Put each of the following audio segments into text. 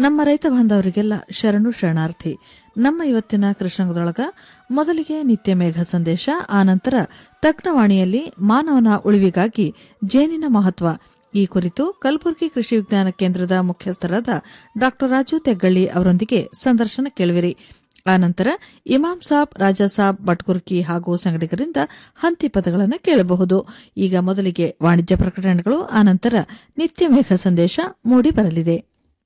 ನಮ್ಮ ರೈತ ಬಾಂಧವರಿಗೆಲ್ಲ ಶರಣು ಶರಣಾರ್ಥಿ ನಮ್ಮ ಇವತ್ತಿನ ಕೃಷ್ಣಾಂಗದೊಳಗ ಮೊದಲಿಗೆ ನಿತ್ಯ ಮೇಘ ಸಂದೇಶ ಆನಂತರ ತಜ್ಞವಾಣಿಯಲ್ಲಿ ಮಾನವನ ಉಳಿವಿಗಾಗಿ ಜೇನಿನ ಮಹತ್ವ ಈ ಕುರಿತು ಕಲಬುರಗಿ ಕೃಷಿ ವಿಜ್ಞಾನ ಕೇಂದ್ರದ ಮುಖ್ಯಸ್ಥರಾದ ಡಾ ರಾಜು ತೆಗ್ಗಳ್ಳಿ ಅವರೊಂದಿಗೆ ಸಂದರ್ಶನ ಕೇಳುವಿರಿ ಆನಂತರ ಇಮಾಮ್ ಸಾಬ್ ರಾಜಾ ಸಾಬ್ ಬಟ್ಕುರ್ಕಿ ಹಾಗೂ ಸಂಗಡಿಗರಿಂದ ಹಂತಿ ಪದಗಳನ್ನು ಕೇಳಬಹುದು ಈಗ ಮೊದಲಿಗೆ ವಾಣಿಜ್ಯ ಪ್ರಕಟಣೆಗಳು ಆನಂತರ ನಿತ್ಯ ಮೇಘ ಸಂದೇಶ ಮೂಡಿ ಬರಲಿದೆ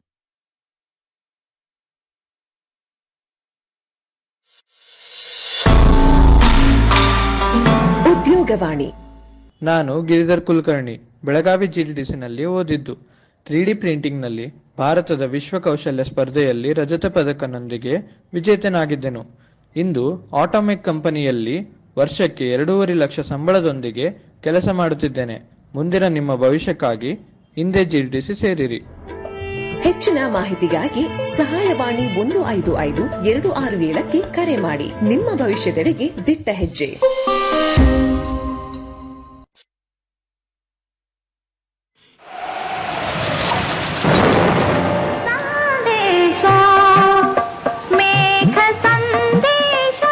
ಉದ್ಯೋಗವಾಣಿ ನಾನು ಗಿರಿಧರ್ ಕುಲಕರ್ಣಿ ಬೆಳಗಾವಿ ಜಿಲ್ಡಿಸಿನಲ್ಲಿ ಓದಿದ್ದು ತ್ರೀ ಡಿ ಪ್ರಿಂಟಿಂಗ್ನಲ್ಲಿ ಭಾರತದ ವಿಶ್ವ ಕೌಶಲ್ಯ ಸ್ಪರ್ಧೆಯಲ್ಲಿ ರಜತ ಪದಕನೊಂದಿಗೆ ವಿಜೇತನಾಗಿದ್ದೆನು ಇಂದು ಆಟೋಮೆಕ್ ಕಂಪನಿಯಲ್ಲಿ ವರ್ಷಕ್ಕೆ ಎರಡೂವರೆ ಲಕ್ಷ ಸಂಬಳದೊಂದಿಗೆ ಕೆಲಸ ಮಾಡುತ್ತಿದ್ದೇನೆ ಮುಂದಿನ ನಿಮ್ಮ ಭವಿಷ್ಯಕ್ಕಾಗಿ ಹಿಂದೆ ಜಿಲ್ಡಿಸಿ ಸೇರಿರಿ ಹೆಚ್ಚಿನ ಮಾಹಿತಿಗಾಗಿ ಸಹಾಯವಾಣಿ ಒಂದು ಐದು ಐದು ಎರಡು ಆರು ಏಳಕ್ಕೆ ಕರೆ ಮಾಡಿ ನಿಮ್ಮ ಭವಿಷ್ಯದೆಡೆಗೆ ದಿಟ್ಟ ಹೆಜ್ಜೆ ಸಂದೇಶ ಮೇಘ ಸಂದೇಶ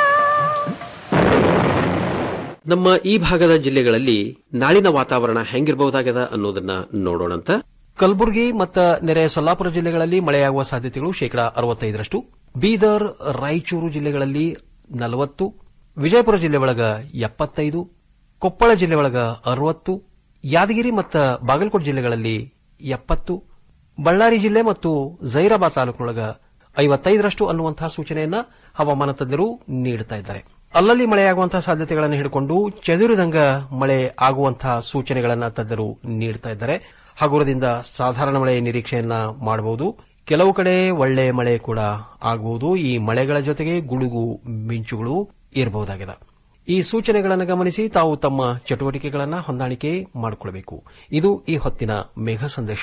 ನಮ್ಮ ಈ ಭಾಗದ ಜಿಲ್ಲೆಗಳಲ್ಲಿ ನಾಳಿನ ವಾತಾವರಣ ಹೆಂಗಿರಬಹುದಾಗದ ಅನ್ನೋದನ್ನ ನೋಡೋಣಂತ ಕಲಬುರಗಿ ಮತ್ತು ನೆರೆಯ ಸೊಲ್ಲಾಪುರ ಜಿಲ್ಲೆಗಳಲ್ಲಿ ಮಳೆಯಾಗುವ ಸಾಧ್ಯತೆಗಳು ಶೇಕಡಾ ಅರವತ್ತೈದರಷ್ಟು ಬೀದರ್ ರಾಯಚೂರು ಜಿಲ್ಲೆಗಳಲ್ಲಿ ನಲವತ್ತು ವಿಜಯಪುರ ಜಿಲ್ಲೆ ಒಳಗ ಎಪ್ಪತ್ತೈದು ಕೊಪ್ಪಳ ಜಿಲ್ಲೆ ಒಳಗ ಅರವತ್ತು ಯಾದಗಿರಿ ಮತ್ತು ಬಾಗಲಕೋಟೆ ಜಿಲ್ಲೆಗಳಲ್ಲಿ ಎಪ್ಪತ್ತು ಬಳ್ಳಾರಿ ಜಿಲ್ಲೆ ಮತ್ತು ಜೈರಾಬಾದ್ ತಾಲೂಕಿನೊಳಗ ಐವತ್ತೈದರಷ್ಟು ಅನ್ನುವಂತಹ ಸೂಚನೆಯನ್ನ ಹವಾಮಾನ ತಜ್ಞರು ನೀಡುತ್ತಾ ಇದ್ದಾರೆ ಅಲ್ಲಲ್ಲಿ ಮಳೆಯಾಗುವಂತಹ ಸಾಧ್ಯತೆಗಳನ್ನು ಹಿಡಿಕೊಂಡು ಚದುರಿದಂಗ ಮಳೆ ಆಗುವಂತಹ ಸೂಚನೆಗಳನ್ನ ತಜ್ಞರು ನೀಡುತ್ತಾ ಇದ್ದಾರೆ ಹಗುರದಿಂದ ಸಾಧಾರಣ ಮಳೆ ನಿರೀಕ್ಷೆಯನ್ನ ಮಾಡಬಹುದು ಕೆಲವು ಕಡೆ ಒಳ್ಳೆ ಮಳೆ ಕೂಡ ಆಗಬಹುದು ಈ ಮಳೆಗಳ ಜೊತೆಗೆ ಗುಡುಗು ಮಿಂಚುಗಳು ಇರಬಹುದಾಗಿದೆ ಈ ಸೂಚನೆಗಳನ್ನು ಗಮನಿಸಿ ತಾವು ತಮ್ಮ ಚಟುವಟಿಕೆಗಳನ್ನು ಹೊಂದಾಣಿಕೆ ಮಾಡಿಕೊಳ್ಳಬೇಕು ಇದು ಈ ಹೊತ್ತಿನ ಮೇಘ ಸಂದೇಶ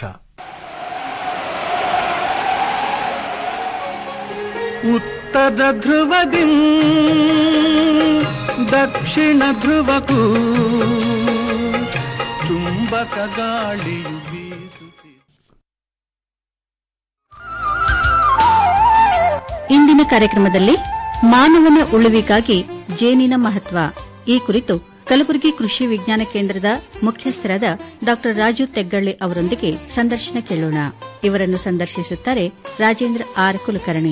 ಉತ್ತರ ಧ್ರುವದಿ ದಕ್ಷಿಣ ಧ್ರುವಕ್ಕೂ ಚುಂಬಕ ಗಾಳಿಯು ಬೀಸುತ್ತಿದೆ ಇಂದಿನ ಕಾರ್ಯಕ್ರಮದಲ್ಲಿ ಮಾನವನ ಉಳುವಿಗಾಗಿ ಜೇನಿನ ಮಹತ್ವ ಈ ಕುರಿತು ಕಲಬುರಗಿ ಕೃಷಿ ವಿಜ್ಞಾನ ಕೇಂದ್ರದ ಮುಖ್ಯಸ್ಥರಾದ ಡಾ ರಾಜು ತೆಗ್ಗಳ್ಳಿ ಅವರೊಂದಿಗೆ ಸಂದರ್ಶನ ಕೇಳೋಣ ಇವರನ್ನು ಸಂದರ್ಶಿಸುತ್ತಾರೆ ರಾಜೇಂದ್ರ ಆರ್ ಕುಲಕರ್ಣಿ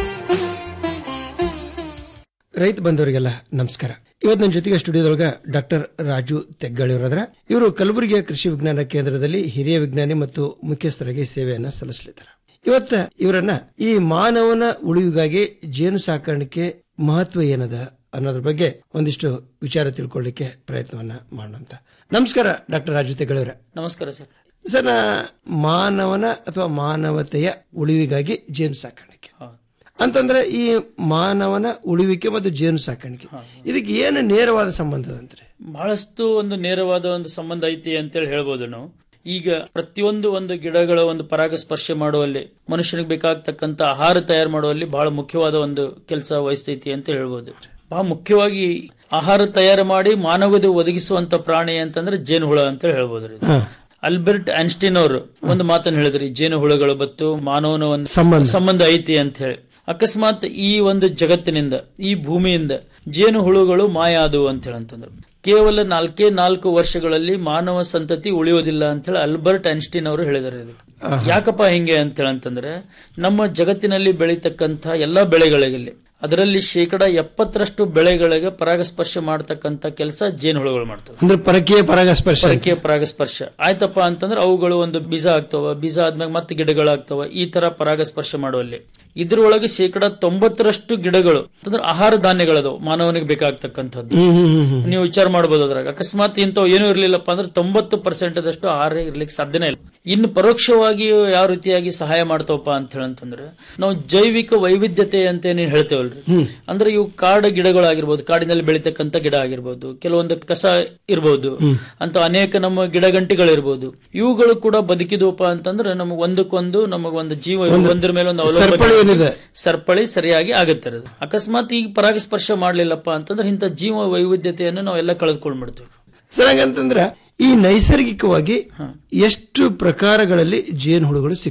ರೈತ ಬಂದವರಿಗೆಲ್ಲ ನಮಸ್ಕಾರ ಇವತ್ತು ನನ್ನ ಜೊತೆಗೆ ಸ್ಟುಡಿಯೋದೊಳಗ ಡಾಕ್ಟರ್ ರಾಜು ತೆಗ್ಗಾಳಿ ಅವರದ್ರ ಇವರು ಕಲಬುರಗಿಯ ಕೃಷಿ ವಿಜ್ಞಾನ ಕೇಂದ್ರದಲ್ಲಿ ಹಿರಿಯ ವಿಜ್ಞಾನಿ ಮತ್ತು ಮುಖ್ಯಸ್ಥರಾಗಿ ಸೇವೆಯನ್ನ ಸಲ್ಲಿಸಲಿದ್ದಾರೆ ಇವತ್ತ ಇವರನ್ನ ಈ ಮಾನವನ ಉಳಿವಿಗಾಗಿ ಜೇನು ಸಾಕಾಣಿಕೆ ಮಹತ್ವ ಏನದ ಅನ್ನೋದ್ರ ಬಗ್ಗೆ ಒಂದಿಷ್ಟು ವಿಚಾರ ತಿಳ್ಕೊಳ್ಳಿಕ್ಕೆ ಪ್ರಯತ್ನವನ್ನ ಮಾಡೋಣ ಅಂತ ನಮಸ್ಕಾರ ಡಾಕ್ಟರ್ ರಾಜು ತೆಗ್ಗಾಳಿ ಅವರೇ ನಮಸ್ಕಾರ ಸರ್ ಸರ್ ನಾ ಮಾನವನ ಅಥವಾ ಮಾನವತೆಯ ಉಳಿವಿಗಾಗಿ ಜೇನು ಸಾಕಾಣಿಕೆ ಅಂತಂದ್ರೆ ಈ ಮಾನವನ ಉಳಿವಿಕೆ ಮತ್ತು ಜೇನು ಸಾಕಾಣಿಕೆ ಇದಕ್ಕೆ ಏನು ನೇರವಾದ ಸಂಬಂಧ ಅಂತಾರೆ ಬಹಳಷ್ಟು ಒಂದು ನೇರವಾದ ಒಂದು ಸಂಬಂಧ ಐತಿ ಅಂತೇಳಿ ಹೇಳ್ಬೋದು ನಾವು ಈಗ ಪ್ರತಿಯೊಂದು ಒಂದು ಗಿಡಗಳ ಒಂದು ಪರಾಗಸ್ಪರ್ಶ ಮಾಡುವಲ್ಲಿ ಮನುಷ್ಯನಿಗೆ ಬೇಕಾಗ್ತಕ್ಕಂತ ಆಹಾರ ತಯಾರು ಮಾಡುವಲ್ಲಿ ಬಹಳ ಮುಖ್ಯವಾದ ಒಂದು ಕೆಲಸ ವಹಿಸ್ತೈತಿ ಅಂತ ಹೇಳ್ಬೋದು ಬಹಳ ಮುಖ್ಯವಾಗಿ ಆಹಾರ ತಯಾರು ಮಾಡಿ ಮಾನವಗೆ ಒದಗಿಸುವಂತ ಪ್ರಾಣಿ ಅಂತಂದ್ರೆ ಜೇನುಹುಳ ಅಂತ ಹೇಳ್ಬೋದು ಅಲ್ಬರ್ಟ್ ಐನ್ಸ್ಟೀನ್ ಅವರು ಒಂದು ಮಾತನ್ನು ಹೇಳಿದ್ರಿ ಜೇನುಹುಳಗಳು ಮತ್ತು ಮಾನವನ ಒಂದು ಸಂಬಂಧ. ಸಂಬಂಧ ಐತಿ ಅಂತ ಹೇಳಿ ಅಕಸ್ಮಾತ್ ಈ ಒಂದು ಜಗತ್ತಿನಿಂದ ಈ ಭೂಮಿಯಿಂದ ಜೇನು ಹುಳುಗಳು ಮಾಯ ಆದವು ಅಂತ ಹೇಳಿ ಅಂತಂದ್ರು ಕೇವಲ ನಾಲ್ಕೇ ನಾಲ್ಕು ವರ್ಷಗಳಲ್ಲಿ ಮಾನವ ಸಂತತಿ ಉಳಿಯೋದಿಲ್ಲ ಅಂತ ಹೇಳಿ ಅಲ್ಬರ್ಟ್ ಐನ್ಸ್ಟೀನ್ ಅವರು ಹೇಳಿದ್ದಾರೆ ಇದಕ್ಕೆ ಯಾಕಪ್ಪ ಹಿಂಗೆ ಅಂತ ಹೇಳಿ ಅಂತಂದ್ರೆ ನಮ್ಮ ಜಗತ್ತಿನಲ್ಲಿ ಬೆಳೀತಕ್ಕಂಥ ಎಲ್ಲಾ ಬೆಳೆಗಳಿಗೆ ಅದರಲ್ಲಿ ಶೇಕಡ ಎಪ್ಪತ್ತರಷ್ಟು ಬೆಳೆಗಳಿಗೆ ಪರಾಗಸ್ಪರ್ಶ ಮಾಡತಕ್ಕಂತ ಕೆಲಸ ಜೇನುಹುಳುಗಳು ಮಾಡ್ತವೆ ಅಂದ್ರೆ ಪರಕೀಯ ಪರಾಗಸ್ಪರ್ಶ ಪರಕೀಯ ಪರಾಗಸ್ಪರ್ಶ ಆಯ್ತಪ್ಪ ಅಂತಂದ್ರೆ ಅವುಗಳು ಒಂದು ಬೀಜ ಆಗ್ತಾವ ಬೀಜ ಆದ್ಮೇಲೆ ಮತ್ತೆ ಗಿಡಗಳಾಗ್ತಾವ ಈ ತರ ಪರಾಗಸ್ಪರ್ಶ ಮಾಡುವಲ್ಲಿ ಇದ್ರೊಳಗೆ ಶೇಕಡ ತೊಂಬತ್ತರಷ್ಟು ಗಿಡಗಳು ಅಂತಂದ್ರೆ ಆಹಾರ ಧಾನ್ಯಗಳದವು ಮಾನವನಿಗೆ ಬೇಕಾಗ್ತಕ್ಕಂಥದ್ದು ನೀವು ವಿಚಾರ ಮಾಡಬಹುದು ಅದ್ರಾಗ ಅಕಸ್ಮಾತ್ ಇಂಥವು ಏನೂ ಇರ್ಲಿಲ್ಲಪ್ಪ ಅಂದ್ರೆ ತೊಂಬತ್ತು ಪರ್ಸೆಂಟ್ ಅದಷ್ಟು ಆಹಾರ ಇರ್ಲಿಕ್ಕೆ ಸಾಧ್ಯನೇ ಇಲ್ಲ ಇನ್ನು ಪರೋಕ್ಷವಾಗಿ ಯಾವ ರೀತಿಯಾಗಿ ಸಹಾಯ ಮಾಡ್ತಾವಪ್ಪ ಅಂತ ಹೇಳಂತಂದ್ರೆ ನಾವು ಜೈವಿಕ ವೈವಿಧ್ಯತೆ ಅಂತ ಏನೇನ್ ಹೇಳ್ತೇವಲ್ರಿ ಅಂದ್ರೆ ಇವು ಕಾಡು ಗಿಡಗಳಾಗಿರ್ಬೋದು ಕಾಡಿನಲ್ಲಿ ಬೆಳಿತಕ್ಕಂತ ಗಿಡ ಆಗಿರ್ಬೋದು ಕೆಲವೊಂದು ಕಸ ಇರ್ಬೋದು ಅಂತ ಅನೇಕ ನಮ್ಮ ಗಿಡಗಂಟಿಗಳಿರ್ಬೋದು ಇವುಗಳು ಕೂಡ ಬದುಕಿದ್ವಪ್ಪ ಅಂತಂದ್ರೆ ನಮಗ್ ಒಂದಕ್ಕೊಂದು ನಮಗ್ ಒಂದು ಜೀವ ಒಂದ್ರ ಮೇಲೆ ಒಂದು ಸರಪಳಿ ಅವಲಂಬನೆ ಏನಿದೆ? ಸರಪಳಿ ಸರಿಯಾಗಿ ಆಗುತ್ತೆ ಅದು ಅಕಸ್ಮಾತ್ ಈಗ ಪರಾಗಸ್ಪರ್ಶ ಮಾಡ್ಲಿಲ್ಲಪ್ಪ ಅಂತಂದ್ರೆ ಇಂಥ ಜೀವ ವೈವಿಧ್ಯತೆಯನ್ನು ನಾವೆಲ್ಲ ಕಳೆದುಕೊಂಡ್ಬಿಡ್ತೀವಿ ಸರ್ ಹಂಗಂತಂದ್ರ ಈ ನೈಸರ್ಗಿಕವಾಗಿ ಎಷ್ಟು ಪ್ರಕಾರಗಳಲ್ಲಿ ಜೇನುಹುಳುಗಳು ಸಿಗ್ತಾವ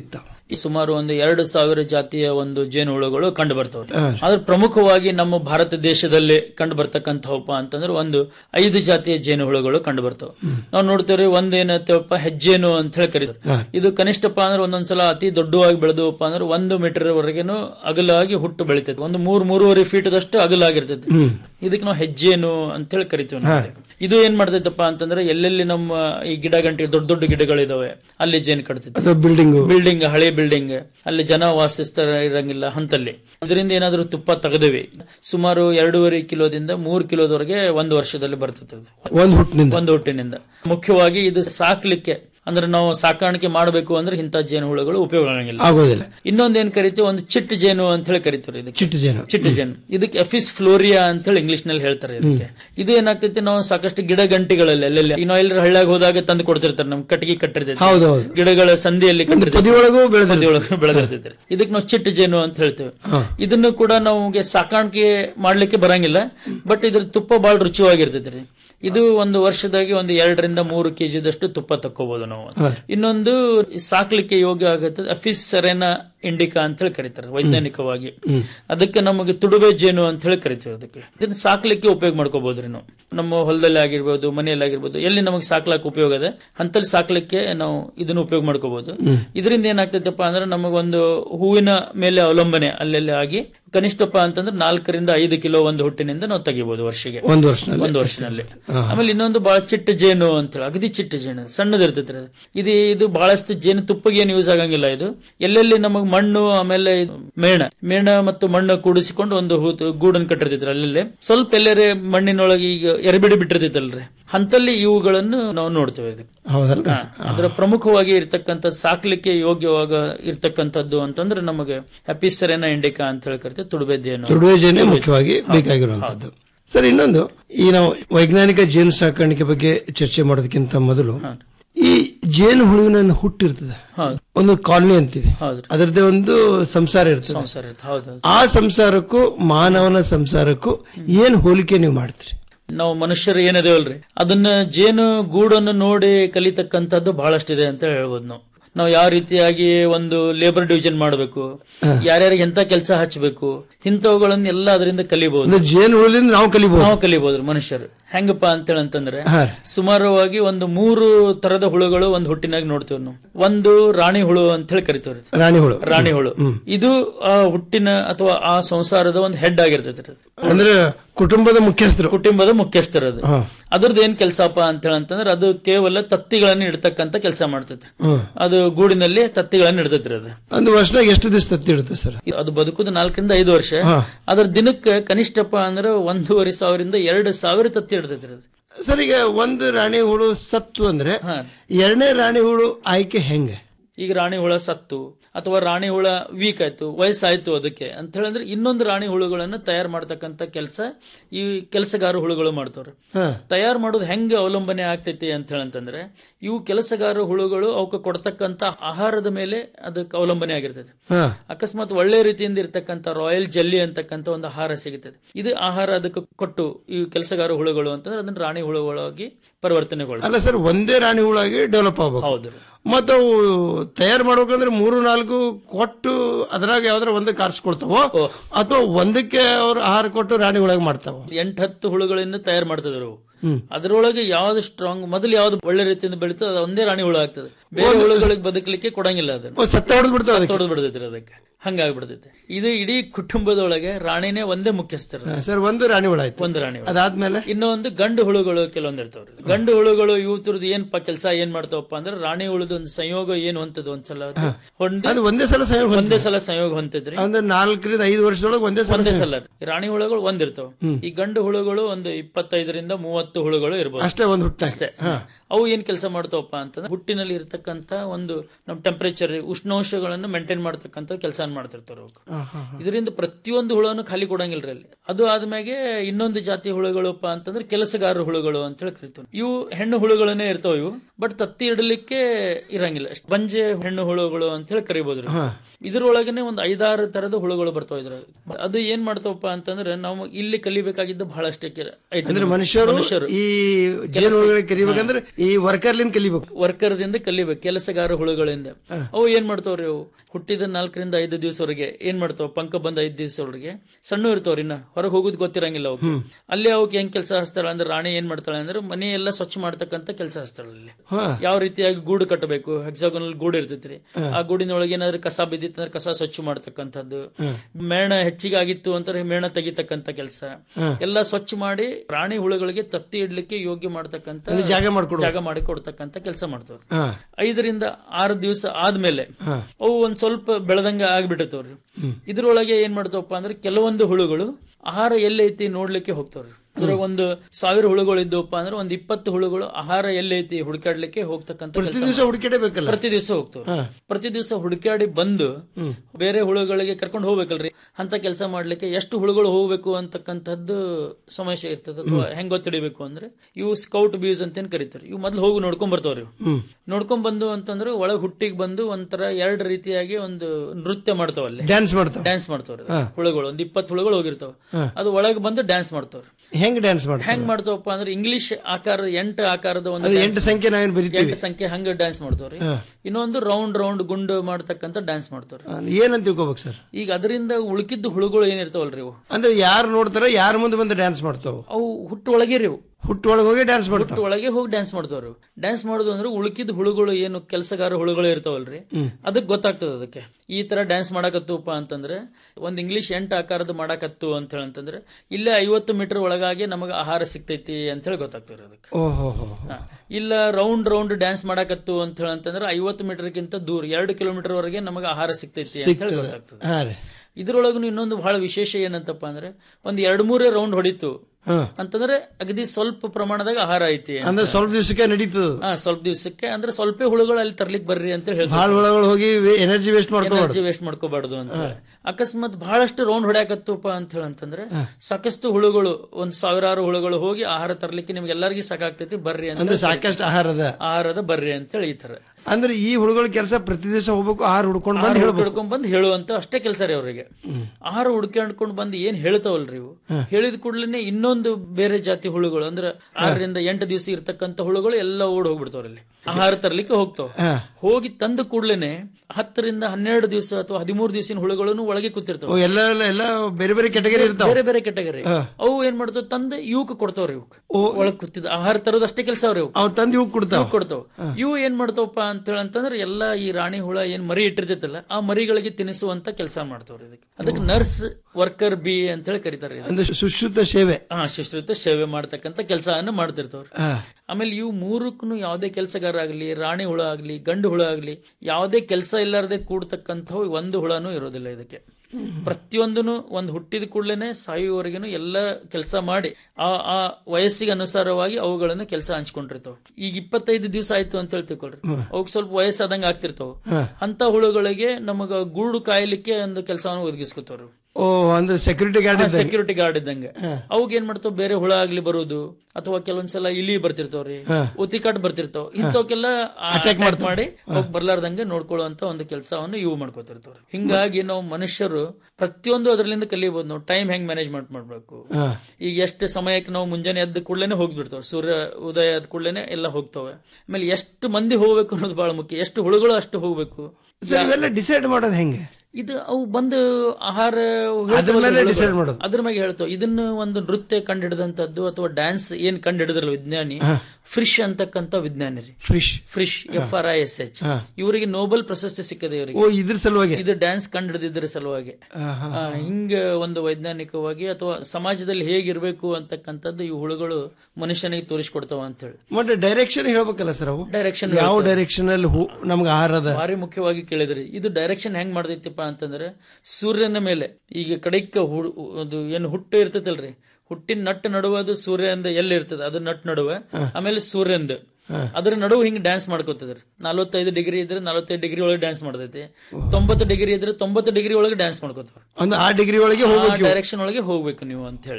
ಈ ಸುಮಾರು ಒಂದು ಎರಡು ಸಾವಿರ ಜಾತಿಯ ಒಂದು ಜೇನುಹುಳುಗಳು ಕಂಡು ಬರ್ತವೆ ಆದ್ರೆ ಪ್ರಮುಖವಾಗಿ ನಮ್ಮ ಭಾರತ ದೇಶದಲ್ಲಿ ಕಂಡು ಬರ್ತಕ್ಕಂಥವಪ್ಪ ಅಂತಂದ್ರೆ ಒಂದು ಐದು ಜಾತಿಯ ಜೇನುಹುಳುಗಳು ಕಂಡು ಬರ್ತವೆ ನಾವು ನೋಡ್ತೇವ್ರಿ ಒಂದ್ ಏನತ್ತೇವಪ್ಪ ಹೆಜ್ಜೇನು ಅಂತ ಹೇಳಿ ಕರೀತಾರೆ ಇದು ಕನಿಷ್ಠಪ್ಪ ಅಂದ್ರೆ ಒಂದೊಂದ್ಸಲ ಅತಿ ದೊಡ್ಡವಾಗಿ ಬೆಳೆದವಪ್ಪ ಅಂದ್ರೆ ಒಂದು ಮೀಟರ್ ವರೆಗೆನು ಅಗಲವಾಗಿ ಹುಟ್ಟು ಬೆಳಿತೈತಿ ಒಂದು ಮೂರ್ ಮೂರುವರೆ ಫೀಟ್ ದಷ್ಟು ಅಗಲಾಗಿರ್ತೈತಿ ಇದಕ್ಕೆ ನಾವು ಹೆಜ್ಜೇನು ಅಂತ ಹೇಳಿ ಕರಿತೀವಿ ನಾವು. ಇದು ಏನ್ ಮಾಡ್ತೈತಪ್ಪ ಅಂತಂದ್ರೆ ಎಲ್ಲೆಲ್ಲಿ ನಮ್ಮ ಈ ಗಿಡ ಗಂಟೆ ದೊಡ್ಡ ದೊಡ್ಡ ಗಿಡಗಳಿದಾವೆ ಅಲ್ಲಿ ಜೇನು ಕಟ್ತೈತಿ ಅದು ಬಿಲ್ಡಿಂಗ್ ಬಿಲ್ಡಿಂಗ್ ಹಳೆ ಬಿಲ್ಡಿಂಗ್ ಅಲ್ಲಿ ಜನ ವಾಸಿಸ್ತಾರ ಇರಂಗಿಲ್ಲ ಹಂತಲ್ಲಿ ಅದರಿಂದ ಏನಾದ್ರೂ ತುಪ್ಪ ತೆಗೆದಿವಿ ಸುಮಾರು ಎರಡೂವರೆ ಕಿಲೋದಿಂದ ಮೂರು ಕಿಲೋದವರೆಗೆ ಒಂದು ವರ್ಷದಲ್ಲಿ ಬರ್ತದೆ ಅದು. ಒಂದ್ ಹುಟ್ಟಿನಿಂದ ಒಂದು ಹುಟ್ಟಿನಿಂದ ಮುಖ್ಯವಾಗಿ ಇದು ಸಾಕ್ಲಿಕ್ಕೆ ಅಂದ್ರೆ ನಾವು ಸಾಕಾಣಿಕೆ ಮಾಡಬೇಕು ಅಂದ್ರೆ ಇಂಥ ಜೇನುಹುಳುಗಳು ಉಪಯೋಗ ಆಗಂಗಿಲ್ಲ ಆಗೋದಿಲ್ಲ ಇನ್ನೊಂದ್ ಏನ್ ಕರಿತೀವಿ ಒಂದು ಚಿಟ್ಟು ಜೇನು ಅಂತ ಹೇಳಿ ಕರಿತೀವಿ ಇದಕ್ಕೆ ಚಿಟ್ಟು ಜೇನು ಚಿಟ್ಟು ಜೇನು ಇದಕ್ಕೆ ಎಫಿಸ್ ಫ್ಲೋರಿಯಾ ಅಂತ ಹೇಳಿ ಇಂಗ್ಲಿಷ್ ನಲ್ಲಿ ಹೇಳ್ತಾರೆ ಇದಕ್ಕೆ ಇದು ಏನಾಗ್ತೈತಿ ನಾವು ಸಾಕಷ್ಟು ಗಿಡ ಗಂಟಿಗಳಲ್ಲಿ ಅಲ್ಲೆಲ್ಲಿ ಈಗ ನಾವು ಎಲ್ಲರ ಹಳ್ಳಿಯಾಗ ಹೋದಾಗ ತಂದು ಕೊಡ್ತಿರ್ತಾರೆ ನಮ್ ಕಟ್ಟಿಗೆ ಕಟ್ಟಿರ್ತೈತಿ ಹೌದು ಹೌದು ಗಿಡಗಳ ಸಂಧಿಯಲ್ಲಿ ಕಟ್ಟಿರ್ತೈತಿ ಪದಿಯೊಳಗೂ ಬೆಳೆದ ನದಿಯೊಳಗೆ ಬೆಳೆದಿರ್ತೈತೆ ಇದಕ್ಕೆ ನಾವು ಚಿಟ್ಟು ಜೇನು ಅಂತ ಹೇಳ್ತೇವೆ ಇದನ್ನು ಕೂಡ ನಮಗೆ ಸಾಕಾಣಿಕೆ ಮಾಡ್ಲಿಕ್ಕೆ ಬರಂಗಿಲ್ಲ ಬಟ್ ಇದ್ರ ತುಪ್ಪ ಬಹಳ ರುಚಿಯಾಗಿರ್ತೈತೆ ಇದು ಒಂದು ವರ್ಷದಾಗಿ ಒಂದು ಎರಡರಿಂದ ಮೂರು ಕೆಜಿದಷ್ಟು ತುಪ್ಪ ತಕ್ಕೋಬಹುದು ನಾವು ಇನ್ನೊಂದು ಸಾಕ್ಲಿಕ್ಕೆ ಯೋಗ್ಯ ಆಗುತ್ತೆ ಅಫಿಸ್ ಸೆರೆನಾ ಇಂಡಿಕಾ ಅಂತ ಹೇಳಿ ಕರೀತಾರೆ ವೈಜ್ಞಾನಿಕವಾಗಿ ಅದಕ್ಕೆ ನಮಗೆ ತುಡುಬೆ ಜೇನು ಅಂತ ಹೇಳಿ ಕರಿತೀವಿ ಅದಕ್ಕೆ ಇದನ್ನ ಸಾಕ್ಲಿಕ್ಕೆ ಉಪಯೋಗ ಮಾಡ್ಕೋಬಹುದ್ರಿ ನಾವು ನಮ್ಮ ಹೊಲದಲ್ಲಿ ಆಗಿರ್ಬೋದು ಮನೆಯಲ್ಲಿ ಆಗಿರ್ಬೋದು ಎಲ್ಲಿ ನಮಗೆ ಸಾಕ್ಲಾಕ ಉಪಯೋಗ ಇದೆ ಅಂತಲ್ಲಿ ಸಾಕ್ಲಿಕ್ಕೆ ನಾವು ಇದನ್ನ ಉಪಯೋಗ ಮಾಡ್ಕೋಬಹುದು ಇದರಿಂದ ಏನಾಗ್ತೈತಪ್ಪ ಅಂದ್ರೆ ನಮಗೊಂದು ಹೂವಿನ ಮೇಲೆ ಅವಲಂಬನೆ ಅಲ್ಲೆಲ್ಲಿ ಆಗಿ ಕನಿಷ್ಠಪ್ಪ ಅಂತಂದ್ರೆ ನಾಲ್ಕರಿಂದ ಐದು ಕಿಲೋ ಒಂದು ಹುಟ್ಟಿನಿಂದ ನಾವು ತೆಗಿಬಹುದು ವರ್ಷಿಗೆ ಒಂದು ವರ್ಷನಲ್ಲಿ ಒಂದು ವರ್ಷನಲ್ಲಿ ಆಮೇಲೆ ಇನ್ನೊಂದು ಬಹಳ ಚಿಟ್ಟ ಜೇನು ಅಂತ ಹೇಳಿ ಅಗದಿ ಚಿಟ್ಟ ಜೇನು ಸಣ್ಣದ ಇರ್ತೈತ್ರಿ ಅದು. ಇದು ಇದು ಬಹಳಷ್ಟು ಜೇನು ತುಪ್ಪಗೆ ಏನು ಯೂಸ್ ಆಗಂಗಿಲ್ಲ ಇದು ಎಲ್ಲೆಲ್ಲಿ ನಮಗ್ ಮಣ್ಣು ಆಮೇಲೆ ಇದು ಮೇಣ ಮೇಣ ಮತ್ತು ಮಣ್ಣು ಕೂಡಿಸಿಕೊಂಡು ಒಂದು ಹೂತು- ಗೂಡನ್ನು ಕಟ್ಟಿರ್ತೈತ್ರಿ ಅಲ್ಲೆಲ್ಲಿ ಸ್ವಲ್ಪ ಎಲ್ಲರೇ ಮಣ್ಣಿನೊಳಗೆ ಈಗ ಎರೆಬಿಡಿ ಬಿಟ್ಟಿರ್ತೈತಲ್ರಿ ಅಂತಲ್ಲಿ ಇವುಗಳನ್ನು ನಾವು ನೋಡ್ತೇವೆ ಇದಕ್ಕೆ ಹೌದಲ್ಲ ಹಾ, ಅದರ ಪ್ರಮುಖವಾಗಿ ಇರ್ತಕ್ಕಂಥ ಸಾಕ್ಲಿಕ್ಕೆ ಯೋಗ್ಯವಾಗ ಇರ್ತಕ್ಕಂಥದ್ದು ಅಂತಂದ್ರೆ ನಮಗೆ ಹ್ಯಾಪಿಸರೇನ ಇಂಡಿಕಾ ಅಂತ ಹೇಳಿ ಕರಿತೀವಿ ತುಡುಬೆ ಜೇನು ತುಡುವೆ ಜೇನೆ ಮುಖ್ಯವಾಗಿ ಬೇಕಾಗಿರುವಂತದ್ದು ಸರ್ ಇನ್ನೊಂದು ಈ ನಾವು ವೈಜ್ಞಾನಿಕ ಜೇನು ಸಾಕಾಣಿಕೆ ಬಗ್ಗೆ ಚರ್ಚೆ ಮಾಡೋದಕ್ಕಿಂತ ಮೊದಲು ಈ ಜೇನು ಹುಳುವಿನ ಹುಟ್ಟಿರ್ತದೆ ಹೌದು ಒಂದು ಕಾಲನಿ ಅಂತೀವಿ ಹೌದ್ರಿ. ಅದರದ್ದೇ ಒಂದು ಸಂಸಾರ ಇರ್ತದೆ ಸಂಸಾರ ಇರುತ್ತೆ. ಹೌದು ಆ ಸಂಸಾರಕ್ಕೂ ಮಾನವನ ಸಂಸಾರಕ್ಕೂ ಏನ್ ಹೋಲಿಕೆ ನೀವು ಮಾಡ್ತೀರಿ ನಾವು ಮನುಷ್ಯರು ಏನದೇವಲ್ರಿ ಅದನ್ನ ಜೇನು ಗೂಡನ್ನು ನೋಡಿ ಕಲಿತಕ್ಕಂಥದ್ದು ಬಹಳಷ್ಟಿದೆ ಅಂತ ಹೇಳ್ಬೋದು ನಾವು ನಾವು ಯಾವ ರೀತಿಯಾಗಿ ಒಂದು ಲೇಬರ್ ಡಿವಿಷನ್ ಮಾಡಬೇಕು ಯಾರ್ಯಾರಿಗೆ ಎಂತ ಕೆಲಸ ಹಚ್ಚಬೇಕು ಇಂಥವುಗಳನ್ನ ಎಲ್ಲ ಅದರಿಂದ ಕಲಿಬಹುದು ಅಂದ್ರೆ ಜೇನು ಹುಳುದಿಂದ ನಾವು ಕಲಿಬಹುದು ನಾವು ಕಲಿಬಹುದು ಮನುಷ್ಯರು ಹೆಂಗಪ್ಪ ಅಂತೇಳಿ ಅಂತಂದ್ರೆ ಹಾ. ಸುಮಾರವಾಗಿ ಒಂದು ಮೂರು ತರದ ಹುಳುಗಳು ಒಂದು ಹುಟ್ಟಿನಾಗ ನೋಡ್ತೇವೆ ನಾವು ಒಂದು ರಾಣಿ ಹುಳು ಅಂತ ಹೇಳಿ ಕರಿತೇವೆ ರಾಣಿ ಹುಳು ರಾಣಿ ಹುಳು ಇದು ಆ ಹುಟ್ಟಿನ ಅಥವಾ ಆ ಸಂಸಾರದ ಒಂದು ಹೆಡ್ ಆಗಿರ್ತೈತಿ ಅದು. ಅಂದ್ರೆ ಕುಟುಂಬದ ಮುಖ್ಯಸ್ಥರು ಕುಟುಂಬದ ಮುಖ್ಯಸ್ಥರದು ಅದ್ರದ್ದು ಏನ್ ಕೆಲ್ಸಪ್ಪ ಅಂತ ಹೇಳಂತಂದ್ರೆ ಅದು ಕೇವಲ ತತ್ತಿಗಳನ್ನ ಇಡ್ತಕ್ಕಂತ ಕೆಲಸ ಮಾಡ್ತೈತಿ ಹ್ಮ್. ಅದು ಗೂಡಿನಲ್ಲಿ ತತ್ತಿಗಳನ್ನ ಇಡ್ತೈತ್ರಿ ಅದು ಒಂದು ವರ್ಷದಾಗ ಎಷ್ಟು ದಿವಸ ತತ್ತಿ ಇಡುತ್ತೆ ಸರ್ ಅದು ಬದುಕುದು ನಾಲ್ಕರಿಂದ ಐದು ವರ್ಷ ಅದ್ರ ದಿನಕ್ಕೆ ಕನಿಷ್ಠಪ್ಪ ಅಂದ್ರೆ ಒಂದೂವರೆ ಸಾವಿರದಿಂದ ಎರಡು ಸಾವಿರ ತತ್ತಿ ಇಡ್ತೈತ್ರಿ ಅದು ಸರ್ ಈಗ ಒಂದು ರಾಣಿ ಹುಳು ಸತ್ತು ಅಂದ್ರೆ ಹಾ. ಎರಡನೇ ರಾಣಿ ಹುಳು ಆಯ್ಕೆ ಹೆಂಗೆ ಈಗ ರಾಣಿ ಹುಳ ಸತ್ತು ಅಥವಾ ರಾಣಿ ಹುಳ ವೀಕ್ ಆಯ್ತು ವಯಸ್ಸಾಯ್ತು ಅದಕ್ಕೆ ಅಂತ ಹೇಳಿದ್ರೆ ಇನ್ನೊಂದು ರಾಣಿ ಹುಳುಗಳನ್ನ ತಯಾರು ಮಾಡ್ತಕ್ಕಂತ ಕೆಲಸ ಈ ಕೆಲಸಗಾರ ಹುಳುಗಳು ಮಾಡ್ತಾವ್ರೆ ಹಾ. ತಯಾರು ಮಾಡೋದು ಹೆಂಗೆ ಅವಲಂಬನೆ ಆಗ್ತೈತಿ ಅಂತ ಹೇಳಂತಂದ್ರೆ ಇವು ಕೆಲಸಗಾರ ಹುಳುಗಳು ಅವಕ್ಕೆ ಕೊಡ್ತಕ್ಕಂತ ಆಹಾರದ ಮೇಲೆ ಅದಕ್ಕೆ ಅವಲಂಬನೆ ಆಗಿರ್ತೈತಿ ಹಾ. ಅಕಸ್ಮಾತ್ ಒಳ್ಳೆ ರೀತಿಯಿಂದ ಇರ್ತಕ್ಕಂಥ ರಾಯಲ್ ಜಲ್ಲಿ ಅಂತಕ್ಕಂಥ ಒಂದು ಆಹಾರ ಸಿಗುತ್ತದೆ ಇದು ಆಹಾರ ಅದಕ್ಕೆ ಕೊಟ್ಟು ಈ ಕೆಲಸಗಾರ ಹುಳುಗಳು ಅಂತಂದ್ರೆ ಅದನ್ನ ರಾಣಿ ಹುಳುಗಳಾಗಿ ಪರಿವರ್ತನೆಗೊಳ್ಳ ಅಲ್ಲ ಸರ್ ಒಂದೇ ರಾಣಿ ಹುಳಾಗಿ ಡೆವಲಪ್ ಆಗ್ಬೇಕು ಹೌದು ಮತ್ತು ಅವು ತಯಾರು ಮಾಡ್ಬೇಕಂದ್ರೆ ಮೂರು ನಾಲ್ಕು ಕೊಟ್ಟು ಅದ್ರಾಗ ಯಾವ್ದಾರ ಒಂದಕ್ಕೆ ಆರಿಸ್ಕೊಳ್ತಾವೋ ಅಥವಾ ಒಂದಕ್ಕೆ ಅವ್ರು ಆಹಾರ ಕೊಟ್ಟು ರಾಣಿ ಹುಳಾಗಿ ಮಾಡ್ತಾವ ಎಂಟ್ ಹತ್ತು ಹುಳುಗಳಿಂದ ತಯಾರು ಮಾಡ್ತಿದ್ರು ಅವು ಅದರೊಳಗೆ ಯಾವ್ದು ಸ್ಟ್ರಾಂಗ್ ಮೊದಲು ಯಾವ್ದು ಒಳ್ಳೆ ರೀತಿಯಿಂದ ಬೆಳೀತದೆ ಅದು ಒಂದೇ ರಾಣಿ ಹುಳ ಆಗ್ತದೆ ಬೇರೆ ಹುಳುಗಳಿಗೆ ಬದುಕಲಿಕ್ಕೆ ಕೊಡಂಗಿಲ್ಲ ಅದನ್ನ ಸತ್ತ ಹೊಡೆದ್ ಬಿಡ್ತಾವ ಅದಕ್ಕೆ. ತೊಡೆದು ಬಿಡ್ತೈತಿ ಅದಕ್ಕೆ ಹಂಗಾಗ್ಬಿಡ್ತೈತೆ ಇದು ಇಡೀ ಕುಟುಂಬದೊಳಗೆ ರಾಣಿನೇ ಒಂದೇ ಮುಖ್ಯಸ್ಥರು ಹಾ, ಸರ್ ಒಂದು ರಾಣಿ ಹುಳ ಆಯ್ತು ಒಂದು ರಾಣಿ ಹುಳ. ಅದಾದ್ಮೇಲೆ ಇನ್ನೊಂದು ಗಂಡು ಹುಳುಗಳು ಕೆಲವೊಂದು ಇರ್ತಾವ್ರಿ ಗಂಡು ಹುಳುಗಳು ಇವತ್ರದ್ದು ಏನ್ ಕೆಲಸ ಏನ್ ಮಾಡ್ತಾವಪ್ಪ ಅಂದ್ರೆ ರಾಣಿ ಹುಳದ ಒಂದು ಸಂಯೋಗ ಏನ್ ಹೊಂತದ ಒಂದ್ಸಲ ಅದು ಹೊಂದಿ ಅದು ಒಂದೇ ಸಲ ಸಂಯೋಗ ಹೊಂದ್ತದೆ. ಒಂದೇ ಸಲ ಸಂಯೋಗ ಹೊಂತಿದ್ರಿ ಅಂದ್ರೆ ನಾಲ್ಕರಿಂದ ಐದು ವರ್ಷದೊಳಗೆ ಒಂದೇ ಸಲ ಒಂದೇ ಸಂಯೋಗ. ಸಲ ರಾಣಿ ಹುಳುಗಳು ಒಂದಿರ್ತಾವ ಈ ಗಂಡು ಹುಳುಗಳು ಒಂದು ಇಪ್ಪತ್ತೈದರಿಂದ ಮೂವತ್ತು ಹುಳುಗಳು ಇರ್ಬೋದು ಅಷ್ಟೇ ಒಂದು ಹುಟ್ಟ ಅಷ್ಟೇ ಅವು ಏನ್ ಕೆಲಸ ಮಾಡ್ತಾವಪ್ಪ ಅಂತಂದ್ರೆ ಹುಟ್ಟಿನಲ್ಲಿ ಇರತಕ್ಕಂತ ಒಂದು ನಮ್ ಟೆಂಪರೇಚರ್ ಉಷ್ಣಾಂಶಗಳನ್ನು ಮೇಂಟೈನ್ ಮಾಡ್ತಕ್ಕಂತ ಕೆಲಸ ಮಾಡ್ತಿರ್ತಾರ ಅವಕ್ಕೆ ಇದರಿಂದ ಪ್ರತಿಯೊಂದು ಹುಳನು ಖಾಲಿ ಕೊಡಂಗಿಲ್ರಿ ಅಲ್ಲಿ ಅದು ಆದ್ಮೇಲೆ ಇನ್ನೊಂದು ಜಾತಿ ಹುಳುಗಳಪ್ಪ ಅಂತಂದ್ರೆ ಕೆಲಸಗಾರ ಹುಳುಗಳು ಅಂತ ಹೇಳಿ ಕರಿತೀವಿ ಇವು ಹೆಣ್ಣು ಹುಳುಗಳನ್ನೇ ಇರ್ತಾವ ಇವು ಬಟ್ ತತ್ತಿ ಇಡಲಿಕ್ಕೆ ಇರಂಗಿಲ್ಲ ಬಂಜೆ ಹೆಣ್ಣು ಹುಳುಗಳು ಅಂತ ಹೇಳಿ ಕರಿಬಹುದು ಇದ್ರೊಳಗನೆ ಒಂದು ಐದಾರು ತರದ ಹುಳುಗಳು ಬರ್ತಾವ ಇದ್ರ ಅದು ಏನ್ ಮಾಡ್ತಾವಪ್ಪ ಅಂತಂದ್ರೆ ನಾವು ಇಲ್ಲಿ ಕಲಿಬೇಕಾಗಿದ್ದು ಬಹಳಷ್ಟೇ ಕೆ- ಐತೆ ಅಂದ್ರೆ ನಮ್ಗೆ. ಮನುಷ್ಯರು ಈ ಜೇನುಹುಳುಗಳಿಗೆ ಕಲಿಬೇಕಂದ್ರೆ ಈ ವರ್ಕರ್ಲಿಂದ ಕಲಿಬೇಕು ವರ್ಕರ್ದಿಂದ ಕಲಿಬೇಕು ಕೆಲಸಗಾರ ಹುಳುಗಳಿಂದ ಅವು ಏನ್ ಮಾಡ್ತಾವ್ರಿ ಅವು ಹುಟ್ಟಿದ ನಾಲ್ಕರಿಂದ ಐದು ದಿವಸವರೆಗೆ ಏನ್ ಮಾಡ್ತಾವ ಪಂಕ ಬಂದ ಐದು ದಿವಸವರೆಗೆ ಸಣ್ಣ ಇರ್ತಾವ್ರಿ ಇನ್ನ ಹೊರಗೆ ಹೋಗುದ್ ಗೊತ್ತಿರಂಗಿಲ್ಲ ಅವಕ್ಕೆ ಅಲ್ಲಿ ಅವಕ್ಕೆ ಹೆಂಗ್ ಕೆಲಸ ಹಚ್ತಾಳ ಅಂದ್ರೆ ರಾಣಿ ಏನ್ ಮಾಡ್ತಾಳೆ ಅಂದ್ರೆ ಮನೆ ಎಲ್ಲ ಸ್ವಚ್ಛ ಮಾಡ್ತಕ್ಕಂತ ಕೆಲಸ ಹಚ್ತಾಳ ಅಲ್ಲಿ ಯಾವ ರೀತಿಯಾಗಿ ಗೂಡು ಕಟ್ಟಬೇಕು ಹೆಕ್ಸಾಗೋನಲ್ ಗೂಡು ಇರ್ತೈತ್ರಿ ಆ ಗೂಡಿನೊಳಗೆ ಏನಾದ್ರು ಕಸ ಬಿದ್ದಿತ್ತಂದ್ರೆ ಕಸ ಸ್ವಚ್ಛ ಮಾಡ್ತಕ್ಕಂಥದ್ದು ಮೇಣ ಹೆಚ್ಚಿಗೆ ಆಗಿತ್ತು ಅಂತಂದ್ರೆ ಮೇಣ ತೆಗಿತಕ್ಕಂತ ಕೆಲಸ ಎಲ್ಲ ಸ್ವಚ್ಛ ಮಾಡಿ ರಾಣಿ ಹುಳುಗಳಿಗೆ ತತ್ತಿ ಇಡ್ಲಿಕ್ಕೆ ಯೋಗ್ಯ ಮಾಡ್ತಕ್ಕಂತ ಅಂದ್ರೆ ಜಾಗ ಮಾಡ್ಕೊಡು. ಜಾಗ ಮಾಡಿ ಕೊಡ್ತಕ್ಕಂತ ಕೆಲಸ ಮಾಡ್ತಾವ್ರಿ ಹಾ. ಐದರಿಂದ ಆರು ದಿವಸ ಆದ್ಮೇಲೆ ಅವು ಒಂದ್ ಸ್ವಲ್ಪ ಬೆಳೆದಂಗ ಆಗ್ಬಿಟ್ಟತವ್ರಿ ಇದ್ರೊಳಗೆ ಏನ್ ಮಾಡ್ತಾವಪ್ಪ ಅಂದ್ರೆ ಕೆಲವೊಂದು ಹುಳುಗಳು ಆಹಾರ ಎಲ್ಲೈತಿ ನೋಡ್ಲಿಕ್ಕೆ ಹೋಗ್ತಾವ್ರಿ ಅದ್ರಾಗ ಒಂದು ಸಾವಿರ ಹುಳುಗಳು ಇದ್ದವಪ್ಪ ಅಂದ್ರೆ ಒಂದ್ ಇಪ್ಪತ್ತು ಹುಳುಗಳು ಆಹಾರ ಎಲ್ಲೈತಿ ಹುಡುಕಾಡ್ಲಿಕ್ಕೆ ಹೋಗ್ತಕ್ಕಂತ ಪ್ರತಿ ಕೆಲ್ಸ ದಿವಸ ಮಾಡ್ತಾವ್. ಹುಡುಕಿಡಬೇಕಲ್ಲ ಪ್ರತಿ ದಿವಸ ಹೋಗ್ತಾವ ಪ್ರತಿ ದಿವಸ ಹುಡುಕಾಡಿ ಬಂದು ಬೇರೆ ಹುಳುಗಳಿಗೆ ಕರ್ಕೊಂಡು ಹೋಗ್ಬೇಕಲ್ರಿ ಅಂತ ಕೆಲಸ ಮಾಡ್ಲಿಕ್ಕೆ ಎಷ್ಟು ಹುಳುಗಳು ಹೋಗ್ಬೇಕು ಅಂತಕ್ಕಂಥದ್ದು ಸಮಸ್ಯೆ ಇರ್ತದೆ ಅಥವಾ ಹೆಂಗ್ ಗೊತ್ತಿಡಿಬೇಕು ಅಂದ್ರೆ ಇವು ಸ್ಕೌಟ್ ಬೀಸ್ ಅಂತ ಏನ್ ಕರೀತಾರೆ ಇವು ಮೊದ್ಲು ಹೋಗಿ ನೋಡ್ಕೊಂಡ್ ಬರ್ತಾವ್ರಿ ಇವು. ನೋಡ್ಕೊಂಡ್ ಬಂದು ಅಂತಂದ್ರೆ ಒಳಗ್ ಹುಟ್ಟಿಗೆ ಬಂದು ಒಂಥರ ಎರಡ್ ರೀತಿಯಾಗಿ ಒಂದು ನೃತ್ಯ ಮಾಡ್ತಾವ ಅಲ್ಲಿ ಡ್ಯಾನ್ಸ್ ಮಾಡ್ತಾವ ಡ್ಯಾನ್ಸ್ ಮಾಡ್ತಾವ್ರಿ ಹುಳುಗಳು ಒಂದ್ ಇಪ್ಪತ್ತು ಹುಳುಗಳು ಹೋಗಿರ್ತಾವ ಅದು ಒಳಗ್ ಬಂದು ಡ್ಯಾನ್ಸ್ ಮಾಡ್ತಾವ್ರಿ ಹೆಂಗ್ ಡ್ಯಾನ್ಸ್ ಮಾಡ್ತಾವ ಹೆಂಗ್ ಮಾಡ್ತಾವಪ್ಪ ಅಂದ್ರೆ ಇಂಗ್ಲಿಷ್ ಆಕಾರದ ಎಂಟು ಆಕಾರದ ಒಂದು ಅದು dance- ಎಂಟು ಸಂಖ್ಯೆ ನಾವೇನ್ ಬರಿತೀವಿ ಎಂಟು ಸಂಖ್ಯೆ ಹಂಗ ಡ್ಯಾನ್ಸ್ ಮಾಡ್ತಾವ್ರಿ ಇನ್ನೊಂದು ರೌಂಡ್ ರೌಂಡ್ ಗುಂಡು ಮಾಡ್ತಕ್ಕಂತ ಡ್ಯಾನ್ಸ್ ಮಾಡ್ತಾವ್ರಿ ಏನಂತ ತಿಳ್ಕೊಬೇಕು ಸರ್ ಈಗ ಅದರಿಂದ ಉಳುಕಿದ್ದು ಹುಳುಗಳು ಏನಿರ್ತಾವಲ್ರಿ ಇವು ಅಂದ್ರೆ ಯಾರು ನೋಡ್ತಾರ ಯಾರ ಮುಂದೆ ಬಂದು ಡ್ಯಾನ್ಸ್ ಮಾಡ್ತಾವ ಅವು ಹುಟ್ಟು ಒಳಗೆ ರೀ ಇವು ಹುಟ್ಟೊಳಗೆ ಹೋಗಿ ಡ್ಯಾನ್ಸ್ ಮಾಡ್ತಾವ ಹುಟ್ಟು ಒಳಗೆ ಹೋಗಿ ಡ್ಯಾನ್ಸ್ ಮಾಡ್ತಾವ್ರಿ ಇವು. ಡ್ಯಾನ್ಸ್ ಮಾಡೋದು ಅಂದ್ರೆ ಉಳುಕಿದ ಹುಳುಗಳು ಏನು ಕೆಲಸಗಾರ ಹುಳುಗಳು ಇರ್ತಾವಲ್ರಿ ಅದಕ್ಕೆ ಗೊತ್ತಾಗ್ತದ ಅದಕ್ಕೆ ಈ ತರ ಡ್ಯಾನ್ಸ್ ಮಾಡಕತ್ತುಪ್ಪ ಅಂತಂದ್ರೆ ಒಂದ್ ಇಂಗ್ಲಿಷ್ ಎಂಟು ಆಕಾರದ ಮಾಡಕತ್ತು ಅಂತ ಹೇಳಂತಂದ್ರೆ ಇಲ್ಲೇ ಐವತ್ತು ಮೀಟರ್ ಒಳಗಾಗಿ ನಮಗೆ ಆಹಾರ ಸಿಗ್ತೈತಿ ಅಂತ ಹೇಳಿ ಗೊತ್ತಾಗ್ತದೆ ಅದಕ್ಕೆ ಓಹೋ ಹಾ. ಇಲ್ಲ ರೌಂಡ್ ರೌಂಡ್ ಡ್ಯಾನ್ಸ್ ಮಾಡಕತ್ತು ಅಂತ ಹೇಳಂತಂದ್ರೆ ಐವತ್ತು ಮೀಟರ್ಗಿಂತ ದೂರ ಎರಡು ಕಿಲೋಮೀಟರ್ ವರೆಗೆ ನಮಗೆ ಆಹಾರ ಸಿಗ್ತೈತಿ ಅಂತ ಹೇಳಿ ಗೊತ್ತಾಗ್ತದೆ ಹಾ ರೀ ಇದ್ರೊಳಗೂ ಇನ್ನೊಂದು ಬಹಳ ವಿಶೇಷ ಏನಂತಪ್ಪ ಅಂದ್ರೆ ಒಂದ್ ಎರಡ್ ಮೂರೇ ರೌಂಡ್ ಹೊಡಿತು ಹಾ. ಅಂತಂದ್ರೆ ಅಗದಿ ಸ್ವಲ್ಪ ಪ್ರಮಾಣದಾಗ ಆಹಾರ ಐತಿ ಅಂತ. ಅಂದ್ರೆ ಸ್ವಲ್ಪ ದಿವಸಕ್ಕೆ ನಡೀತದ ಹಾ ಸ್ವಲ್ಪ ದಿವಸಕ್ಕೆ ಅಂದ್ರೆ ಸ್ವಲ್ಪ ಹುಳುಗಳು ಅಲ್ಲಿ ತರ್ಲಿಕ್ ಬರ್ರಿ ಅಂತ ಭಾಳ ಹೇಳ್ತಾರೆ ಒಳಗಳು ಹೋಗಿ ಎನರ್ಜಿ ವೇಸ್ಟ್ ಮಾಡ್ಕೋಬಾರ್ದು ಎನರ್ಜಿ ವೇಸ್ಟ್ ಮಾಡ್ಕೋಬಾರ್ದು ಅಂತ ಹೇಳಿ. ಅಕಸ್ಮಾತ್ ಬಹಳಷ್ಟು ರೌಂಡ್ ಹೊಡ್ಯಾಕತ್ತುಪ್ಪ ಅಂತ ಹೇಳಂತಂದ್ರೆ ಸಾಕಷ್ಟು ಹುಳುಗಳು ಒಂದ್ ಸಾವಿರಾರು ಹುಳುಗಳು ಹೋಗಿ ಆಹಾರ ತರ್ಲಿಕ್ಕೆ ನಿಮ್ಗೆ ಎಲ್ಲರಿಗೂ ಸಾಕಾಗ್ತೈತಿ ಬರ್ರಿ ಅಂತ ಅಂದ್ರೆ ಸಾಕಷ್ಟು ಆಹಾರದ ಆಹಾರದ ಬರ್ರಿ ಅಂತ ಹೇಳಿ ಈ ತರ ಅಂದ್ರೆ ಈ ಹುಳುಗಳ ಕೆಲಸ ಪ್ರತಿ ದಿವಸ ಹೋಗ್ಬೇಕು ಆಹಾರ ಹುಡ್ಕೊಂಡು ಬಂದು ಹೇಳ್ಬೇಕು ಹುಡ್ಕೊಂಡ್ ಬಂದು ಹೇಳುವಂತ ಅಷ್ಟೇ ಕೆಲಸ ರೀ ಅವ್ರಿಗೆ ಆಹಾರ ಹುಡ್ಕೊಂಡ್ಕೊಂಡ್ ಬಂದು ಏನ್ ಹೇಳ್ತಾವಲ್ರಿ ಇವು ಹೇಳಿದ ಕೂಡ್ಲೇನೆ ಇನ್ನೊಂದು ಬೇರೆ ಜಾತಿ ಹುಳುಗಳು ಅಂದ್ರೆ ಆರರಿಂದ ಎಂಟು ದಿವಸ ಇರ್ತಕ್ಕಂತ ಹುಳುಗಳು ಎಲ್ಲ ಓಡ್ ಹೋಗ್ಬಿಡ್ತಾವ್ರಲ್ಲಿ ಆಹಾರ ತರ್ಲಿಕ್ಕೆ ಹೋಗ್ತಾವ ಹೋಗಿ ತಂದ ಕೂಡ್ಲೇನೆ ಹತ್ತರಿಂದ ಹನ್ನೆರಡು ದಿವಸ ಅಥವಾ ಹದಿಮೂರು ದಿವಸಿನ ಹುಳುಗಳನ್ನು ಒಳಗೆ ಕೂತಿರ್ತಾವ ಓ, ಎಲ್ಲ ಎಲ್ಲ ಎಲ್ಲ ಬೇರೆ ಬೇರೆ ಕೆಟಗರಿ ಇರ್ತಾವ ಬೇರೆ ಬೇರೆ ಕೆಟಗರಿ ಅವು ಏನ್ ಮಾಡ್ತಾವ ತಂದು ಇವಕ್ ಕೊಡ್ತಾವ್ರಿ ಇವಕ್ ಒಳಗ್ ಕೂತಿದ್ ಆಹಾರ ತರೋದು ಅಷ್ಟೇ ಕೆಲಸ ಅವ್ರಿ ಇವು ಅವ್ ತಂದು ಇವ್ ಕೊಡ್ತಾವ ಕೊಡ್ತಾವ ಇವು ಏನ್ ಮಾಡ್ತಾವಪ್ಪ ಅಂತ ಹೇಳಂತಂದ್ರೆ ಎಲ್ಲಾ ಈ ರಾಣಿ ಹುಳ ಏನ್ ಮರಿ ಇಟ್ಟಿರ್ತೈತಲ್ಲ ಆ ಮರಿಗಳಿಗೆ ತಿನ್ನಿಸುವಂತ ಕೆಲಸ ಮಾಡ್ತಾವ್ರಿ ಇದಕ್ಕೆ ಅದಕ್ಕೆ ನರ್ಸ್ ವರ್ಕರ್ ಬಿ ಅಂತ ಹೇಳಿ ಕರೀತಾರೆ ಇದನ್ನ. ಅಂದ್ರೆ ಸುಶ್ರುತ ಸೇವೆ ಹಾ ಶುಶ್ರುತ ಸೇವೆ ಮಾಡ್ತಕ್ಕಂತ ಕೆಲಸವನ್ನು ಮಾಡ್ತಿರ್ತವ್ರು ಹಾ. ಆಮೇಲೆ ಇವು ಮೂರಕ್ಕೂ ಯಾವುದೇ ಕೆಲಸಗಾರ ಆಗ್ಲಿ ರಾಣಿ ಹುಳ ಆಗ್ಲಿ ಗಂಡು ಹುಳ ಆಗ್ಲಿ ಯಾವುದೇ ಕೆಲಸ ಇಲ್ಲಾರದೆ ಕೂಡ್ತಕ್ಕಂಥವು ಒಂದು ಹುಳನೂ ಇರೋದಿಲ್ಲ ಇದಕ್ಕೆ ಪ್ರತಿಯೊಂದನು ಒಂದು ಹುಟ್ಟಿದ ಕೂಡಲೇನೆ ಸಾಯುವವರೆಗೂ ಎಲ್ಲ ಕೆಲಸ ಮಾಡಿ ಆ ಆ ವಯಸ್ಸಿಗೆ ಅನುಸಾರವಾಗಿ ಅವುಗಳನ್ನು ಕೆಲಸ ಹಂಚ್ಕೊಂಡಿರ್ತಾವ ಈಗ ಇಪ್ಪತ್ತೈದು ದಿವಸ ಆಯ್ತು ಅಂತ ಹೇಳಿ ತಿಳ್ಕೊಳ್ರಿ ಅವಕ್ ಸ್ವಲ್ಪ ವಯಸ್ಸಾದಂಗ ಆಗ್ತಿರ್ತಾವ ಅಂತ ಹುಳುಗಳಿಗೆ ನಮಗ ಗೂಡು ಕಾಯ್ಲಿಕ್ಕೆ ಒಂದು ಕೆಲಸವನ್ನು ಒದಗಿಸ್ಕೊತಾವ್ರು ಓ ಅಂದ್ರೆ ಸೆಕ್ಯೂರಿಟಿ ಗಾರ್ಡ್ ಇದ್ದಂಗೆ. ಸೆಕ್ಯೂರಿಟಿ ಗಾರ್ಡ್ ಇದ್ದಂಗೆ ಅವಾಗ ಏನ್ ಮಾಡ್ತಾವ ಬೇರೆ ಹುಳ ಆಗ್ಲಿ ಬರುದು ಅಥವಾ ಕೆಲವೊಂದ್ಸಲ ಇಲಿ ಬರ್ತಿರ್ತಾವ್ರಿ ಉತ್ತಿಕಾಟ್ ಬರ್ತಿರ್ತಾವ ಇಂಥವಕ್ಕೆಲ್ಲ ಅಟ್ಯಾಕ್ ಮಾಡಿ ಅವ್ ಬರ್ಲಾರ್ದಂಗೆ ನೋಡ್ಕೊಳ್ಳುವಂತ ಒಂದು ಕೆಲಸವನ್ನು ಇವು ಮಾಡ್ಕೋತಿರ್ತಾವ್ರಿ ಹಿಂಗಾಗಿ ನಾವು ಮನುಷ್ಯರು ಪ್ರತಿಯೊಂದು ಅದರಲ್ಲಿಂದ ಕಲಿಬಹುದು ನಾವು ಟೈಮ್ ಹೆಂಗ್ ಮ್ಯಾನೇಜ್ಮೆಂಟ್ ಮಾಡ್ಬೇಕು ಈಗ ಎಷ್ಟು ಸಮಯಕ್ಕೆ ನಾವು ಮುಂಜಾನೆ ಎದ್ದ ಕೂಡಲೇನೆ ಹೋಗ್ಬಿಡ್ತಾವ ಸೂರ್ಯ ಉದಯ ಆದ ಕೂಡಲೇನೆ ಎಲ್ಲ ಹೋಗ್ತಾವೆ ಆಮೇಲೆ ಎಷ್ಟು ಮಂದಿ ಹೋಗ್ಬೇಕು ಅನ್ನೋದು ಬಹಳ ಮುಖ್ಯ ಎಷ್ಟು ಹುಳುಗಳು ಅಷ್ಟು ಹೋಗ್ಬೇಕು ಸರ್ ಇವೆಲ್ಲ ಡಿಸೈಡ್ ಮಾಡೋದು ಹೆಂಗೆ ಇದು ಅವು ಬಂದು ಆಹಾರ ಅದ್ರ ಮೇಲೆ decide ಮಾಡೋದು. ಅದ್ರ ಮೇಲೆ ಹೇಳ್ತಾವ ಇದನ್ನ ಒಂದು ನೃತ್ಯ ಕಂಡು ಹಿಡಿದಂತದ್ದು ಅಥವಾ ಡ್ಯಾನ್ಸ್ ಏನ್ ಕಂಡು ಹಿಡಿದ್ರಲ್ಲ ವಿಜ್ಞಾನಿ ಫ್ರಿಶ್ ಅಂತಕ್ಕಂತ ವಿಜ್ಞಾನಿ ರೀ Frisch Frisch F R I S H ಇವರಿಗೆ ನೋಬೆಲ್ ಪ್ರಶಸ್ತಿ ಸಿಕ್ಕದೆ ಓ ಇವರಿಗೆ ಇದ್ರ ಸಲುವಾಗಿ ಇದು ಡ್ಯಾನ್ಸ್ ಕಂಡು ಹಿಡಿದಿದ್ರ ಸಲುವಾಗಿ ಆ, ಹಿಂಗ ಒಂದು ವೈಜ್ಞಾನಿಕವಾಗಿ ಅಥವಾ ಸಮಾಜದಲ್ಲಿ ಹೇಗಿರ್ಬೇಕು ಅಂತಕ್ಕಂಥದ್ದು ಈ ಹುಳುಗಳು ಮನುಷ್ಯನಿಗೆ ತೋರಿಸ್ಕೊಡ್ತಾವ ಅಂತ ಹೇಳಿ ಮತ್ತೆ ಡೈರೆಕ್ಷನ್ ಹೇಳ್ಬೇಕಲ್ಲ ಸರ್ ಅವು ಡೈರೆಕ್ಷನ್ ಯಾವ ಡೈರೆಕ್ಷನ್ ಅಲ್ಲಿ ಹೂ- ನಮ್ಗೆ ಆಹಾರದ ಭಾರಿ ಮುಖ್ಯವಾಗಿ ಕೇಳಿದ್ರಿ ಇದು ಡೈರೆಕ್ಷನ್ ಹೆಂಗ್ ಮಾಡ್ದೈತಿಪ್ಪ ಅಂತಂದ್ರೆ ಸೂರ್ಯನ ಮೇಲೆ ಈಗ ಕಡೆಕ್ಕ ಹು- ಅದು ಏನು ಹುಟ್ಟು ಇರ್ತೈತಲ್ರಿ ಹುಟ್ಟಿನ ನಟ್ಟು ನಡುವುದು ಸೂರ್ಯಂದ ಎಲ್ಲಿ ಇರ್ತದೆ ಅದು ನಟ್ ನಡುವೆ ಆಮೇಲೆ ಸೂರ್ಯಂದ ಅದ್ರ ನಡುವೆ ಹಿಂಗ್ ಡ್ಯಾನ್ಸ್ ಮಾಡ್ಕೋತಿದ್ರಿ ನಲವತ್ತೈದು ಡಿಗ್ರಿ ಇದ್ರೆ ನಲವತ್ತೈದು ಡಿಗ್ರಿ ಒಳಗೆ ಡ್ಯಾನ್ಸ್ ಮಾಡ್ತೈತಿ ತೊಂಬತ್ತು ಡಿಗ್ರಿ ಇದ್ರೆ ತೊಂಬತ್ತು ಡಿಗ್ರಿ ಒಳಗೆ ಡ್ಯಾನ್ಸ್ ಮಾಡ್ಕೋತಾರ ಒಂದು ಆ ಡಿಗ್ರಿ ಒಳಗೆ ಹೋಗ್ಬೇಕು ಡೈರೆಕ್ಷನ್ ಒಳಗೆ ಹೋಗ್ಬೇಕು ನೀವು ಅಂತ ಹೇಳಿ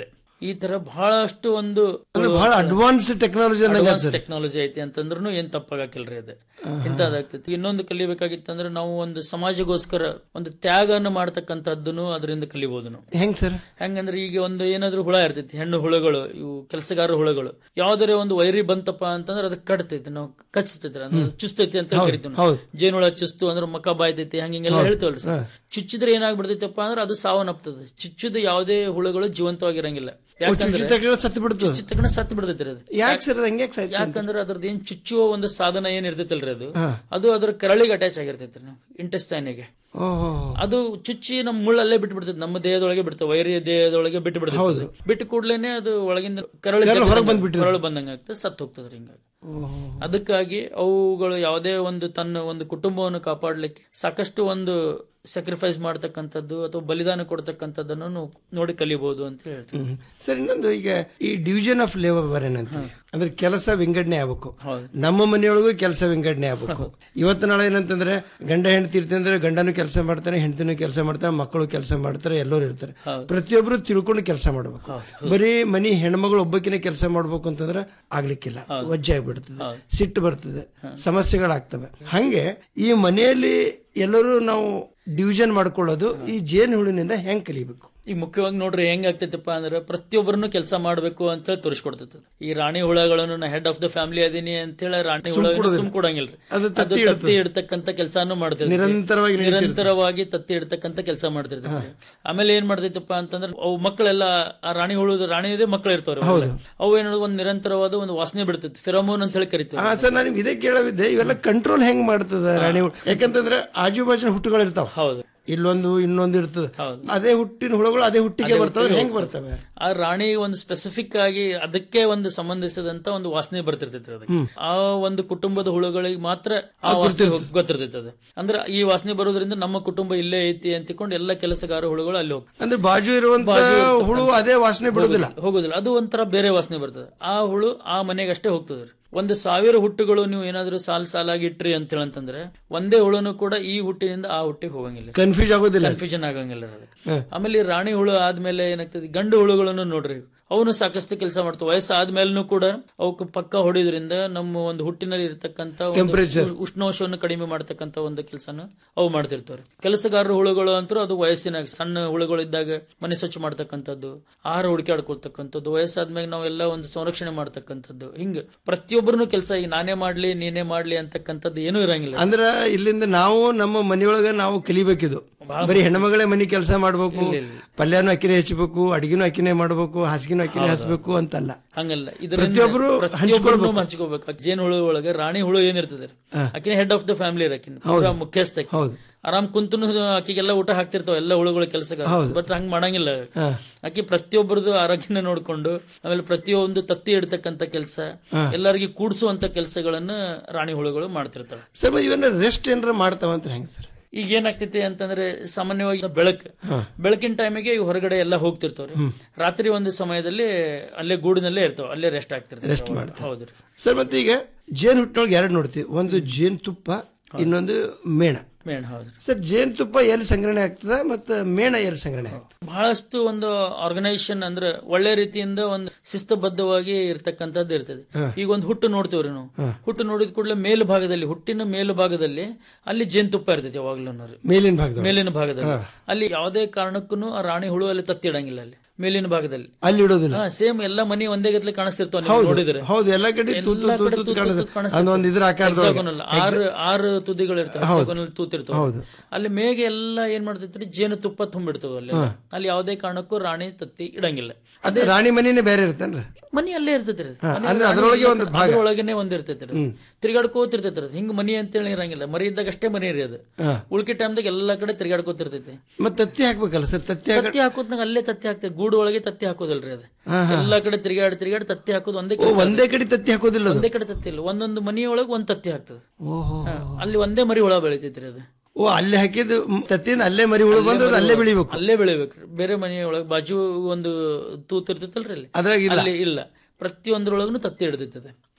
ಈ ತರ ಬಹಳಷ್ಟು ಒಂದು ಅಂದ್ರೆ ಬಹಳ ಅಡ್ವಾನ್ಸ್ ಟೆಕ್ನಾಲಜಿ ಅಡ್ವಾನ್ಸ್ ಟೆಕ್ನಾಲಜಿ ಐತಿ ಅಂತಂದ್ರೂ ಏನ್ ತಪ್ಪಾಗಕ್ಕಿಲ್ರಿ ಅದು ಇಂಥದ್ದಾಗ್ತೈತಿ ಇನ್ನೊಂದು ಕಲಿಬೇಕಾಗಿತ್ತಂದ್ರೆ ನಾವು ಒಂದು ಸಮಾಜಗೋಸ್ಕರ ಒಂದು ತ್ಯಾಗವನ್ನು ಮಾಡ್ತಕ್ಕಂಥದ್ದನ್ನು ಅದರಿಂದ ಕಲಿಬಹುದು ನಾವು ಹೆಂಗ್ ಸರ್ ಹೆಂಗಂದ್ರೆ ಈಗ ಒಂದು ಏನಾದ್ರೂ ಹುಳ ಇರ್ತೈತಿ ಹೆಣ್ಣು ಹುಳುಗಳು ಇವು ಕೆಲಸಗಾರ ಹುಳುಗಳು ಯಾವ್ದಾರೆ ಒಂದು ವೈರಿ ಬಂತಪ್ಪ ಅಂತಂದ್ರೆ ಅದಕ್ಕೆ ಕಟ್ತೈತಿ ನಾವು ಕಚ್ತೈತಿ ಅಂದ್ರೆ ಚುಸ್ತೈತಿ ಅಂತ ಕರಿತೀವಿ ನಾವು. ಹೌದು. ಜೇನುಹುಳ ಚುಸ್ತು ಅಂದ್ರೆ ಮಕ ಬಾಯ್ತೈತಿ ಹಂಗೆಲ್ಲ ಹೇಳ್ತೇವಲ್ರಿ ಸರ್ ಚುಚ್ಚಿದ್ರೆ ಏನಾಗ್ಬಿಡ್ತೈತಪ್ಪ ಅಂದ್ರೆ ಅದು ಸಾವನ್ನಪ್ತದೆ ಚುಚ್ಚುದು ಯಾವುದೇ ಹುಳುಗಳು ಜೀವಂತವಾಗಿರಂಗಿಲ್ಲ ಯಾಕಂದ್ರೆ ಸತ್ತು ಬಿಡ್ತದೆ ಚುಚ್ಚಿದ ತಕ್ಷಣ ಸತ್ತು ಬಿಡ್ತೈತಿ ಅದು ಯಾಕೆ ಸರ್ ಹಂಗೆ ಸಾಯ್ತು ಯಾಕಂದ್ರೆ ಅದ್ರದ್ದು ಏನ್ ಚುಚ್ಚುವ ಒಂದು ಸಾಧನ ಏನ್ ಇರ್ತೈತಲ್ರಿ ಅದು ಅದು ಅದ್ರ ಕರಳಿಗೆ ಅಟ್ಯಾಚ್ ಆಗಿರ್ತೈತ್ರಿ ನಾವು ಇಂಟೆಸ್ಟೈನಿಗೆ ಓಹೋ ಅದು ಚುಚ್ಚಿ ನಮ್ಮ ಮುಳ್ಳಲ್ಲೇ ಬಿಟ್ಟು ಬಿಡ್ತೈತೆ ನಮ್ಮ ದೇಹದೊಳಗೆ ಬಿಡ್ತದೆ ವೈರಿ ದೇಹದೊಳಗೆ ಬಿಟ್ಟು ಬಿಡ್ತದೆ ಬಿಟ್ಟು ಕೂಡ್ಲೇನೆ ಅದು ಒಳಗಿಂದ ಕರಳು ಜೊತೆ ಕರಳು ಬಂದಂಗ ಆಗ್ತದೆ ಸತ್ತು ಹೋಗ್ತದ್ರಿ ಹಿಂಗಾಗಿ ಅದಕ್ಕಾಗಿ ಅವುಗಳು ಯಾವುದೇ ಒಂದು ತನ್ನ ಒಂದು ಕುಟುಂಬವನ್ನು ಕಾಪಾಡ್ಲಿಕ್ಕೆ ಸಾಕಷ್ಟು ಒಂದು ಸ್ಯಾಕ್ರಿಫೈಸ್ ಮಾಡ್ತಕ್ಕಂಥದ್ದು ಅಥವಾ ಬಲಿದಾನ ಕೊಡ್ತಕ್ಕಂಥದ್ದನ್ನು ನಾವು ನೋಡಿ ಕಲಿಬಹುದು ಅಂತ ಹೇಳ್ತೀವಿ ಹ್ಮ್. ಸರ್ ಇನ್ನೊಂದು ಈಗ ಈ ಡಿವಿಷನ್ ಆಫ್ ಲೇಬರ್ ಏನಂತ ಅಂದ್ರೆ ಕೆಲಸ ವಿಂಗಡಣೆ ಆಗ್ಬೇಕು ನಮ್ಮ ಮನೆಯೊಳಗೂ ಕೆಲಸ ವಿಂಗಡಣೆ ಆಗ್ಬೇಕು ಇವತ್ತು ನಾಳೆ ಏನಂತಂದ್ರೆ ಗಂಡ ಹೆಂಡತಿ ಇರ್ತಂದ್ರೆ ಗಂಡನು ಕೆಲಸ ಮಾಡ್ತಾನೆ ಹೆಂಡತಿನೂ ಕೆಲಸ ಮಾಡ್ತಾರೆ ಮಕ್ಕಳು ಕೆಲಸ ಮಾಡ್ತಾರೆ ಎಲ್ಲರೂ ಇರ್ತಾರೆ ಪ್ರತಿಯೊಬ್ರು ತಿಳ್ಕೊಂಡು ಕೆಲಸ ಮಾಡ್ಬೇಕು ಬರೀ ಮನಿ ಹೆಣ್ಮಗಳು ಒಬ್ಬಕಿನ ಕೆಲಸ ಮಾಡ್ಬೇಕು ಅಂತಂದ್ರೆ ಆಗ್ಲಿಕ್ಕಿಲ್ಲ ವಜ್ಜೆ ಆಗ್ಬಿಡ್ತದೆ ಸಿಟ್ಟು ಬರ್ತದೆ ಸಮಸ್ಯೆಗಳಾಗ್ತವೆ ಹಂಗೆ ಈ ಮನೆಯಲ್ಲಿ ಎಲ್ಲರೂ ನಾವು ಡಿವಿಷನ್ ಮಾಡ್ಕೊಳ್ಳೋದು ಈ ಜೇನು ಹುಳಿನಿಂದ ಹೆಂಗ್ ಕಲಿಬೇಕು ಈಗ ಮುಖ್ಯವಾಗಿ ನೋಡ್ರಿ ಹೆಂಗ್ ಆಗ್ತೈತಪ್ಪ ಅಂದ್ರೆ ಪ್ರತಿಯೊಬ್ಬರನ್ನು ಕೆಲಸ ಮಾಡಬೇಕು ಅಂತ ಹೇಳಿ ತೋರಿಸ್ಕೊಡ್ತೈತೆ ಈ ರಾಣಿ ಹುಳಗಳನ್ನು ನಾ ಹೆಡ್ ಆಫ್ ದ ಫ್ಯಾಮಿಲಿ ಅದೀನಿ ಅಂತ ಹೇಳಿ ರಾಣಿ ಹುಳ ಸುಮ್ ಕೊಡಂಗಿಲ್ರಿ ಅದು ಅದು ತತ್ತಿ ಇಡ್ತಕ್ಕಂತ ಕೆಲಸಾನು ಮಾಡ್ತಿರ್ತೈತಿ ನಿರಂತರವಾಗಿ ನಿರಂತರವಾಗಿ ತತ್ತಿ ಇಡ್ತಕ್ಕಂತ ಕೆಲಸ ಮಾಡ್ತಿರ್ತೈತಿ ಆಮೇಲೆ ಏನ್ ಮಾಡ್ತೈತಪ್ಪ ಅಂತಂದ್ರೆ ಅವು ಮಕ್ಕಳೆಲ್ಲ ಆ ರಾಣಿ ಹುಳುದ ರಾಣಿಯದೇ ಮಕ್ಕಳು ಇರ್ತಾವ್ರಿ ಅವೆಲ್ಲ. ಅವು ಏನೋ ಒಂದು ನಿರಂತರವಾದ ಒಂದು ವಾಸನೆ ಬಿಡ್ತೈತಿ ಫಿರೋಮೋನ್ ಅಂತ ಹೇಳಿ ಕರಿತೀವಿ ಹಾ ಸರ್ ನಾನು ಇದೇ ಕೇಳವಿದ್ದೆ ಇವೆಲ್ಲ ಕಂಟ್ರೋಲ್ ಹೆಂಗ್ ಮಾಡ್ತದ ರಾಣಿ ಹುಳು ಯಾಕಂತಂದ್ರೆ ಆಜು ಬಾಜಿನ ಹುಟ್ಟುಗಳು ಇರ್ತಾವ ಹೌದು ಇಲ್ಲೊಂದು ಇನ್ನೊಂದು ಇರ್ತದೆ ಹೌದು. ಅದೇ ಹುಟ್ಟಿನ ಹುಳುಗಳು ಅದೇ ಹುಟ್ಟಿಗೆ ಬರ್ತವೆ ಹೆಂಗ್ ಬರ್ತವೆ ಆ ರಾಣಿ ಒಂದು ಸ್ಪೆಸಿಫಿಕ್ ಆಗಿ ಅದಕ್ಕೆ ಒಂದು ಸಂಬಂಧಿಸಿದಂತ ಒಂದು ವಾಸನೆ ಬರ್ತಿರ್ತೈತಿ ಅದಕ್ಕೆ ಆ ಒಂದು ಕುಟುಂಬದ ಹುಳುಗಳಿಗೆ ಮಾತ್ರ ಆ ವಾಸನೆ ಹೋಗ್- ಗೊತ್ತಿರ್ತೈತಿ ಅದು ಅಂದ್ರೆ ಈ ವಾಸನೆ ಬರೋದ್ರಿಂದ ನಮ್ಮ ಕುಟುಂಬ ಇಲ್ಲೇ ಐತಿ ಅಂತಿಕೊಂಡು ಎಲ್ಲ ಕೆಲಸಗಾರ ಹುಳುಗಳು ಅಲ್ಲಿ ಹೋಗ್ತವೆ ಅಂದ್ರೆ ಬಾಜು ಇರುವಂತ ಹುಳು ಅದೇ ವಾಸನೆ ಬಿಡುದಿಲ್ಲ ಹೋಗುದಿಲ್ಲ ಅದು ಒಂಥರ ಬೇರೆ ವಾಸನೆ ಬರ್ತದೆ ಆ ಹುಳು ಆ ಮನೆಗೆ ಅಷ್ಟೇ ಹೋಗ್ತದೆ ಒಂದು ಸಾವಿರ ಹುಟ್ಟುಗಳು ನೀವು ಏನಾದ್ರೂ ಸಾಲ್ ಸಾಲಾಗಿ ಇಟ್ರಿ ಅಂತ ಹೇಳಂತಂದ್ರೆ ಒಂದೇ ಹುಳುನು ಕೂಡ ಈ ಹುಟ್ಟಿನಿಂದ ಆ ಹುಟ್ಟಿಗೆ ಹೋಗಂಗಿಲ್ಲ ಕನ್ಫ್ಯೂಸ್ ಆಗೋದಿಲ್ಲ ಕನ್ಫ್ಯೂಷನ್ ಆಗಂಗಿಲ್ಲ ಅದಕ್ಕೆ ಆಮೇಲೆ ಈ ರಾಣಿ ಹುಳು ಆದ್ಮೇಲೆ ಏನಾಗ್ತದೆ ಗಂಡು ಹುಳುಗಳನ್ನು ನೋಡ್ರಿ ಅವನು ಸಾಕಷ್ಟು ಕೆಲಸ ಮಾಡ್ತಾವ ವಯಸ್ಸಾದ್ಮೇಲೂ ಕೂಡ ಅವಕ್ಕೆ ಪಕ್ಕ ಹೊಡಿಯೋದ್ರಿಂದ ನಮ್ಮ ಒಂದು ಹುಟ್ಟಿನಲ್ಲಿ ಇರತಕ್ಕಂತ ಒಂದು ಉಷ್- ಉಷ್ಣಾಂಶವನ್ನು ಕಡಿಮೆ ಮಾಡ್ತಕ್ಕಂತ ಒಂದು ಕೆಲಸನ ಅವು ಮಾಡ್ತಿರ್ತಾವ್ರಿ ಕೆಲಸಗಾರರ ಹುಳುಗಳು ಅಂತೂ ಅದು ವಯಸ್ಸಿನ ಸಣ್ಣ ಹುಳುಗಳು ಇದ್ದಾಗ ಮನೆ ಸ್ವಚ್ಛ ಮಾಡ್ತಕ್ಕಂಥದ್ದು ಆಹಾರ ಹುಡುಕಾಡ್ಕೊಳ್ತಕ್ಕಂಥದ್ದು ವಯಸ್ಸಾದ್ಮೇಲೆ ನಾವೆಲ್ಲ ಒಂದು ಸಂರಕ್ಷಣೆ ಮಾಡ್ತಕ್ಕಂಥದ್ದು ಹಿಂಗ ಪ್ರತಿಯೊಬ್ಬರನ್ನು ಕೆಲಸ ಈಗ ನಾನೇ ಮಾಡ್ಲಿ ನೀನೇ ಮಾಡ್ಲಿ ಅಂತಕ್ಕಂಥದ್ದು ಏನೂ ಇರಂಗಿಲ್ಲ ಅಂದ್ರ ಇಲ್ಲಿಂದ ನಾವು ನಮ್ಮ ಮನೆಯೊಳಗ ನಾವು ಕಲಿಬೇಕಿದು ಬರೀ ಹೆಣ್ಮಗಳೇ ಮನಿ ಕೆಲಸ ಮಾಡ್ಬೇಕು ಪಲ್ಯನೂ ಅಕ್ಕಿನೇ ಹೆಚ್ಚಬೇಕು ಅಡಿಗೆನೂ ಅಕ್ಕಿನೇ ಮಾಡ್ಬೇಕು ಹಾಸಿಗೆನೂ ಅಕ್ಕಿನೇ ಹಚ್ಬೇಕು ಅಂತಲ್ಲ ಹಂಗಲ್ಲ ಪ್ರತಿಯೊಬ್ರು ಪ್ರತಿಯೊಬ್ಬರು ಹಂಚ್ಕೋಬೇಕು ಜೇನು ಹುಳು ಒಳಗೆ ರಾಣಿ ಹುಳು ಏನಿರ್ತದೆ ಆಕಿನ ಹೆಡ್ ಆಫ್ ದ ಫ್ಯಾಮಿಲಿ ಇರಕಿನ ಪೂರಾ ಮುಖ್ಯಸ್ಥ ಆಕಿ. ಹೌದು. ಆರಾಮ್ ಕುಂತನು ಆಕಿಗೆಲ್ಲ ಊಟ ಹಾಕ್ತಿರ್ತಾವ ಎಲ್ಲ ಹುಳುಗಳ ಕೆಲಸ ಬಟ್ ಹಂಗ್ ಮಾಡಂಗಿಲ್ಲ ಆಕಿ ಪ್ರತಿಯೊಬ್ಬರದು ಆರೋಗ್ಯನ ನೋಡ್ಕೊಂಡು ಆಮೇಲೆ ಪ್ರತಿಯೊಂದು ತತ್ತಿ ಇಡ್ತಕ್ಕಂತ ಕೆಲಸ ಎಲ್ಲರಿಗೂ ಕೂಡ್ಸುವಂತ ಕೆಲಸಗಳನ್ನ ರಾಣಿ ಹುಳುಗಳು ಮಾಡ್ತಿರ್ತಾವೆ ಸರ್ ಮತ್ತೆ ಇವನ್ನ ರೆಸ್ಟ್ ಏನಾರ ಮಾಡ್ತಾವಂತ ಹೆಂಗ್ ಸರ್ ಈಗ ಏನಾಗ್ತೈತಿ ಅಂತಂದ್ರೆ ಸಾಮಾನ್ಯವಾಗಿ ಬೆಳಕು ಬೆಳಕಿನ ಟೈಮಿಗೆ ಇವು ಹೊರಗಡೆ ಎಲ್ಲ ಹೋಗ್ತಿರ್ತಾವ್ರಿ ರಾತ್ರಿ ಒಂದು ಸಮಯದಲ್ಲಿ ಅಲ್ಲೇ ಗೂಡಿನಲ್ಲೇ ಇರ್ತಾವ ಅಲ್ಲೇ ರೆಸ್ಟ್ ಆಗ್ತಿರ್ತಾವ ಹೌದ್ರಿ ಸರ್ ಮತ್ತೆ ಈಗ ಜೇನ್ ಹುಟ್ಟಿನೊಳಗೆ ಎರಡು ನೋಡ್ತೀವಿ ಒಂದು ಜೇನ್ ತುಪ್ಪ ಇನ್ನೊಂದು ಮೇಣ ಮೇನ್ ಹೌದ್ರಿ ಸರ್ ಜೇನ್ ತುಪ್ಪ ಎಲ್ಲಿ ಸಂಗ್ರಹಣೆ ಆಗ್ತದ ಮತ್ತೆ ಮೇಣ ಎಲ್ಲಿ ಸಂಗ್ರಹಣೆ ಆಗ್ತದೆ ಬಹಳಷ್ಟು ಒಂದು ಆರ್ಗನೈಸೇಷನ್ ಅಂದ್ರೆ ಒಳ್ಳೆ ರೀತಿಯಿಂದ ಒಂದು ಶಿಸ್ತಬದ್ಧವಾಗಿ ಇರ್ತಕ್ಕಂಥದ್ದು ಇರ್ತದೆ ಈಗ ಒಂದು ಹುಟ್ಟು ನೋಡ್ತೀವ್ರಿ ನಾವು ಹುಟ್ಟು ನೋಡಿದ ಕೂಡಲೇ ಮೇಲು ಭಾಗದಲ್ಲಿ ಹುಟ್ಟಿನ ಮೇಲು ಭಾಗದಲ್ಲಿ ಅಲ್ಲಿ ಜೇನುತುಪ್ಪ ಇರ್ತೈತಿ ಯಾವಾಗ್ಲೂ ಮೇಲಿನ ಭಾಗದ ಮೇಲಿನ ಭಾಗದಲ್ಲಿ ಅಲ್ಲಿ ಯಾವುದೇ ಕಾರಣಕ್ಕೂ ಆ ರಾಣಿ ಹುಳು ಅಲ್ಲಿ ತತ್ತಿಡಂಗಿಲ್ಲ ಅಲ್ಲಿ ಮೇಲಿನ ಭಾಗದಲ್ಲಿ ಅಲ್ಲಿ ಇಡೋದಿಲ್ಲ ಸೇಮ್ ಎಲ್ಲ ಮನಿ ಒಂದೇ ಗತ್ಲೆ ಕಾಣಿಸ್ತಿರ್ತಾವ ನೀವು ನೋಡಿದ್ರೆ ಹೌದು ಎಲ್ಲ ಕಡೆ ತೂತು ಎಲ್ಲಾ ಕಡೆ ತೂತು ತೂತು ಕಾಣಿಸ್ತದೆ. ತೂತು ಕಾಣಿಸ್ತದೆ. ಅದೊಂದು ಇದ್ರ ಆಕಾರದೊಳಗೆ. Hexagonal. ಆರು ಆರು ತುದಿಗಳು ಇರ್ತವೆ hexagonal ತೂತಿರ್ತಾವ ಅಲ್ಲಿ ಮೇಗೆ ಎಲ್ಲ ಏನ್ ಮಾಡ್ತೈತ್ರಿ ಜೇನು ತುಪ್ಪ ತುಂಬಿಡ್ತಾವ ಅಲ್ಲಿ ಅಲ್ಲಿ ಯಾವುದೇ ಕಾರಣಕ್ಕೂ ರಾಣಿ ತತ್ತಿ ಇಡಂಗಿಲ್ಲ ಅದೇ ರಾಣಿ ಮನಿನೇ ಬೇರೆ ಇರ್ತೇನ್ರಿ ಮನಿ ಅಲ್ಲೇ ಇರ್ತೈತ್ರಿ ಅದು. ಮನೆ ಅಂದ್ರೆ ರಾಣಿ ಅದ್ರೊಳಗೆ ಒಂದು ಇರ್ತೈತ್ರಿ. ಅದ್ರೊಳಗನೆ ಒಂದ್ ಇರ್ತೈತ್ರಿ ಅದು. ತಿರ್ಗಾಡ್ಕೋತಿರ್ತೈತ್ರಿ ಅದು. ಹಿಂಗ್ ಮನಿ ಅಂತೇಳಿ ಇರಂಗಿಲ್ಲ ಮರಿ ಇದ್ದಾಗ ಅಷ್ಟೇ ಮನಿ ರೀ ಅದು ಉಳ್ಕಿ ಟೈಮ್ದಾಗ ಎಲ್ಲಾ ಕಡೆ ತಿರ್ಗಾಡ್ಕೋತಿರ್ತೈತಿ ಮತ್ತೆ ತತ್ತಿ ಹಾಕ್ಬೇಕಲ್ಲ ಸರ್ ತತ್ತಿ ಹಾಕ ತತ್ತಿ ಹಾಕೋದ್ನಾಗ ಅಲ್ಲೇ ತತ್ತಿ ಹಾಕ್ತೇವೆ ಗೂಡು ಒಳಗೆ ತತ್ತಿ ಹಾಕೋದಲ್ರಿ ಅದು ಎಲ್ಲಾ ಕಡೆ ತಿರ್ಗಾಡಿ ತಿರ್ಗಾಡಿ ತತ್ತಿ ಹಾಕೋದು ಒಂದೇ ಓ, ಕೆಲ್ಸ ಒಂದೇ ಕಡೆ ತತ್ತಿ ಹಾಕೋದಿಲ್ಲ ಅದು ಒಂದೇ ಕಡೆ ತತ್ತಿ ಇಲ್ಲ ಒಂದೊಂದು ಮನಿಯೊಳಗೆ ಒಂದ್ ತತ್ತಿ ಆಗ್ತದೆ ಓಹೋ ಹಾ, ಅಲ್ಲಿ ಒಂದೇ ಮರಿ ಹುಳ ಬೆಳಿತೈತ್ರಿ ಅದು ಓ ಅಲ್ಲಿ ಹಾಕಿದ ತತ್ತಿನ ಅಲ್ಲೇ ಮರಿ ಹುಳು ಬಂದು ಅದು ಅಲ್ಲೇ ಬೆಳಿಬೇಕು ಅಲ್ಲೇ ಬೆಳಿಬೇಕ್ರಿ ಬೇರೆ ಮನೆಯೊಳಗೆ ಬಾಜು ಒಂದು ತೂತ್ ಇರ್ತೈತಲ್ರಿ ಅಲ್ಲಿ ಅದ್ರಾಗ ಇಲ್ಲ ಅಲ್ಲಿ ಇಲ್ಲ ಪ್ರತಿಯೊಂದ್ರೊಳಗೂ ತತ್ತಿ ಹಿಡಿದೈತದೆ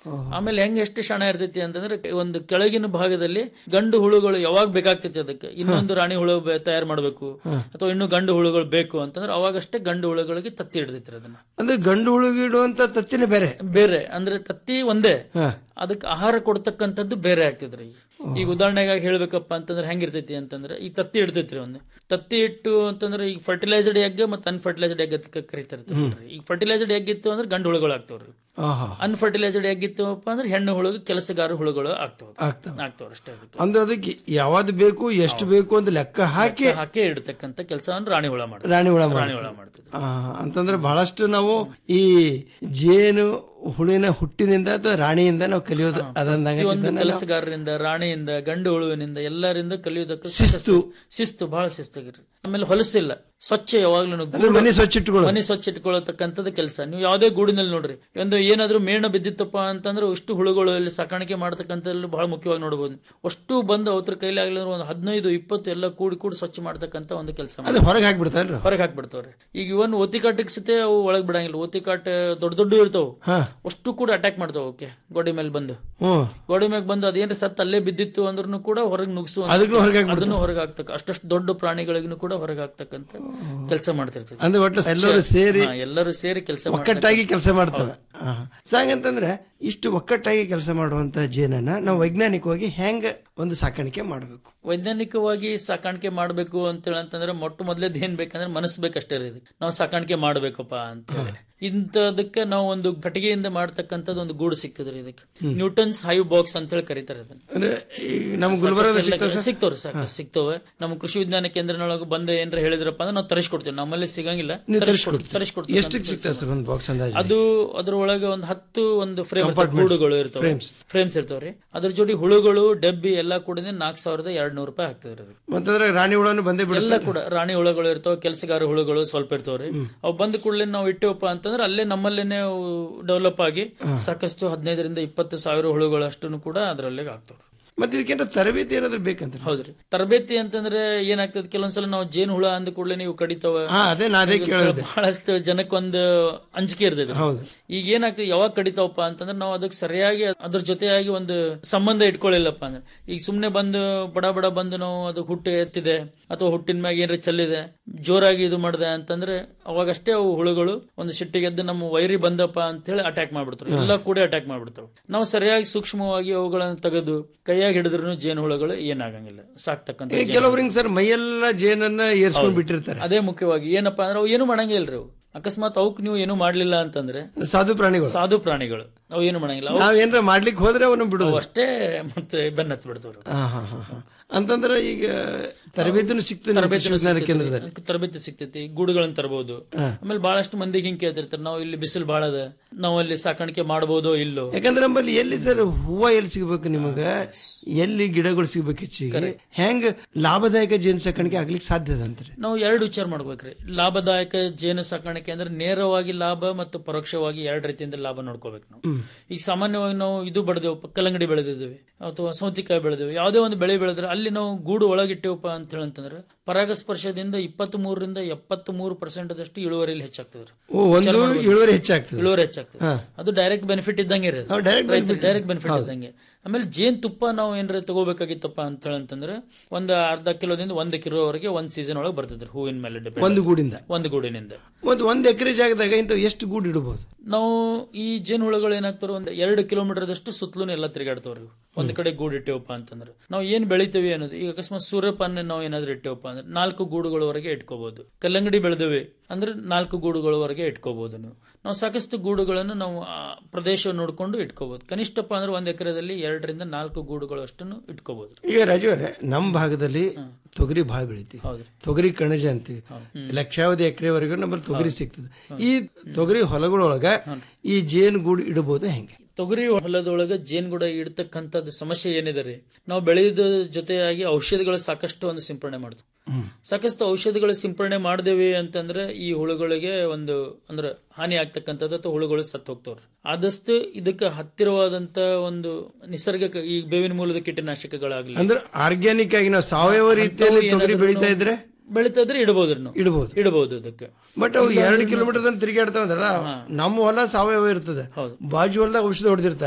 ಆಮೇಲೆ ಹೆಂಗ್ ಎಷ್ಟು ಶಾಣ ಇರ್ತೈತಿ ಅಂತಂದ್ರೆ ಒಂದು ಕೆಳಗಿನ ಭಾಗದಲ್ಲಿ ಗಂಡು ಹುಳುಗಳು ಯಾವಾಗ ಬೇಕಾಗ್ತೈತಿ ಅದಕ್ಕೆ ಇನ್ನೊಂದು ರಾಣಿ ಹುಳು ಬೆ- ತಯಾರು ಮಾಡಬೇಕು ಅಥವಾ ಇನ್ನು ಗಂಡು ಹುಳುಗಳು ಬೇಕು ಅಂತಂದ್ರೆ ಅವಾಗಷ್ಟೇ ಗಂಡು ಹುಳುಗಳಿಗೆ ತತ್ತಿ ಹಿಡ್ದೈತಿ ಅದನ್ನ ಅಂದ್ರೆ ಗಂಡು ಹುಳುಗಿಡುವಂತ ತತ್ತಿನೇ ಬೇರೆ ಬೇರೆ ಅಂದ್ರೆ ತತ್ತಿ ಒಂದೇ ಹಾ. ಅದಕ್ಕೆ ಆಹಾರ ಕೊಡ್ತಕ್ಕಂಥದ್ದು ಬೇರೆ ಆಗ್ತದ್ರಿ ಈಗ ಈಗ ಉದಾಹರಣೆಗಾಗಿ ಹೇಳ್ಬೇಕಪ್ಪ ಅಂತಂದ್ರೆ ಹೆಂಗಿರ್ತೈತಿ ಅಂತಂದ್ರೆ ಈಗ ತತ್ತಿ ಇಡ್ತೈತ್ರಿ ಒಂದು ತತ್ತಿ ಇಟ್ಟು ಅಂತಂದ್ರೆ ಈಗ ಫರ್ಟಿಲೈಸ್ಡ್ ಎಗ್ ಮತ್ತೆ ಅನ್ಫರ್ಟಿಲೈಸ್ಡ್ ಎಗ್ ಅಂತ ಕರಿತಾರೆ ಈಗ ಫರ್ಟಿಲೈಸ್ಡ್ ಎಗ್ ಇತ್ತು ಅಂದ್ರೆ ಗಂಡು ಹುಳುಗಳು ಆಗ್ತಾವ್ರಿ ಆಹಾ. ಅನ್ಫರ್ಟಿಲೈಸ್ಡ್ ಎಗ್ ಇತ್ತಪ್ಪ ಅಂದ್ರೆ ಹೆಣ್ಣು ಹುಳುಗ ಕೆಲಸಗಾರ ಹುಳುಗಳು ಆಗ್ತಾವ ಆಗ್ತಾವ ಆಗ್ತಾವ್ರಿ ಅಷ್ಟೇ ಅದಕ್ಕೆ ಅಂದ್ರೆ ಅದಕ್ಕೆ ಯಾವ್ದು ಬೇಕು ಎಷ್ಟು ಬೇಕು ಅಂತ ಲೆಕ್ಕ ಹಾಕಿ ಹಾಕಿ ಇಡ್ತಕ್ಕಂಥ ಕೆಲಸವನ್ನು ರಾಣಿ ಹುಳ ಮಾಡ್ತಾರೆ ರಾಣಿ ಹುಳ ರಾಣಿ ಹುಳ ಮಾಡ್ತದೆ. ಮಾಡ್ತದೆ ಆ, ಅಂತಂದ್ರೆ ಬಹಳಷ್ಟು ನಾವು ಈ ಜೇನು ಹುಳಿನ ಹುಟ್ಟಿನಿಂದ ಅಥವಾ ರಾಣಿಯಿಂದ ನಾವು ಕಲಿಯೋದು ಅದಂದಾಗ ಒಂದು ಕೆಲಸಗಾರರಿಂದ ರಾಣಿಯಿಂದ ಗಂಡು ಹುಳುವಿನಿಂದ ಎಲ್ಲರಿಂದ ಕಲಿಯೋದಕ್ಕೆ ಶಿಸ್ತು ಶಿಸ್ತು ಬಹಳ ಶಿಸ್ತಾಗಿರ್ರಿ ಆಮೇಲೆ ಹೊಲಸಿಲ್ಲ ಸ್ವಚ್ಛ ಯಾವಾಗ್ಲೂ ಅಂದ್ರೆ ಮನೆ ಸ್ವಚ್ಛ ಇಟ್ಕೊಳ್ಳೋದು. ಮನೆ ಸ್ವಚ್ಛ ಇಟ್ಕೊಳ್ಳತಕ್ಕಂಥದ್ದು ಕೆಲಸ ನೀವು ಯಾವುದೇ ಗೂಡಿನಲ್ಲಿ ನೋಡ್ರಿ ಒಂದು ಏನಾದ್ರೂ ಮೇಣ ಬಿದ್ದಿತ್ತಪ್ಪ ಅಂತಂದ್ರೆ ಅಷ್ಟು ಹುಳುಗಳು ಇಲ್ಲಿ ಸಾಕಾಣಿಕೆ ಮಾಡ್ತಕ್ಕಂಥದ್ದು ಬಹಳ ಮುಖ್ಯವಾಗಿ ನೋಡಬಹುದು ಅಷ್ಟು ಬಂದು ಅವ್ರ ಕೈಲಿ ಆಗ್ಲಿ ಅಂದ್ರೆ ಒಂದು ಹದಿನೈದು ಇಪ್ಪತ್ತು ಎಲ್ಲ ಕೂಡಿ ಕೂಡಿ ಸ್ವಚ್ಛ ಮಾಡ್ತಕ್ಕಂಥ ಒಂದು ಕೆಲಸ ಅದು ಹೊರಗೆ ಹಾಕ್ಬಿಡ್ತಾನ್ರಿ ಹೊರಗೆ ಹಾಕ್ಬಿಡ್ತಾವ್ರಿ ಈಗ ಇವನ್ ಓತಿಕಾಟಿಗೆ ಸತೆ ಅವು ಒಳಗ್ ಬಿಡಂಗಿಲ್ಲ ಓತಿಕಾಟ ದೊಡ್ಡ ದೊಡ್ಡ ಇರ್ತಾವ ಹಾ. ಅಷ್ಟು ಕೂಡ ಅಟ್ಯಾಕ್ ಮಾಡ್ತಾವ ಓಕೆ ಗೋಡೆ ಮೇಲೆ ಬಂದು ಹ್ಮ್ ಗೋಡೆ ಮ್ಯಾಗ ಬಂದು ಅದೇನ್ರಿ ಸತ್ ಅಲ್ಲೇ ಬಿದ್ದಿತ್ತು ಅಂದ್ರೂ ಕೂಡ ಹೊರಗೆ ನುಗ್ಸುವ ಅದಕ್ಕೂ ಹೊರಗೆ ಹಾಕ್ಬಿಡ್ತಾವ. ಅದನ್ನು ಹೊರಗೆ ಹಾಕ್ತಕ್ಕ ಅಷ್ಟಷ್ಟು ದೊಡ್ಡ ಪ್ರಾಣಿಗಳಿಗೂ ಕೂಡ ಹೊರಗೆ ಹಾಕ್ತಕ್ಕಂತ ಕೆಲಸ ಮಾಡ್ತಿರ್ತೀವಿ ಅಂದ್ರೆ ಒಟ್ಟು ಎಲ್ಲರೂ ಸೇರಿ ಹಾ, ಎಲ್ಲರೂ ಸೇರಿ ಕೆಲಸ ಒಕ್ಕಟ್ಟಾಗಿ ಕೆಲಸ ಮಾಡ್ತವೆ ಸಾಗಂತಂದ್ರೆ ಇಷ್ಟು ಒಕ್ಕಟ್ಟಾಗಿ ಕೆಲಸ ಮಾಡುವಂತ ಜೇನನ್ನ ನಾವು ವೈಜ್ಞಾನಿಕವಾಗಿ ಹೆಂಗ ಒಂದು ಸಾಕಾಣಿಕೆ ಮಾಡಬೇಕು ವೈಜ್ಞಾನಿಕವಾಗಿ ಸಾಕಾಣಿಕೆ ಮಾಡಬೇಕು ಅಂತ ಅಂತಂದ್ರೆ ಮೊಟ್ಟ ಮೊದಲೇದ್ ಏನ್ ಬೇಕಂದ್ರೆ ಮನಸ್ಸು ಬೇಕಷ್ಟೇ ರೀ ಇದಕ್ಕೆ ನಾವು ಸಾಕಾಣಿಕೆ ಮಾಡ್ಬೇಕಪ್ಪ ಅಂತ ಹೇಳಿ ಇಂಥದಕ್ಕೆ ನಾವು ಒಂದು ಕಟ್ಟಿಗೆಯಿಂದ ಮಾಡ್ತಕ್ಕಂಥದ್ದು ಒಂದು ಗೂಡು ಸಿಗ್ತದ್ರಿ ಇದಕ್ಕೆ ನ್ಯೂಟನ್ಸ್ ಹೈವ್ ಬಾಕ್ಸ್ ಅಂತ ಹೇಳಿ ಕರೀತಾರೆ ಅದನ್ನ ಅಂದ್ರೆ ಈ ನಮ್ಮ ಗುಲ್ಬರ್ಗದ ಸಾಕಷ್ಟು ಸಿಗ್ತಾವ್ರಿ ಸಾಕು ಸಿಗ್ತಾವೆ ನಮ್ಮ ಕೃಷಿ ವಿಜ್ಞಾನ ಕೇಂದ್ರನೊಳಗೆ ಬಂದು ಏನ್ರ ಹೇಳಿದ್ರಪ್ಪ ಅಂದ್ರೆ ನಾವು ತರಿಸ್ಕೊಡ್ತೀವಿ ನಮ್ಮಲ್ಲಿ ಸಿಗಂಗಿಲ್ಲ ನೀವು ತರಿಸ್ಕೊಡ್ತೀವಿ ತರಿಸ್ಕೊಡ್ತೀವಿ ಎಷ್ಟಕ್ಕೆ ಸಿಗ್ತದೆ ಸರ್ ಒಂದು ಬಾಕ್ಸ್ ಅಂದಾಜು ಅದು ಅದ್ರೊಳಗೆ ಒಂದು ಹತ್ತು ಒಂದು ಫ್ರೇಮ್ Compartments. ಗೂಡುಗಳು ಇರ್ತಾವೆ Frames. ಫ್ರೇಮ್ಸ್ ಇರ್ತಾವ್ರಿ ಅದ್ರ ಜೋಡಿ ಹುಳುಗಳು ಡಬ್ಬಿ ಎಲ್ಲಾ ಕೂಡ ನಾಲ್ಕು ಸಾವಿರದ ಎರಡ್ ನೂರು ರೂಪಾಯಿ ಆಗ್ತದ್ರಿ ಅದು ಮತ್ತಂದ್ರೆ ರಾಣಿ ಹುಳನು ಬಂದೇ ಎಲ್ಲ ಬಿಡುತ್ತೆ ಕೂಡ ರಾಣಿ ಹುಳುಗಳು ಇರ್ತಾವ ಕೆಲಸಗಾರ ಹುಳುಗಳು ಸ್ವಲ್ಪ ಇರ್ತಾವ್ರಿ ಅವು ಬಂದ ಕೂಡಲೇ ನಾವು ಇಟ್ಟೇವಪ್ಪ ಅಂತಂದ್ರೆ ಅಲ್ಲೇ ನಮ್ಮಲ್ಲೇನೆ ಡೆವಲಪ್ ಆಗಿ ಸಾಕಷ್ಟು ಹದಿನೈದರಿಂದ ಇಪ್ಪತ್ತು ಸಾವಿರ ಹುಳುಗಳು ಅಷ್ಟನ್ನು ಕೂಡ ಅದರಲ್ಲೇ ಆಗ್ತಾವ್ರಿ ಮತ್ತೆ ಇದಕ್ಕೆಂತ ತರಬೇತಿ ಏನಾದ್ರು ಬೇಕಂತ ಹೌದ್ರಿ ತರಬೇತಿ ಅಂತಂದ್ರೆ ಏನಾಗ್ತದೆ ಕೆಲವೊಂದ್ಸಲ ನಾವು ಜೇನು ಹುಳ ಅಂದ ಕೂಡಲೇ ನೀವು ಕಡಿತಾವ ಹಾ ಅದೇ ನಾ ಅದೇ ಕೇಳಿದೆ ಬಹಳಷ್ಟು ಜನಕ್ಕೊಂದು ಅಂಜಿಕೆ ಇರ್ತದೆ ಹೌದು. ಈಗ ಏನಾಗ್ತದೆ ಯಾವಾಗ ಕಡಿತಾವಪ್ಪ ಅಂತಂದ್ರೆ ನಾವು ಅದಕ್ಕೆ ಸರಿಯಾಗಿ ಅದ್ರ ಜೊತೆಯಾಗಿ ಒಂದು ಸಂಬಂಧ ಇಟ್ಕೊಳ್ಳಿಲ್ಲಪ್ಪ ಅಂದ್ರೆ ಈಗ ಸುಮ್ನೆ ಬಂದು ಬಡ ಬಡ ಬಂದು ನಾವು ಅದು ಹುಟ್ಟು ಎತ್ತಿದೆ ಅಥವಾ ಹುಟ್ಟಿನ ಮ್ಯಾಗ ಏನಾರ ಚೆಲ್ಲಿದೆ ಜೋರಾಗಿ ಇದು ಮಾಡಿದೆ ಅಂತಂದ್ರೆ ಅವಾಗಷ್ಟೇ ಅವು ಹುಳುಗಳು ಒಂದು ಸಿಟ್ಟಿಗೆದ್ದು ನಮ್ಮ ವೈರಿ ಬಂದಪ್ಪ ಅಂತ ಹೇಳಿ ಅಟ್ಯಾಕ್ ಮಾಡ್ಬಿಡ್ತಾರೆ ಎಲ್ಲ ಕೂಡ ಅಟ್ಯಾಕ್ ಮಾಡ್ಬಿಡ್ತಾವೆ ನಾವು ಸರಿಯಾಗಿ ಸೂಕ್ಷ್ಮವಾಗಿ ಅವುಗಳನ್ನು ತೆಗೆದು ಕೈಯಾಗಿ ಹಿಡಿದ್ರು ಜೇನು ಹುಳುಗಳು ಏನಾಗಂಗಿಲ್ಲ ಸಾಕ್ತಕ್ಕಂಥ ಈಗ ಜೇನು ಕೆಲವ್ರಿಗೆ ಸರ್ ಮೈಯೆಲ್ಲ ಜೇನನ್ನ ಏರ್ಸ್ಕೊಂಡ್ ಬಿಟ್ಟಿರ್ತಾರೆ ಅದೇ ಮುಖ್ಯವಾಗಿ ಏನಪ್ಪಾ ಅಂದ್ರೆ ಅವು ಏನು ಮಾಡಂಗಿಲ್ರಿ ಅವು ಅಕಸ್ಮಾತ್ ಅವಕ್ ನೀವು ಏನು ಮಾಡ್ಲಿಲ್ಲ ಅಂತಂದ್ರೆ ಸಾಧು ಪ್ರಾಣಿಗಳು ಸಾಧು ಪ್ರಾಣಿಗಳು ಅವು ಏನು ಮಾಡಂಗಿಲ್ಲ ಅವು ನಾವ್ ಏನ್ರ ಮಾಡ್ಲಿಕ್ಕೆ ಹೋದ್ರೆ ಅವನು ಬಿಡುದು ಅವು ಅಷ್ಟೇ ಮತ್ತೆ ಬೆನ್ನತ್ ಬಿಡ್ತವ್ರು ಹಾ, ಹಾ, ಹಾ, ಹಾ. ಅಂತಂದ್ರೆ ಈಗ ತರಬೇತಿನೂ ಸಿಗ್ತದೆ ನಮ್ಮ ಕೃಷಿ ವಿಜ್ಞಾನ ಕೇಂದ್ರದಲ್ಲಿ ತರಬೇತಿ ಸಿಗ್ತೈತಿ ಗೂಡುಗಳನ್ನ ತರಬಹುದು ಆಮೇಲೆ ಬಹಳಷ್ಟು ಮಂದಿಗೆ ಹಿಂಗ್ ಕೇಳ್ತಿರ್ತಾರೆ ನಾವು ಇಲ್ಲಿ ಬಿಸಿಲು ಬಾಳ ಅದ ನಾವು ಅಲ್ಲಿ ಸಾಕಾಣಿಕೆ ಮಾಡಬಹುದೋ ಇಲ್ಲೋ ಯಾಕಂದ್ರೆ ನಮ್ಮಲ್ಲಿ ಎಲ್ಲಿ ಸರ್ ಹೂವ ಎಲ್ಲಿ ಸಿಗ್ಬೇಕು ನಿಮಗ ಎಲ್ಲಿ ಗಿಡಗಳು ಸಿಗ್ಬೇಕು ಹೆಚ್ಚಿಗೆ ಹೆಂಗ್ ಲಾಭದಾಯಕ ಜೇನು ಸಾಕಾಣಿಕೆ ಆಗ್ಲಿಕ್ಕೆ ಸಾಧ್ಯ ಅದ ಅಂತಾರೆ ನಾವು ಎರಡು ವಿಚಾರ ಮಾಡ್ಬೇಕ್ರಿ ಲಾಭದಾಯಕ ಜೇನು ಸಾಕಾಣಿಕೆ ಅಂದ್ರೆ ನೇರವಾಗಿ ಲಾಭ ಮತ್ತು ಪರೋಕ್ಷವಾಗಿ ಎರಡು ರೀತಿಯಿಂದ ಲಾಭ ನೋಡ್ಕೋಬೇಕು ನಾವು ಈಗ ಸಾಮಾನ್ಯವಾಗಿ ನಾವು ಇದು ಬೆಳೆದೇವು ಕಲ್ಲಂಗಡಿ ಬೆಳೆದಿದ್ದೇವೆ ಅಥವಾ ಸೌತಿಕಾಯಿ ಬೆಳೆದೇವೆ ಯಾವುದೇ ಒಂದು ಬೆಳೆ ಬೆಳೆದ್ರೆ ಅಲ್ಲಿ ನಾವು ಗೂಡು ಒಳಗಿಟ್ಟೇವಪ್ಪ ಅಂತ ಹೇಳಂತಂದ್ರೆ ಪರಾಗಸ್ಪರ್ಶದಿಂದ ಇಪ್ಪತ್ತ್ ಮೂರರಿಂದ ಎಪ್ಪತ್ತ್ ಮೂರು ಪರ್ಸೆಂಟ್ ದಷ್ಟು ಇಳುವರಿಯಲ್ಲಿ ಹೆಚ್ಚಾಗ್ತದೆ ಓ ಒಂದು ಇಳುವರಿ ಹೆಚ್ಚಾಗ್ತದೆ ಇಳುವರಿ ಹೆಚ್ಚಾಗ್ತದೆ ಹಾ. ಅದು ಡೈರೆಕ್ಟ್ ಬೆನಿಫಿಟ್ ಇದ್ದಂಗೆ ಇರೋದು ಹೌದು, direct benefit. ಡೈರೆಕ್ಟ್ ಬೆನಿಫಿಟ್ ಇದ್ದಂಗೆ ಆಮೇಲೆ ಜೇನ್ ತುಪ್ಪ ನಾವು ಏನಾರ ತಗೋಬೇಕಾಗಿತ್ತಪ್ಪ ಅಂತ ಹೇಳಂತಂದ್ರೆ ಒಂದು ಅರ್ಧ ಕಿಲೋದಿಂದ ಒಂದು ಕಿಲೋವರೆಗೆ ಒಂದ್ ಸೀಸನ್ ಒಳಗೆ ಬರ್ತದ್ರಿ ಹೂವಿನ ಮೇಲೆ depend. ಒಂದು ಗೂಡಿಂದ ಒಂದು ಗೂಡಿನಿಂದ ಒಂದು ಒಂದ್ ಎಕರೆ ಜಾಗದಾಗ ಇಂತ ಎಷ್ಟು ಗೂಡು ಇಡಬಹುದು ನಾವು ಈ ಜೇನು ಹುಳುಗಳು ಏನಾಗ್ತಾರ ಒಂದು ಎರಡು ಕಿಲೋಮೀಟರ್ ದಷ್ಟು ಸುತ್ತಲೂ ಎಲ್ಲ ತಿರುಗಾಡ್ತಾವ್ರಿ ಒಂದ್ ಕಡೆ ಗೂಡು ಇಟ್ಟೇವಪ್ಪ ಅಂತಂದ್ರೆ ನಾವು ಏನ್ ಬೆಳಿತೀವಿ ಅನ್ನೋದು ಈಗ ಅಕಸ್ಮಾತ್ ಸೂರ್ಯಪಾನ ನಾವು ಏನಾದ್ರು ಇಟ್ಟೇವಪ್ಪ ಅಂದ್ರೆ ನಾಲ್ಕು ಗೂಡುಗಳವರೆಗೆ ಇಟ್ಕೋಬಹುದು ಕಲ್ಲಂಗಡಿ ಬೆಳೆದೇವೆ ಅಂದ್ರೆ ನಾಲ್ಕು ಗೂಡುಗಳವರೆಗೆ ಇಟ್ಕೋಬಹುದು ನೀವು ನಾವು ಸಾಕಷ್ಟು ಗೂಡುಗಳನ್ನು ನಾವು ಆ ಪ್ರದೇಶ ನೋಡ್ಕೊಂಡು ಇಟ್ಕೋಬಹುದು ಕನಿಷ್ಠಪ್ಪ ಅಂದ್ರೆ ಒಂದ್ ಎಕರೆದಲ್ಲಿ ಎರಡರಿಂದ ನಾಲ್ಕು ಗೂಡುಗಳು ಅಷ್ಟನ್ನು ಇಟ್ಕೋಬಹುದು ಈಗ ರಾಜು ಅವರೇ ನಮ್ಮ ಭಾಗದಲ್ಲಿ ತೊಗರಿ ಬಹಳ ಬೆಳಿತೀವಿ ಹೌದ್ರಿ. ತೊಗರಿ ಕಣಜ ಅಂತೀವಿ ಲಕ್ಷಾವಧಿ ಎಕರೆವರೆಗೂ ನಮ್ಮಲ್ಲಿ ತೊಗರಿ ಸಿಗ್ತದೆ ಈ ತೊಗರಿ ಹೊಲಗಳೊಳಗ ಈ ಜೇನು ಗೂಡು ಇಡಬಹುದು ಹೆಂಗೆ ತೊಗರಿ ಹೊಲದೊಳಗೆ ಜೇನುಗೂಡ ಇಡ್ತಕ್ಕಂಥದ್ದು ಸಮಸ್ಯೆ ಏನಿದೆ ರೀ ನಾವು ಬೆಳೆಯೋದ ಜೊತೆಯಾಗಿ ಔಷಧಿಗಳು ಸಾಕಷ್ಟು ಒಂದು ಸಿಂಪರಣೆ ಮಾಡ್ತೀವಿ ಸಾಕಷ್ಟು ಔಷಧಿಗಳ ಸಿಂಪರಣೆ ಮಾಡ್ದೇವಿ ಅಂತಂದ್ರೆ ಈ ಹುಳುಗಳಿಗೆ ಒಂದು ಅಂದ್ರೆ ಹಾನಿ ಆಗ್ತಕ್ಕಂಥದ್ದು ಅಥವಾ ಹುಳುಗಳು ಸತ್ತು ಹೋಗ್ತಾವ್ರಿ ಆದಷ್ಟು ಇದಕ್ಕೆ ಹತ್ತಿರವಾದಂತ ಒಂದು ನಿಸರ್ಗಕ್ಕೆ ಈ ಬೇವಿನ ಮೂಲದ ಕೀಟನಾಶಕಗಳಾಗ್ಲಿ ಅಂದ್ರೆ ಆರ್ಗ್ಯಾನಿಕ್ ಆಗಿ ನಾವು ಸಾವಯವ ರೀತಿಯಲ್ಲಿ ಅಂಥವು ತೊಗರಿ ಏನಾದ್ರೂ ಬೆಳೀತಾ ಇದ್ರೆ ಬೆಳೀತಾ ಇದ್ರೆ ಇಡಬಹುದ್ರಿ ನಾವು ಇಡಬಹುದು ಇಡಬಹುದು ಅದಕ್ಕೆ ಬಟ್ ಅವು ಎರಡು ಕಿಲೋಮೀಟರ್ ತಿರುಗಾಡ್ತಾವ ಅಂದ್ರಲ್ಲ ನಮ್ಮ ಹೊಲ ಸಾವಯವ ಇರ್ತದೆ ಬಾಜು ಹೊಲದಾಗ ಔಷಧ ಹೊಡೆದಿರ್ತಾರೆ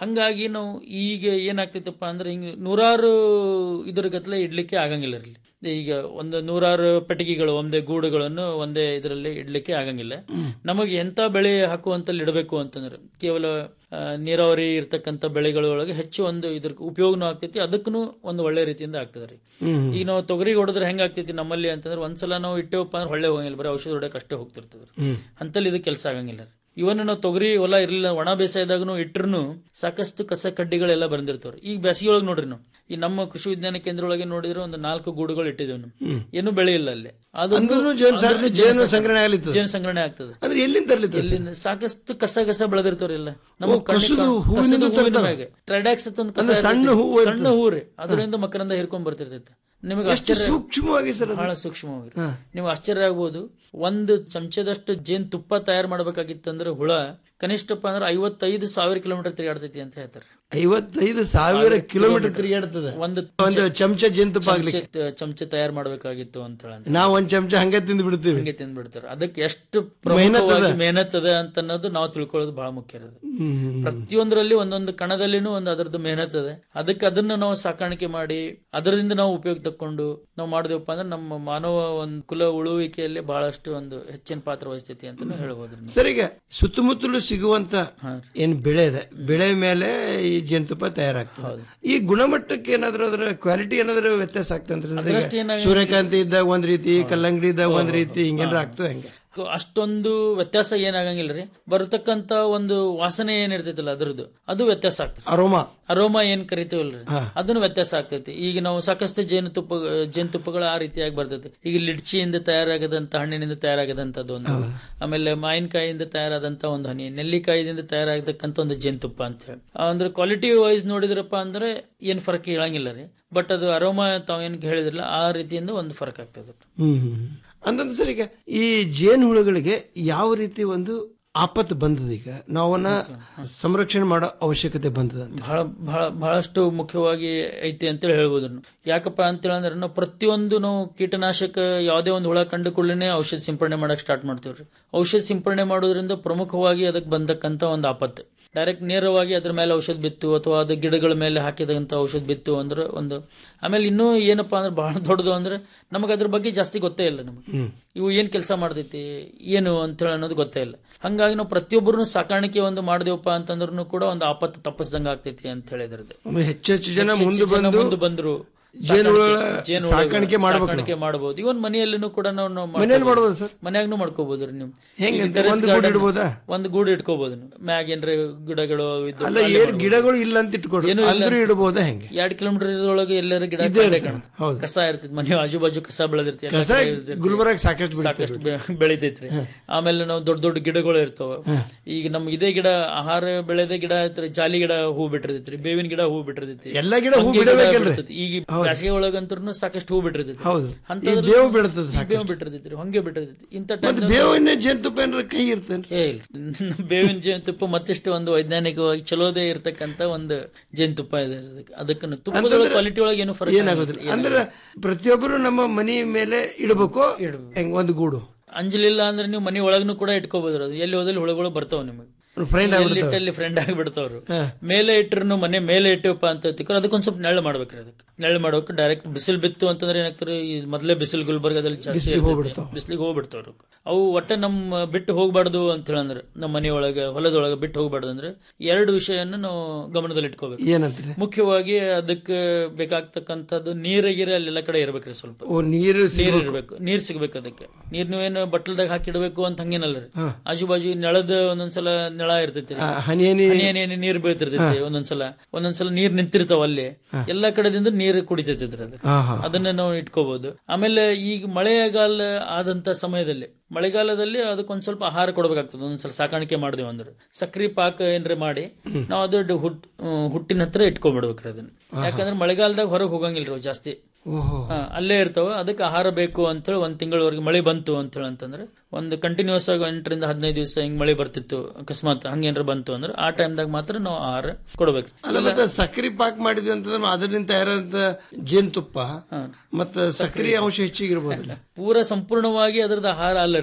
ಹಂಗಾಗಿ ನಾವು ಈಗ ಏನಾಗ್ತೈತಪ್ಪ ಅಂದ್ರೆ ಹಿಂಗ ನೂರಾರು ಇದ್ರ ಗತ್ಲೆ ಇಡ್ಲಿಕ್ಕೆ ಆಗಂಗಿಲ್ಲ ಇರಲಿ ಈಗ ಒಂದು ನೂರಾರು ಪೆಟ್ಟಿಗೆಗಳು ಒಂದೇ ಗೂಡುಗಳನ್ನು ಒಂದೇ ಇದರಲ್ಲಿ ಇಡ್ಲಿಕ್ಕೆ ಆಗಂಗಿಲ್ಲ ನಮಗೆ ಎಂತ ಬೆಳೆ ಹಾಕುವಂತಲ್ಲಿ ಇಡಬೇಕು ಅಂತಂದ್ರೆ ಕೇವಲ ಆ, ನೀರಾವರಿ ಇರ್ತಕ್ಕಂಥ ಬೆಳೆಗಳೊಳಗೆ ಹೆಚ್ಚು ಒಂದು ಇದ್ರ ಉಪಯೋಗನೂ ಆಗ್ತೈತಿ ಅದಕ್ಕೂ ಒಂದು ಒಳ್ಳೆ ರೀತಿಯಿಂದ ಆಗ್ತದೆ ರೀ ಈಗ ನಾವು ತೊಗರಿ ಹೊಡೆದ್ರೆ ಹೆಂಗ್ ಆಗ್ತೈತಿ ನಮ್ಮಲ್ಲಿ ಅಂತಂದ್ರೆ ಒಂದ್ಸಲ ನಾವು ಇಟ್ಟೇವಪ್ಪ ಅಂದ್ರೆ ಹೊಳ್ಳೆ ಹೋಗಂಗಿಲ್ಲ ಬರೀ ಔಷಧ ಹೊಡಕ್ ಅಷ್ಟೇ ಹೋಗ್ತಿರ್ತದೆ ಅಂತಲ್ಲಿ ಇದು ಕೆಲಸ ಆಗಂಗಿಲ್ಲ ರೀ ಇವನ್ ನಾವು ತೊಗರಿ ಹೊಲ ಇರಲಿಲ್ಲ ಒಣ ಬೇಸಾಯದಾಗೂ ಇಟ್ರು ಸಾಕಷ್ಟು ಕಸ ಕಡ್ಡಿಗಳೆಲ್ಲ ಬಂದಿರ್ತಾವ್ರಿ ಈಗ ಬೇಸಿಗೆ ಒಳಗೆ ನೋಡ್ರಿ ನಾವು ಈ ನಮ್ಮ ಕೃಷಿ ವಿಜ್ಞಾನ ಕೇಂದ್ರ ಒಳಗೆ ನೋಡಿದ್ರೆ ಒಂದು ನಾಲ್ಕು ಗೂಡುಗಳು ಇಟ್ಟಿದ್ದೇವೆ ನಾವು ಏನು ಬೆಳೆ ಇಲ್ಲ ಅಲ್ಲಿ ಅದು ಅಂದ್ರೂನು ಜೇನು ಸ- ಅಂದ್ರೂನು ಜೇನು ಜೇನು ಸಂಗ್ರಹಣೆ ಆಗ್ಲಿತ್ತದ? ಜೇನು ಸಂಗ್ರಹಣೆ ಆಗ್ತದೆ ಅಂದ್ರೆ ಎಲ್ಲಿಂದ ತರ್ಲಿತ್ತು ಸರ್? ಎಲ್ಲಿಂದ ಸಾಕಷ್ಟು ಕಸ ಕಸ ಬೆಳೆದಿರ್ತಾವ್ರಿ ಎಲ್ಲ ನಮ್ಮ ಓ, ಕಸದ ಹೂವಿನಿಂದ ತರ್ತಾರ? ಟ್ರೈಡಾಕ್ಸ್ ಅಂತ ಒಂದು ಕಸ ಅಂದ್ರೆ ಸಣ್ಣ ಇರ್ತೈತಿ. ಹೂವು ಸಣ್ಣ ಹೂ ರೀ ಅದರಿಂದ ಮಕರಂದ ಹಿರ್ಕೊಂಡ್ ಬರ್ತಿರ್ತೈತೆ ನಿಮಗೆ ಎಷ್ಟು ಆಶ್ಚರ್ಯ ಸೂಕ್ಷ್ಮವಾಗಿ ಸರ್ ಅದು? ಬಹಳ ಸೂಕ್ಷ್ಮವಾಗಿ ನಿಮ್ಗೆ ಆಶ್ಚರ್ಯ ಆಗ್ಬೋದು ಒಂದು ಚಮಚದಷ್ಟು ಜೇನ್ ತುಪ್ಪ ತಯಾರು ಮಾಡ್ಬೇಕಾಗಿತ್ತಂದ್ರೆ ಹುಳ ಕನಿಷ್ಠಪ್ಪ ಅಂದ್ರೆ ಐವತ್ತೈದು ಸಾವಿರ ಕಿಲೋಮೀಟರ್ ತಿರುಗಾಡ್ತೈತಿ ಅಂತ ಹೇಳ್ತಾರೆ ಐವತ್ತೈದು ಸಾವಿರ ಕಿಲೋಮೀಟರ್ ತಿರುಗಾಡ್ತದೆ ಒಂದು ಒಂದು ಚಮಚ ಜೇನುತುಪ್ಪ ಆಗ್ಲಿಕ್ಕೆ ಚಮಚ ಚಮಚ ತಯಾರು ಮಾಡ್ಬೇಕಾಗಿತ್ತು ಅಂತ ಹೇಳಿ ನಾವ್ ಒಂದ್ ಚಮಚ ಹಂಗೆ ತಿಂದು ಬಿಡ್ತೀವಿ ಹಂಗೆ ತಿಂದ್ಬಿಡ್ತಾರೆ ಅದಕ್ಕೆ ಎಷ್ಟು ಪ್ರಮುಖವಾಗಿ ಮೆಹನತ್ ಅದ ಅಂತ ಅನ್ನೋದು ನಾವು ತಿಳ್ಕೊಳ್ಳೋದು ಬಹಳ ಮುಖ್ಯ ಇರೋದು ಪ್ರತಿಯೊಂದರಲ್ಲಿ ಒಂದೊಂದು ಕಣದಲ್ಲಿನೂ ಒಂದು ಅದರದ್ದು ಮೆಹನತ್ ಇದೆ ಅದಕ್ಕೆ ಅದನ್ನ ನಾವು ಸಾಕಾಣಿಕೆ ಮಾಡಿ ಅದರಿಂದ ನಾವು ಉಪಯೋಗ ತಕೊಂಡು ನಾವು ಮಾಡಿದೆವಪ್ಪ ಅಂದ್ರೆ ನಮ್ಮ ಮಾನವ ಒಂದು ಕುಲ ಉಳುವಿಕೆಯಲ್ಲಿ ಬಹಳಷ್ಟು ಒಂದು ಹೆಚ್ಚಿನ ಪಾತ್ರ ವಹಿಸ್ತೈತಿ ಅಂತ ಹೇಳ್ಬೋದು ನಾವು. ಸರ್ ಈಗ ಸುತ್ತಮುತ್ತಲು ಸಿಗುವಂತ ಏನ್ ಬೆಳೆ ಇದೆ ಬೆಳೆ ಮೇಲೆ ಈ ಜೇನುತುಪ್ಪ ತಯಾರಾಗ್ತದೆ ಈ ಗುಣಮಟ್ಟಕ್ಕೆ ಏನಾದ್ರೂ ಅದರ ಕ್ವಾಲಿಟಿ ಏನಾದ್ರೂ ವ್ಯತ್ಯಾಸ ಆಗ್ತದೆ ಅದ್ರಷ್ಟು ಏನಾಗಿ- ಸೂರ್ಯಕಾಂತಿ ಇದ್ದಾಗ ಒಂದ್ ರೀತಿ ಕಲ್ಲಂಗಡಿ ಇದ್ದಾಗ ಒಂದ್ ರೀತಿ ಹಿಂಗೇನ್ರ ಆಗ್ತದೆ ಹಂಗೆ ಅಷ್ಟೊಂದು ವ್ಯತ್ಯಾಸ ಏನಾಗಂಗಿಲ್ಲ ರೀ ಬರತಕ್ಕಂತ ಒಂದು ವಾಸನೆ ಏನಿರ್ತೈತಲ್ಲ ಅದ್ರದ್ದು ಅದು ವ್ಯತ್ಯಾಸ ಆಗ್ತದೆ ಅರೋಮಾ ಅರೋಮಾ ಏನ್ ಕರಿತೀವಲ್ರಿ ಅದನ್ನು ವ್ಯತ್ಯಾಸ ಆಗ್ತೈತಿ ಈಗ ನಾವು ಸಾಕಷ್ಟು ಜೇನುತುಪ್ಪ ಜೇನುತುಪ್ಪಗಳು ಆ ರೀತಿಯಾಗಿ ಬರ್ತೈತಿ ಈಗ ಲಿಡ್ಚಿಯಿಂದ ತಯಾರಾಗದಂತ ಹಣ್ಣಿನಿಂದ ತಯಾರಾಗದಂತದ್ದು ಒಂದು ಆಮೇಲೆ ಮಾವಿನಕಾಯಿಯಿಂದ ತಯಾರಾದಂತ ಒಂದು ಹನಿ ನೆಲ್ಲಿಕಾಯಿದಿಂದ ತಯಾರಾಗತಕ್ಕಂತ ಒಂದು ಜೇನುತುಪ್ಪ ಅಂತ ಹೇಳಿ ಆ ಅಂದ್ರೆ ಕ್ವಾಲಿಟಿ ವೈಸ್ ನೋಡಿದ್ರಪ್ಪ ಅಂದ್ರೆ ಏನ್ ಫರಕ್ ಹೇಳಂಗಿಲ್ಲ ರೀ ಬಟ್ ಅದು ಅರೋಮಾ ತಾವೇನ್ ಹೇಳಿದ್ರಲ್ಲ ಆ ರೀತಿಯಿಂದ ಒಂದು ಫರಕ್ ಆಗ್ತದೆ ಹ್ಮ್ ಅಂತಂದ್ರೆ ಸರ್ ಈಗ ಈ ಜೇನು ಹುಳುಗಳಿಗೆ ಯಾವ ರೀತಿ ಒಂದು ಆಪತ್ತು ಬಂದದ ಈಗ ನಾವನ್ನ ಸಂರಕ್ಷಣೆ ಮಾಡೋ ಅವಶ್ಯಕತೆ ಬಂದದ ಅಂತ ಬಹಳ ಬಹಳ ಬಹಳಷ್ಟು ಮುಖ್ಯವಾಗಿ ಐತಿ ಅಂತೇಳಿ ಹೇಳ್ಬೋದು ನಾವು. ಯಾಕಪ್ಪ ಅಂತೇಳಿ ಅಂದ್ರೆ ನಾವು ಪ್ರತಿಯೊಂದು ನಾವು ಕೀಟನಾಶಕ ಯಾವುದೇ ಒಂದು ಹುಳ ಕಂಡು ಕೂಡಲೇ ಔಷಧ ಸಿಂಪಡಣೆ ಮಾಡಕ್ ಸ್ಟಾರ್ಟ್ ಮಾಡ್ತೀವ್ರಿ ಔಷಧ ಸಿಂಪಡಣೆ ಮಾಡೋದ್ರಿಂದ ಪ್ರಮುಖವಾಗಿ ಅದಕ್ಕೆ ಬಂದಕ್ಕಂತ ಒಂದು ಆಪತ್ತು ಡೈರೆಕ್ಟ್ ನೇರವಾಗಿ ಅದ್ರ ಮೇಲೆ ಔಷಧ ಬಿತ್ತು ಅಥವಾ ಅದು ಗಿಡಗಳ ಮೇಲೆ ಹಾಕಿದಂತ ಔಷಧ ಬಿತ್ತು ಅಂದ್ರೆ ಒಂದು ಆಮೇಲೆ ಇನ್ನೂ ಏನಪ್ಪಾ ಅಂದ್ರೆ ಬಹಳ ದೊಡ್ಡದು ಅಂದ್ರೆ ನಮಗೆ ಅದ್ರ ಬಗ್ಗೆ ಜಾಸ್ತಿ ಗೊತ್ತೇ ಇಲ್ಲ ನಮಗೆ ಇವು ಏನ್ ಕೆಲಸ ಮಾಡ್ತೈತಿ ಏನು ಅಂತೇಳಿ ಅನ್ನೋದು ಗೊತ್ತೇ ಇಲ್ಲ ಹಂಗಾಗಿ ನಾವು ಪ್ರತಿಯೊಬ್ಬರು ಸಾಕಾಣಿಕೆ ಒಂದು ಮಾಡಿದೆವಪ್ಪ ಅಂತಂದ್ರೂ ಕೂಡ ಒಂದು ಆಪತ್ತು ತಪ್ಪಿಸ್ದಂಗ ಆಗ್ತೈತಿ ಅಂತ ಹೇಳಿದ್ರದ್ದು ಆಮೇಲೆ ಹೆಚ್ಚು ಹೆಚ್ಚು ಜನ ಹೆಚ್ಚು ಮುಂದೆ ಜನ ಬಂದು ಮುಂದೆ ಬಂದ್ರು ಜೇನುಹುಳ ಜೇನುಹುಳ ಸಾಕಾಣಿಕೆ ಮಾಡ್ಬೇಕು ಸಾಕಾಣಿಕೆ ಮಾಡಬಹುದು ಇವನ್ ಮನೆಯಲ್ಲೂ ಕೂಡ ನಾವು ನಾವು ಮನೆಯಲ್ಲಿ ಮಾಡ್ಕೋಬಹುದು. ಮಾಡ್ಬೋದು ಸರ್? ಮನ್ಯಾಗ್ನು ಮಾಡ್ಕೋಬಹುದ್ರಿ ನೀವು ಹೆಂಗೆ ಈಗ ಅಂತ? terrace ಒಂದು ಗೂಡು garden- ಇಡ್ಬೋದಾ? ಒಂದು ಗೂಡು ಇಟ್ಕೋಬಹುದು ನೀವು ಮ್ಯಾಗ ಏನ್ರ ಗಿಡಗಳು ಇದ್ದು ಅಲ್ಲ ಅಲ್ಲಿ ಏನ್ ಮಾಡ್ಬೋದು. ಗಿಡಗಳು ಇಲ್ಲ ಅಂತ ಇಟ್ಕೊಡ್ರಿ ಏನೂ ಇಲ್ಲ ಅಂದ್ರೂ ಅಂತ- ಇಡಬಹುದಾ ಹೆಂಗೆ ಎರಡ್ ಕಿಲೋಮೀಟರ್ ಇದ್ರೊಳಗೆ ಎಲ್ಲರ ಗಿಡ ಇದ್ದೇ ಕಂಡೇ ಇರ್ತದೆ. ಕಾಣುತ್ತೆ. ಹೌದು. ಕಸ ಇರ್ತೈತಿ ಮನೆ ಆಜು ಬಾಜು ಕಸ ಬೆಳೆದಿರ್ತಿ ಎಲ್ಲ ಕಸ ಕಡೆ ಇರ್ತೈತಿ. ಗುಲ್ಬರ್ಗ ಸಾಕಷ್ಟು ಬೆಳೀತದೆ ಸಾಕಷ್ಟು ಬೆ- ಬೆಳಿತೈತ್ರಿ ಆಮೇಲೆ ನಾವು ದೊಡ್ಡ ದೊಡ್ಡ ಗಿಡಗಳು ಇರ್ತಾವ ಈಗ ನಮ್ ಇದೇ ಗಿಡ ಆಹಾರ ಬೆಳೆದ ಗಿಡ ಐತ್ರಿ ಜಾಲಿ ಗಿಡ ಹೂ ಬಿಟ್ಟಿರ್ತೈತ್ರಿ ಬೇವಿನ ಗಿಡ ಹೂ ಬಿಟ್ಟಿರ್ತೈತಿ ಎಲ್ಲ ಗಿಡ ಹೂ ಹೊಂಗೆ ಗಿಡ ಬಿಡಬೇಕಲ್ರಿ? ಬಿಡ್ತೈತಿ. ಈಗ ಬೇಸಿಗೆ ಒಳಗಂತೂ ಸಾಕಷ್ಟು ಹೂ ಬಿಟ್ಟಿರ್ತೈತಿ ಹೌದು. ಅಂಥದ್ರಲ್ಲಿ ಈ ಬೇವು ಬೀಳ್ತದೆ ಈ ಬೇವು ಬಿಟ್ಟಿರ್ತೈತಿ ಹೊಂಗೆ ಬಿಟ್ಟಿರ್ತೈತಿ ಇಂಥ ಮತ್ತೆ ಟೈಮ್ ಬೇವಿನ ಜೇನುತುಪ್ಪ ಏನಾರ ಕೈ ಇರ್ತೇನೆ ಏ ಇಲ್ಲ ಬೇವಿನ ಜೇನುತುಪ್ಪ ಮತ್ತಿಷ್ಟು ಒಂದು ವೈಜ್ಞಾನಿಕವಾಗಿ ಚಲೋದೇ ಇರತಕ್ಕಂತ ಒಂದು ಜೇನುತುಪ್ಪ ಇದೆ ಅದಕ್ಕೆ ಅದಕ್ಕೆ ತುಪ್ಪದ ಕ್ವಾಲಿಟಿ ಒಳಗೆ ಏನು ಫರಕ್ ಏನಾಗೋದಿಲ್ಲ ಅಂದ್ರೆ ಪ್ರತಿಯೊಬ್ಬರು ನಮ್ಮ ಮನೆ ಮೇಲೆ ಇಡಬೇಕು ಹೆಂಗ್ ಒಂದು ಗೂಡು ಅಂಜಲಿಲ್ಲ ಅಂದ್ರೆ ನೀವು ಮನೆ ಒಳಗ್ನು ಕೂಡ ಇಟ್ಕೋಬಹುದು ಅದು ಎಲ್ಲಿ ಹೋದಲ್ಲಿ ಹುಳುಗಳು ಬರ್ತಾವ ನಿಮಗೆ ಫ್ರೆಂಡ್ ಎಲ್ಲಿಟ್ಟಲ್ಲಿ ಫ್ರೆಂಡ್ ಆಗಿಬಿಡ್ತಾವ್ರು ಮೇಲೆ ಇಟ್ರು ಮನೆ ಮೇಲೆ ಇಟ್ಟಿವಪ್ಪ ಅಂತ ತಿಳ್ಕೊಂಡು ಅದಕ್ಕೊಂದ್ ಸ್ವಲ್ಪ ನೆರಳು ಮಾಡ್ಬೇಕ್ರಿ ಅದಕ್ಕೆ ನೆರಳು ಮಾಡ್ಬೇಕು ಡೈರೆಕ್ಟ್ ಬಿಸಿಲು ಬಿತ್ತು ಅಂತಂದ್ರೆ ಏನಾಗ್ತಾರೆ ಈ ಮೊದಲೇ ಬಿಸಿಲು ಗುಲ್ಬರ್ಗದಲ್ಲಿ ಜಾಸ್ತಿ ಬಿಸಿಲಿಗೆ ಹೋಗ್ಬಿಡ್ತಾವ್ರು ಅವು ಒಟ್ಟೆ ನಮ್ಮ ಬಿಟ್ಟು ಹೋಗ್ಬಾರ್ದು ಅಂತ ಹೇಳಂದ್ರೆ ನಮ್ಮ ಮನೆಯೊಳಗೆ ಹೊಲದೊಳಗೆ ಬಿಟ್ಟು ಹೋಗ್ಬಾರ್ದು ಅಂದ್ರೆ ಎರಡು ವಿಷಯವನ್ನು ನಾವು ಗಮನದಲ್ಲಿ ಇಟ್ಕೋಬೇಕು ಏನಂತೀರಿ ಮುಖ್ಯವಾಗಿ ಅದಕ್ಕೆ ಬೇಕಾಗ್ತಕ್ಕಂಥದ್ದು ನೀರಿಗಿರ ಅಲ್ಲೆಲ್ಲ ಕಡೆ ಇರ್ಬೇಕ್ರಿ ಸ್ವಲ್ಪ ಓ ನೀರು ನೀರ್ ಇರ್ಬೇಕು ನೀರ್ ಸಿಗ್ಬೇಕು ಅದಕ್ಕೆ ನೀರ್ ನೀವೇನು ಬಟ್ಟಲ್ದಾಗ ಹಾಕಿಡ್ಬೇಕು ಅಂತ ಹಂಗೇನಲ್ರಿ ಆಜು ಬಾಜು ನೆಳದ ಒಂದೊಂದ್ಸಲ ನೆಳ ಇರ್ತೈತಿ ಆ, ಹನಿ ಹನಿ ಹನಿ ಹನಿ ಹನಿ ನೀರ್ ಬೀಳ್ತಿರ್ತೈತಿ ಒಂದೊಂದ್ಸಲ ಒಂದೊಂದ್ಸಲ ನೀರ್ ನಿಂತಿರ್ತಾವ ಅಲ್ಲಿ ಎಲ್ಲಾ ಕಡೆದಿಂದ ನೀರ್ ಕುಡಿತೈತಿ ಅದು ಹಾ, ಹಾ. ಅದನ್ನ ನಾವು ಇಟ್ಕೋಬಹುದು ಆಮೇಲೆ ಈಗ ಮಳೆಗಾಲ ಆದಂತ ಸಮಯದಲ್ಲಿ ಮಳೆಗಾಲದಲ್ಲಿ ಅದಕ್ಕೊಂದ್ ಸ್ವಲ್ಪ ಆಹಾರ ಕೊಡ್ಬೇಕಾಗ್ತದೆ ಒಂದೊಂದ್ಸಲ ಸಾಕಾಣಿಕೆ ಮಾಡಿದೆವು ಅಂದ್ರೆ ಸಕ್ರಿ ಪಾಕ ಏನ್ರ ಮಾಡಿ ನಾವು ಅದು ಡ್- ಹುಟ್ ಹ್ಮ್, ಹುಟ್ಟಿನ ಹತ್ರ ಇಟ್ಕೊಂಡ್ಬಿಡ್ಬೇಕ್ರಿ ಅದನ್ನ ಯಾಕಂದ್ರೆ ಮಳೆಗಾಲದಾಗ ಹೊರಗೆ ಹೋಗಂಗಿಲ್ರಿ ಅವು ಜಾಸ್ತಿ ಓಹೋ ಹಾ, ಅಲ್ಲೇ ಇರ್ತಾವ ಅದಕ್ಕೆ ಆಹಾರ ಬೇಕು ಅಂತೇಳಿ ಒಂದ್ ತಿಂಗಳವರೆಗೆ ಮಳೆ ಬಂತು ಅಂತೇಳಿ ಅಂತಂದ್ರೆ ಒಂದು ಕಂಟಿನ್ಯೂಸ್ ಆಗಿ ಎಂಟರಿಂದ ಹದಿನೈದು ದಿವಸ ಹಿಂಗ್ ಮಳೆ ಬರ್ತಿತ್ತು ಅಕಸ್ಮಾತ್ ಹಂಗೇನ್ರ ಬಂತು ಅಂದ್ರೆ ಆ ಟೈಮ್ದಾಗ ಮಾತ್ರ ನಾವು ಆಹಾರ ಕೊಡ್ಬೇಕು ಅಲ್ಲ ಮತ್ತೆ ಸಕ್ಕರೆ ಪಾಕ್ ಮಾಡಿದ್ವಿ ಅಂತಂದ್ರೆ ಅದರಿಂದ ತಯಾರಾದ ಜೇನುತುಪ್ಪ ಮತ್ತೆ ಸಕ್ಕರೆ ಅಂಶ ಹೆಚ್ಚಿಗೆ ಇರ್ಬೋದಲ್ಲ ಪೂರ ಸಂಪೂರ್ಣವಾಗಿ ಅದ್ರದ್ದು ಆಹಾರ ಅಲ್ಲ ರೀ ಅದು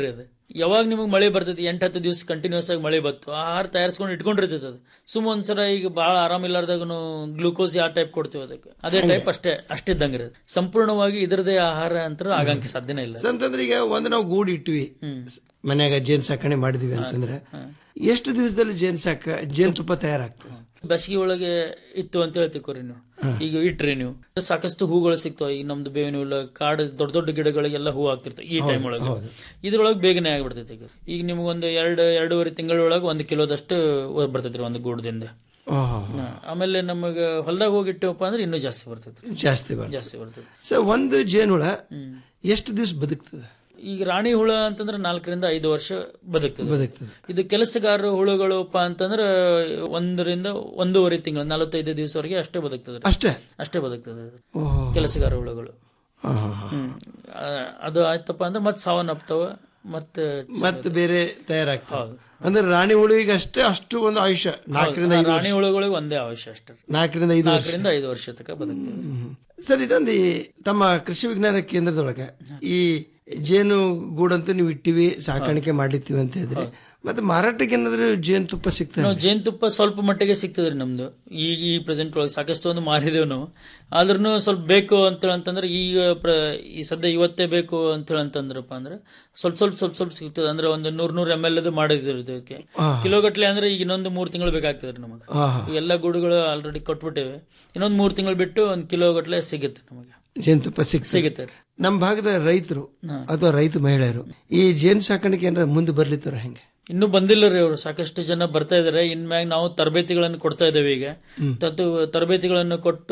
ಯಾವಾಗ ನಿಮಗೆ ಮಳೆ ಬರ್ತೈತಿ ಎಂಟ್ ಹತ್ತು ದಿವಸ ಕಂಟಿನ್ಯೂಸ್ ಆಗಿ ಮಳೆ ಬತ್ತು ಆಹಾರ ತಯಾರಿಸ್ಕೊಂಡು ಇಟ್ಕೊಂಡಿರ್ತೈತೆ ಅದು ಸುಮ್ಮ ಒಂದ್ಸಲ ಈಗ ಬಹಳ ಆರಾಮಿಲ್ಲಾರ್ದಾಗನು ಗ್ಲೂಕೋಸ್ ಯಾವ ಟೈಪ್ ಕೊಡ್ತೀವಿ ಅದಕ್ಕೆ ಅದೇ ಟೈಪ್ ಅಷ್ಟೇ ಅಷ್ಟಿದ್ದಂಗೆ ಇರೋದು ಸಂಪೂರ್ಣವಾಗಿ ಇದರದೇ ಆಹಾರ ಅಂತ ಆಗಂಗೆ ಸಾಧ್ಯನೇ ಇಲ್ಲ ಅಂತಂದ್ರೆ ಈಗ ಒಂದು ನಾವು ಗೂಡು ಇಟ್ವಿ ಮನ್ಯಾಗ ಜೇನ್ ಸಾಕಣೆ ಮಾಡಿದ್ವಿ ಅಂತಂದ್ರೆ ಎಷ್ಟು ದಿವಸದಲ್ಲಿ ಜೇನ್ ಸಾಕ ಜೇನ್ ತುಪ್ಪ ತಯಾರಾಗ್ತದೆ ಬೇಸಿಗೆ ಒಳಗೆ ಇತ್ತು ಅಂತ ಹೇಳ್ತಿಕೋರಿ ನೀವು ಈಗ ಇಟ್ರಿ ನೀವು ಸಾಕಷ್ಟು ಹೂಗಳು ಸಿಗ್ತಾವ ಈಗ ನಮ್ದು ಬೇವಿನ ಹುಲ್ಲ ಕಾಡು ದೊಡ್ಡ ದೊಡ್ಡ ಗಿಡಗಳಿಗೆಲ್ಲ ಹೂ ಆಗ್ತಿರ್ತಾವ ಈ ಟೈಮ್ ಒಳಗೆ ಇದ್ರೊಳಗೆ ಬೇಗನೆ ಆಗ್ಬಿಡ್ತೈತಿ ಈಗ ಈಗ ನಿಮ್ಗೊಂದು ಎರಡು ಎರಡೂವರೆ ತಿಂಗಳೊಳಗೆ ಒಂದು ಕಿಲೋದಷ್ಟು ಬರ್ತೈತ್ರಿ ಒಂದು ಗೂಡದಿಂದ ಓಹೋ ಆಮೇಲೆ ನಮಗೆ ಹೊಲ್ದಾಗ ಹೋಗಿಟ್ಟವಪ್ಪ ಅಂದ್ರೆ ಇನ್ನೂ ಜಾಸ್ತಿ ಬರ್ತೈತಿ ಜಾಸ್ತಿ ಬರ್ತದೆ ಜಾಸ್ತಿ ಬರ್ತೈತಿ ಸೊ ಒಂದು ಜೇನುಹುಳ ಎಷ್ಟು ದಿವಸ ಬದುಕ್ತದೆ ಈಗ ರಾಣಿ ಹುಳ ಅಂತಂದ್ರೆ ನಾಲ್ಕರಿಂದ ಐದು ವರ್ಷ ಬದುಕ್ತದೆ ಬದುಕ್ತದೆ ಇದು ಕೆಲಸಗಾರ ಹುಳುಗಳಪ್ಪ ಅಂತಂದ್ರೆ ಒಂದರಿಂದ ಒಂದೂವರೆ ತಿಂಗಳು ನಲವತ್ತೈದು ದಿವಸವರೆಗೆ ಅಷ್ಟೇ ಬದುಕ್ತದೆ ಅಷ್ಟೇ ಅಷ್ಟೇ ಬದುಕ್ತದೆ ಅದು. ಓಹೋ ಕೆಲಸಗಾರ ಹುಳುಗಳು ಹಾ, ಹಾ, ಹಾ. ಹ್ಮ್ ಆ, ಅದು ಆಯ್ತಪ್ಪ ಅಂದ್ರೆ ಮತ್ತೆ ಸಾವನ್ನಪ್ತಾವ ಮತ್ತೆ ಮತ್ತೆ ಬೇರೆ ತಯಾರಾಗ್ತದೆ ಅಂದ್ರೆ ರಾಣಿ ಹುಳುವಿಗೆ ಅಷ್ಟೇ ಅಷ್ಟು ಒಂದು ಆಯುಷ್ಯ ನಾಲ್ಕರಿಂದ ಐದು ರಾಣಿ ಹುಳುಗಳಿಗೆ ಒಂದೇ ಅವಶ್ಯ ಅಷ್ಟೇ ನಾಲ್ಕರಿಂದ ಐದು ವರ್ಷ ನಾಲ್ಕರಿಂದ ಐದು ವರ್ಷ ತನಕ ಬದುಕ್ತದೆ ಸರ್ ಇನ್ನೊಂದು ಈ ತಮ್ಮ ಕೃಷಿ ವಿಜ್ಞಾನ ಕೇಂದ್ರದೊಳಗೆ ಈ ಜೇನು ಗೂಡಂತೂ ನೀವು ಇಟ್ಟಿವಿ ಸಾಕಾಣಿಕೆ ಮಾಡ್ಲಿತ್ತೀವಿ ಅಂತ ಹೇಳಿದ್ರಿ ಮತ್ತೆ ಮಾರಾಟಕ್ಕೆ ಏನಾದ್ರು ಜೇನು ತುಪ್ಪ ಸಿಗ್ತದೆ ನಾವು ಜೇನುತುಪ್ಪ ಸ್ವಲ್ಪ ಮಟ್ಟಿಗೆ ಸಿಗ್ತದ್ರಿ ನಮ್ದು ಈಗ ಈ ಪ್ರೆಸೆಂಟ್ ಒಳಗೆ ಸಾಕಷ್ಟು ಒಂದು ಮಾರಿದೇವು ನಾವು ಆದ್ರೂ ಸ್ವಲ್ಪ ಬೇಕು ಅಂತೇಳಿ ಅಂತಂದ್ರೆ ಈಗ ಪ್ರ ಈ ಸದ್ಯ ಇವತ್ತೇ ಬೇಕು ಅಂತೇಳಿ ಅಂತಂದ್ರಪ್ಪ ಅಂದ್ರೆ ಸ್ವಲ್ಪ ಸ್ವಲ್ಪ ಸ್ವಲ್ಪ ಸ್ವಲ್ಪ ಸಿಗ್ತದೆ ಅಂದ್ರೆ ಒಂದು ನೂರ್ ನೂರ್ ಎಮ್ ಎಲ್ ಅದು ಮಾಡಿದ್ರು ಇದಕ್ಕೆ ಕಿಲೋ ಗಟ್ಲೆ ಅಂದ್ರೆ ಈಗ ಇನ್ನೊಂದು ಮೂರ್ ತಿಂಗಳು ಬೇಕಾಗ್ತದೆ ನಮಗೆ ಆಹಾ. ಎಲ್ಲ ಗೂಡುಗಳು ಆಲ್ರೆಡಿ ಕೊಟ್ಬಿಟ್ಟಿವೆ ಇನ್ನೊಂದು ಮೂರ್ ತಿಂಗಳು ಬಿಟ್ಟು ಒಂದು ಕಿಲೋ ಗಟ್ಲೆ ಸಿಗುತ್ತೆ ನಮಗೆ ಜೇನುತುಪ್ಪ ಸಿಗ್ತದೆ ಸಿಗುತ್ತೆ ರೀ. ನಮ್ಮ ಭಾಗದ ರೈತರು ಅಥವಾ ರೈತ ಮಹಿಳೆಯರು ಈ ಜೇನು ಸಾಕಾಣಿಕೆ ಏನಾದ್ರು ಮುಂದೆ ಬರ್ಲಿತ್ತಾರ ಹೆಂಗೆ ಇನ್ನೂ ಬಂದಿಲ್ಲ ರೀ ಅವರು ಸಾಕಷ್ಟು ಜನ ಬರ್ತಾ ಇದಾರೆ ಇನ್ಮ್ಯಾಗ ನಾವು ತರಬೇತಿಗಳನ್ನು ಕೊಡ್ತಾ ಇದ್ದೇವೆ ಈಗ ತತ್ತು ತರಬೇತಿಗಳನ್ನು ಕೊಟ್ಟು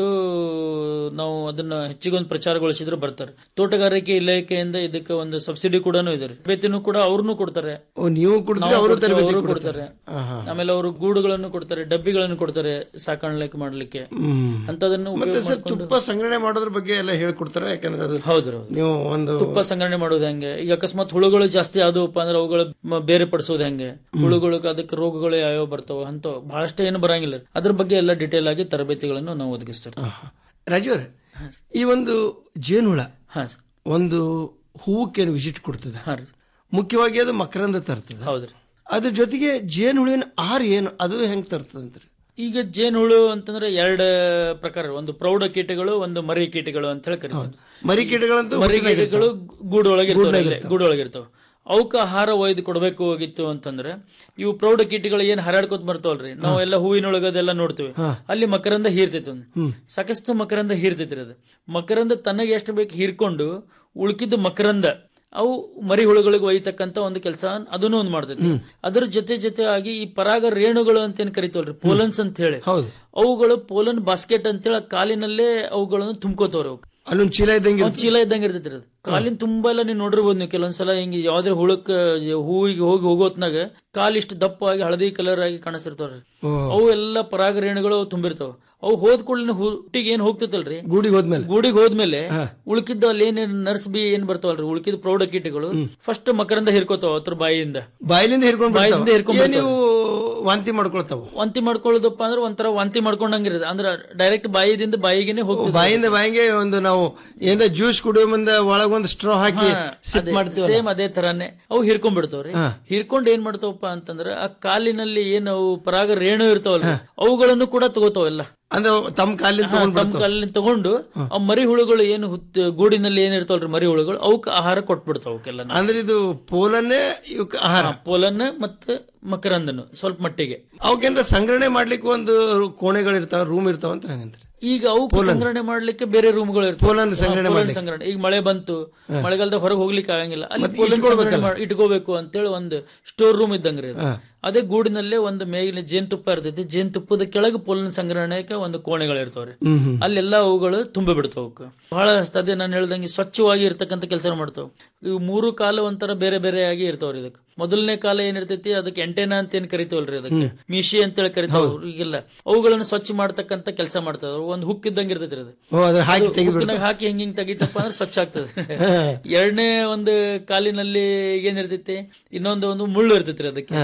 ನಾವು ಅದನ್ನ ಹೆಚ್ಚಿಗೊಂದು ಪ್ರಚಾರಗೊಳಿಸಿದ್ರೆ ಬರ್ತಾರೆ ತೋಟಗಾರಿಕೆ ಇಲಾಖೆಯಿಂದ ಇದಕ್ಕೆ ಒಂದು ಸಬ್ಸಿಡಿ ಕೂಡ ಇದೆ ರೀ. ತರಬೇತಿನೂ ಕೂಡ ಅವ್ರನ್ನೂ ಕೊಡ್ತಾರೆ ಓ ನೀವು ಕೊಡ್ತೀರಿ ನಾವು ಅವರು ಕೊಡ್ತೀವಿ, ತರಬೇತಿ ಅವರು ಕೊಡ್ತಾರೆ ಕೊಡ್ತಾರೆ ಆಮೇಲೆ ಅವರು ಗೂಡುಗಳನ್ನು ಕೊಡ್ತಾರೆ ಡಬ್ಬಿಗಳನ್ನು ಕೊಡ್ತಾರೆ ಸಾಕಾಣಿಕೆ ಮಾಡ್ಲಿಕ್ಕೆ ಹ್ಮ್. ಅಂತದನ್ನು ಮತ್ತೆ ಉಪಯೋಗ ಸರ್ ಮಾಡ್ಕೊಂಡು ತುಪ್ಪ ಸಂಗ್ರಹಣೆ ಮಾಡೋದ್ರ ಬಗ್ಗೆ ಎಲ್ಲ ಹೇಳ್ಕೊಡ್ತಾರೆ ಯಾಕಂದ್ರೆ ಅದು ಹೌದು ಹೌದು ನೀವು ಒಂದು ತುಪ್ಪ ಸಂಗ್ರಹಣೆ ಮಾಡೋದು ಹೆಂಗೆ ಈಗ ಅಕಸ್ಮಾತ್ ಹುಳುಗಳು ಜಾಸ್ತಿ ಆದವಪ್ಪ ಅಂದ್ರೆ ಅವುಗಳು ಮ- ಬೇರೆ ಪಡಿಸೋದು ಹೆಂಗೆ ಹುಳುಗಳು ಅದಕ್ಕೆ ರೋಗಗಳು ಯಾವ್ಯಾವ ಬರ್ತಾವ ಅಂತ ಬಹಳಷ್ಟು ಏನು ಬರಂಗಿಲ್ಲ ಅದ್ರ ಬಗ್ಗೆ ಎಲ್ಲ ಡಿಟೇಲ್ ಆಗಿ ತರಬೇತಿಗಳನ್ನು ನಾವು ಒದಗಿಸ್ತಿರ್ತೀವಿ ರಾಜು ಅವರೇ ಈ ಒಂದು ಜೇನುಹುಳ ಹಾ ಸರ್. ಒಂದು ಹೂವಕ್ಕೆ ವಿಸಿಟ್ ಕೊಡ್ತದೆ ಹಾ ರೀ ಮುಖ್ಯವಾಗಿ ಅದು ಮಕರಂದ ತರ್ತದೆ ಹೌದ್ರಿ ಅದ್ರ ಜೊತೆಗೆ ಜೇನುಹುಳಿನ ಆಹಾರ ಏನು ಅದು ಹೆಂಗ್ ತರ್ತದಂತ್ರಿ ಈಗ ಜೇನುಹುಳು ಅಂತಂದ್ರೆ ಎರಡು ಪ್ರಕಾರ ಒಂದು ಪ್ರೌಢ ಕೀಟಗಳು ಒಂದು ಮರಿ ಕೀಟಗಳು ಅಂತ ಹೇಳಿ ಕರೀತಾರೆ ಮರಿ ಕೀಟಗಳಂತೂ ಮರಿ ಹುಟ್ಟಿದಾಗ ಕೀಟಗಳು ಗೂಡೊಳಗೆ ಗೂಡ್ನಾಗ ಇರ್ತಾವೆ ಗೂಡೊಳಗಿರ್ತಾವ ಅವಕ್ಕ ಆಹಾರ ಒಯ್ದು ಕೊಡಬೇಕು ಹೋಗಿತ್ತು ಅಂತಂದ್ರೆ ಇವು ಪ್ರೌಢ ಕೀಟಗಳು ಏನ್ ಹರಡ್ಕೋತ ಬರ್ತಾವಲ್ರಿ ನಾವು ಎಲ್ಲ ಹೂವಿನೊಳಗ ಅದೆಲ್ಲ ನೋಡ್ತೀವಿ ಅಲ್ಲಿ ಮಕರಂದ ಹೀರ್ತೈತಿ ಒಂದು ಸಾಕಷ್ಟು ಮಕರಂದ ಹೀರ್ತೈತಿ ಅದು ಮಕರಂದ ತನಗೆ ಎಷ್ಟು ಬೇಕು ಹೀರ್ಕೊಂಡು ಉಳ್ಕಿದ್ದು ಮಕರಂದ ಅವು ಮರಿ ಹುಳುಗಳಿಗೆ ಒಯ್ತಕ್ಕಂತ ಒಂದು ಕೆಲಸ ಅದನ್ನು ಒಂದು ಮಾಡ್ತೈತಿ ಅದ್ರ ಜೊತೆ ಜೊತೆ ಆಗಿ ಈ ಪರಾಗ ರೇಣುಗಳು ಅಂತ ಏನ್ ಕರಿತವಲ್ರಿ ಪೋಲನ್ಸ್ ಅಂತ ಹೇಳಿ ಹೌದು ಅವುಗಳು ಪೋಲನ್ ಬಾಸ್ಕೆಟ್ ಅಂತೇಳಿ ಆ ಕಾಲಿನಲ್ಲೇ ಅವುಗಳನ್ನು ತುಂಬ್ಕೋತವ್ರಿ ಅವು ಅಲ್ಲೊಂದು ಚೀಲ ಇದ್ದಂಗೆ ಒಂದ್ ಚೀಲ ಇದ್ದಂಗೆ ಇರ್ತೈತಿ ಅದು ಕಾಲಿನ ತುಂಬಾ ಎಲ್ಲ ನೀವು ನೋಡಿರ್ಬೋದು ನೀವು ಕೆಲವೊಂದ್ಸಲ ಹಿಂಗೆ ಯಾವ್ದೇ ಹುಳಕ್ ಹೂವಿಗೆ ಹೋಗಿ ಹೋಗೋತ್ನಾಗ ಕಾಲ್ ಇಷ್ಟು ದಪ್ಪ ಆಗಿ ಹಳದಿ ಕಲರ್ ಆಗಿ ಕಾಣಿಸ್ತಿರ್ತಾವ್ರಿ ಅವು ಎಲ್ಲ ಪರಾಗ ರೇಣುಗಳು ಅವು ತುಂಬಿರ್ತಾವ ಅವು ಹೋದ್ ಕೂಡಲೇ ಹುಟ್ಟಿಗೆ ಏನ್ ಹೋಗ್ತೈತಲ್ರಿ ಗೂಡಿಗೆ ಹೋದ್ಮೇಲೆ ಗೂಡಿಗೆ ಹೋದ್ಮೇಲೆ ಉಳ್ಕಿದ್ದ ಅಲ್ಲಿ ಏನೇನ್ ನರ್ಸ್ ಬಿ ಏನ್ ಬರ್ತಾವಲ್ರಿ ಉಳ್ಕಿದ ಪ್ರೌಢ ಕೀಟಗಳು ಫಸ್ಟ್ ಮಕರಂದ ಹಿರ್ಕೋತಾವ ಅದ್ರ ಬಾಯಿಯಿಂದ ಬಾಯಿಲಿಂದ ಹಿರ್ಕೊಂಡು ಬಾಯಿಲಿಂದ ಹಿರ್ಕೊಂಡ್ ಏನ್ ನೀವು ವಾಂತಿ ಮಾಡ್ಕೊಳ್ತಾವ ವಾಂತಿ ಮಾಡ್ಕೊಳ್ಳೋದಪ್ಪ ಅಂದ್ರೆ ಒಂಥರ ವಾಂತಿ ಮಾಡ್ಕೊಂಡಂಗಿರುತ್ತೆ ಅಂದ್ರೆ ಡೈರೆಕ್ಟ್ ಬಾಯಿದಿಂದ ಬಾಯಿಗೆನೆ ಹೋಗ್ತದೆ ಬಾಯಿಂದ ಬಾಯಿಗೆ ಒಂದು ನಾವು ಏನಾರ ಜ್ಯೂಸ್ ಕುಡಿಯೋ ಮುಂದೆ ಒಳಗೊಂದು ಸ್ಟ್ರಾ ಹಾಕಿ ಸಿಪ್ ಮಾಡ್ತೀವಿ ಸೇಮ್ ಅದೇ ತರಾನೇ ಅವು ಹಿರ್ಕೊಂಡ್ಬಿಡ್ತಾವ್ರಿ ಹಿರ್ಕೊಂಡ್ ಏನ್ ಮಾಡ್ತಾವಪ್ಪ ಅಂತಂದ್ರೆ ಆ ಕಾಲಿನಲ್ಲಿ ಏನ್ ಅವು ಪರಾಗ ರೇಣು ಇರ್ತಾವಲ್ಲ ಅವುಗಳನ್ನು ಕೂಡ ತಗೋತಾವೆಲ್ಲ ಅಂದ್ರೆ ತಮ್ಮ ಕಾಲಿನ ತಗೊಂಡ್ ತಮ್ಮ ಕಾಲಿನ ತಗೊಂಡು ಆ ಮರಿ ಹುಳುಗಳು ಏನು ಹುತ್ತ ಗೂಡಿನಲ್ಲಿ ಏನ್ ಇರ್ತಾವಲ್ರಿ ಮರಿ ಹುಳುಗಳು ಅವಕ್ಕೆ ಆಹಾರ ಕೊಟ್ಬಿಡ್ತಾವ ಅವಕ್ಕೆಲ್ಲ ಅಂದ್ರೆ ಇದು ಪೋಲನ್ನೇ ಇವಕ್ಕೆ ಆಹಾರ ಪೋಲನ್ನ ಮತ್ತೆ ಮಕರಂದನು ಸ್ವಲ್ಪ ಮಟ್ಟಿಗೆ ಅವಕ್ಕೇನ್ರ ಸಂಗ್ರಹಣೆ ಮಾಡ್ಲಿಕ್ಕೆ ಒಂದು ಕೋಣೆಗಳು ಇರ್ತಾವ ರೂಮ್ ಇರ್ತಾವ ಅಂತ ಹಂಗಂತ್ರಿ ಈಗ ಅವು ಸಂಗ್ರಹಣೆ ಮಾಡ್ಲಿಕ್ಕೆ ಬೇರೆ ರೂಮ್ಗಳು ಇರ್ತವೆ ಪೋಲನ್ ಸಂಗ್ರಹಣೆ ಪೋಲನ್ ಮಾಡ್ಲಿಕ್ಕೆ. ಸಂಗ್ರಹಣೆ ಈಗ ಮಳೆ ಬಂತು ಮಳೆಗಾಲದ ಹೊರಗೆ ಹೋಗ್ಲಿಕ್ಕೆ ಆಗಂಗಿಲ್ಲ ಅಲ್ಲಿ ಮತ್ತೆ ಪೋಲನ್ ಇಟ್ಕೊಳ್ಬೇಕಲ್ಲ? ಸಂಗ್ರಹಣೆ ಮಾಡಿ ಇಟ್ಕೋಬೇಕು ಅಂತೇಳಿ ಒಂದು ಸ್ಟೋರ್ ರೂಮ್ ಇದ್ದಂಗ್ರಿ ಅದು ಅದೇ ಗೂಡಿನಲ್ಲೇ ಒಂದು ಮೇಗಿನ ಜೇನುತುಪ್ಪ ಇರ್ತೈತಿ ಜೇನುತುಪ್ಪದ ಕೆಳಗೆ ಪೋಲನ್ ಸಂಗ್ರಹಣೆಗೆ ಒಂದು ಕೋಣೆಗಳು ಇರ್ತಾವ್ರಿ ಅಲ್ಲೆಲ್ಲ ಅವುಗಳು ತುಂಬಿ ಬಿಡ್ತಾವ ಅವಕ್ಕೆ ಬಹಳ ಅದೇ ನಾನು ಹೇಳ್ದಂಗೆ ಸ್ವಚ್ಛವಾಗಿ ಇರ್ತಕ್ಕಂಥ ಕೆಲಸ ಮಾಡ್ತಾವ ಇವು ಮೂರು ಕಾಲ ಒಂಥರ ಬೇರೆ ಬೇರೆ ಆಗಿ ಇರ್ತಾವ್ರಿ ಇದಕ್ಕೆ ಮೊದಲನೇ ಕಾಲ ಏನಿರ್ತೈತಿ ಅದಕ್ಕೆ ಎಂಟೆನಾ ಅಂತ ಏನ್ ಕರಿತೀವಲ್ರಿ ಅದಕ್ಕೆ ಮೀಶಿ ಅಂತೇಳಿ ಕರಿತಾವ ಈಗೆಲ್ಲ ಅವುಗಳನ್ನು ಸ್ವಚ್ಛ ಮಾಡ್ತಕ್ಕಂಥ ಕೆಲಸ ಮಾಡ್ತಾವ ಒಂದು ಹುಕ್ ಇದ್ದಂಗೆ ಇರ್ತೈತಿ ಅದು ಓ ಅದ್ರ ಹಾಕಿ ಅದು ತೆಗೆದು ಹುಕ್ಕಿನಾಗ ಹಾಕಿ ಹೆಂಗ್ ಹಿಂಗ್ ತೆಗಿತಪ್ಪ ಅಂದ್ರೆ ಸ್ವಚ್ಛ ಆಗ್ತದೆ ಎರಡನೇ ಒಂದು ಕಾಲಿನಲ್ಲಿ ಏನಿರ್ತೈತಿ ಇನ್ನೊಂದು ಒಂದು ಮುಳ್ಳು ಇರ್ತೈತ್ರಿ ಅದಕ್ಕೆ ಅದು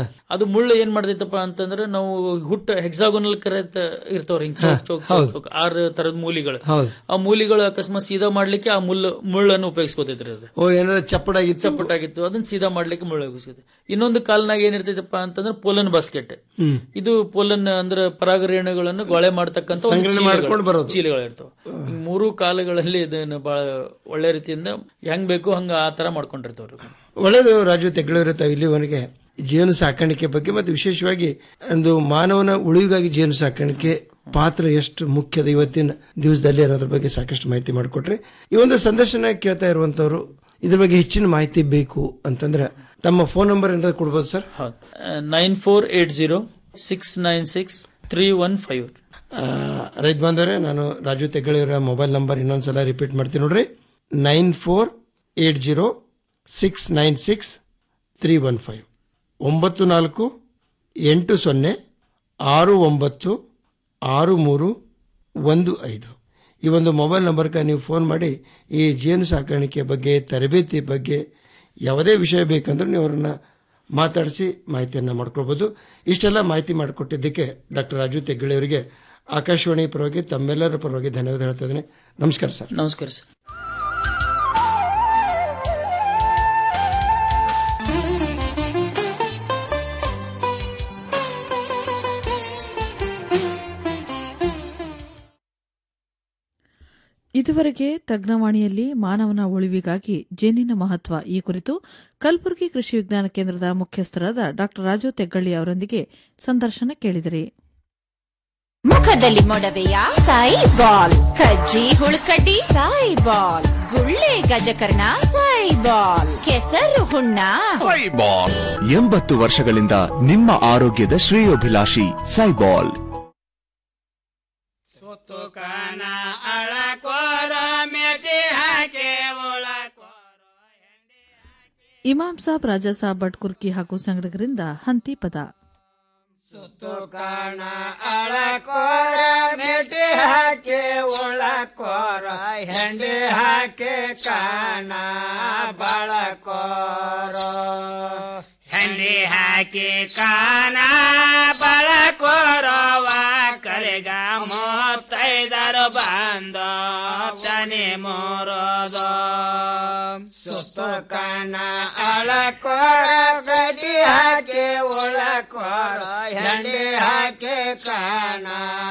ಅದು ಮುಳ್ಳು ಏನ್ ಮಾಡ್ತೈತಪ್ಪ ಅಂತಂದ್ರೆ ನಾವು ಹುಟ್ಟ ಹೆಕ್ಸಾಗೋನಲ್ ಕರೆತ ಇರ್ತಾವ್ರಿ ಹಿಂಗ್ ಚೌಕ್ ಚೌಕ್ ಚೌಕ್ ಚೌಕ್ ಆರು ತರದ ಮೂಲಿಗಳು ಹೌದು. ಆ ಮೂಲಿಗಳು ಅಕಸ್ಮಾತ್ ಸೀದಾ ಮಾಡ್ಲಿಕ್ಕೆ ಆ ಮುಳ್ಳು ಮುಳ್ಳನ್ನು ಉಪಯೋಗಿಸ್ಕೋತೈತ್ರಿ ಅದು ಓ ಏನಾರ ಚಪ್ಪಡಾಗಿತ್ತು ಚಪ್ಪಟಾಗಿತ್ತು ಅದನ್ನ ಸೀದಾ ಮಾಡ್ಲಿಕ್ಕೆ ಮುಳ್ಳು ಉಪಯೋಗಿಸ್ಕೋತೈತಿ ಇನ್ನೊಂದು ಕಾಲ್ನಾಗ ಏನಿರ್ತೈತಪ್ಪ ಅಂತಂದ್ರೆ ಪೋಲನ್ ಬಾಸ್ಕೆಟ್ ಹ್ಮ್. ಇದು ಪೋಲನ್ ಅಂದ್ರೆ ಪರಾಗರೇಣುಗಳನ್ನು ಗೊಳೆ ಮಾಡ್ತಕ್ಕಂಥ ಒಂದು ಸಂಗ್ರಹಣೆ ಚೀಲಗಳು- ಮಾಡ್ಕೊಂಡು ಬರೋದು. ಚೀಲಗಳು ಇರ್ತಾವ ಈ ಮೂರು ಕಾಲಗಳಲ್ಲಿ ಇದನ್ನ ಬಹಳ ಒಳ್ಳೆ ರೀತಿಯಿಂದ ಹೆಂಗ್ ಬೇಕು ಹಂಗ ಆ ತರ ಮಾಡ್ಕೊಂಡಿರ್ತಾವ್ರಿ ಒಳ್ಳೆಯದು ರಾಜು ತೆಗಳೂರು ತಾವು ಇಲ್ಲಿವರೆಗೆ ಜೇನು ಸಾಕಾಣಿಕೆ ಬಗ್ಗೆ ಮತ್ತು ವಿಶೇಷವಾಗಿ ಒಂದು ಮಾನವನ ಉಳಿವಿಗಾಗಿ ಜೇನು ಸಾಕಾಣಿಕೆ ಪಾತ್ರ ಎಷ್ಟು ಮುಖ್ಯದ ಇವತ್ತಿನ ದಿವಸದಲ್ಲಿ ಅನ್ನೋದ್ರ ಬಗ್ಗೆ ಸಾಕಷ್ಟು ಮಾಹಿತಿ ಮಾಡಿಕೊಟ್ರೆ ಈ ಒಂದು ಸಂದರ್ಶನ ಕೇಳ್ತಾ ಇರುವಂತವ್ರು ಇದ್ರ ಬಗ್ಗೆ ಹೆಚ್ಚಿನ ಮಾಹಿತಿ ಬೇಕು ಅಂತಂದ್ರೆ ತಮ್ಮ ಫೋನ್ ನಂಬರ್ ಏನಾದ್ರು ಕೊಡ್ಬೋದು ಸರ್ ಹೌದು nine four eight zero six nine six three one five ರೈತ ಬಾಂಧವರೇ ನಾನು ರಾಜು ತೆಗಳಿಯವರ ಮೊಬೈಲ್ ನಂಬರ್ ಇನ್ನೊಂದ್ಸಲ ರಿಪೀಟ್ ಮಾಡ್ತೀನಿ ನೋಡ್ರಿ nine four eight zero six nine six three one five ಒಂಬತ್ತು ನಾಲ್ಕು ಎಂಟು ಸೊನ್ನೆ ಆರು ಒಂಬತ್ತು ಆರು ಮೂರು ಒಂದು ಐದು ಈ ಒಂದು ಮೊಬೈಲ್ ನಂಬರ್ಗೆ ನೀವು ಫೋನ್ ಮಾಡಿ ಈ ಜೇನು ಸಾಕಾಣಿಕೆ ಬಗ್ಗೆ ತರಬೇತಿ ಬಗ್ಗೆ ಯಾವುದೇ ವಿಷಯ ಬೇಕಂದ್ರೂ ನೀವು ಅವರನ್ನ ಮಾತಾಡಿಸಿ ಮಾಹಿತಿಯನ್ನು ಮಾಡ್ಕೊಳ್ಬೋದು ಇಷ್ಟೆಲ್ಲ ಮಾಹಿತಿ ಮಾಡಿಕೊಟ್ಟಿದ್ದಕ್ಕೆ ಡಾಕ್ಟರ್ ರಾಜು ತೆಗ್ಗಳಿಯವರಿಗೆ ಆಕಾಶವಾಣಿ ಪರವಾಗಿ ತಮ್ಮೆಲ್ಲರ ಪರವಾಗಿ ಧನ್ಯವಾದ ಹೇಳ್ತಾ ಇದ್ದೀನಿ ನಮಸ್ಕಾರ ಸರ್ ನಮಸ್ಕಾರ ಸರ್ ಇದುವರೆಗೆ ತಜ್ಞವಾಣಿಯಲ್ಲಿ ಮಾನವನ ಉಳಿವಿಗಾಗಿ ಜೇನಿನ ಮಹತ್ವ ಈ ಕುರಿತು ಕಲಬುರಗಿ ಕೃಷಿ ವಿಜ್ಞಾನ ಕೇಂದ್ರದ ಮುಖ್ಯಸ್ಥರಾದ ಡಾ ರಾಜು ತೆಗ್ಗಳ್ಳಿ ಅವರೊಂದಿಗೆ ಸಂದರ್ಶನ ಕೇಳಿದಿರಿ ಮುಖದಲ್ಲಿ ಮೊಡವೆಯ ಸಾಯಿ ಬಾಲ್ ಕಜ್ಜಿ ಹುಳುಕಡ್ಡಿ ಸಾಯಿ ಬಾಲ್ ಗುಳ್ಳೆ ಗಜಕರ್ಣ ಸಾಯಿ ಬಾಲ್ ಕೆಸರು ಹುಣ್ಣ ಸೈಬಾಲ್ ಎಂಬತ್ತು ವರ್ಷಗಳಿಂದ ನಿಮ್ಮ ಆರೋಗ್ಯದ ಶ್ರೇಯೋಭಿಲಾಷಿ ಸೈಬಾಲ್ ಇಮಾಮ್ ಸಾಬ್ ರಾಜಾ ಸಾಬ್ ಬಟ್ಕುರ್ಕಿ ಹಾಗೂ ಸಂಗಡಗರಿಂದ ಹಂತಿ ಪದ ಕಾಣ ಅಳಕೋರ ಮೆಟಿ ಹಾಕಿ ಉಳಕೋರ ಹೆಂಡಿ ಹಾಕಿ ಕಾಣ ಬಳಕೋರ ಹೆಂಡಿ ಹಾಕಿ ಕಾಣ ಬಳಕೋರವ ಕಲಿಗ ಮೂವತ್ತೈದರು ಬಂದ ತನಿ ಮೂರೋದು ಸುತ್ತ ಕಾಣ ಅಳಕೋರ ಗಡಿ ಹಾಕಿ ಉಳಕೋರ ಹೆಂಡಿ ಹಾಕಿ ಕಾಣ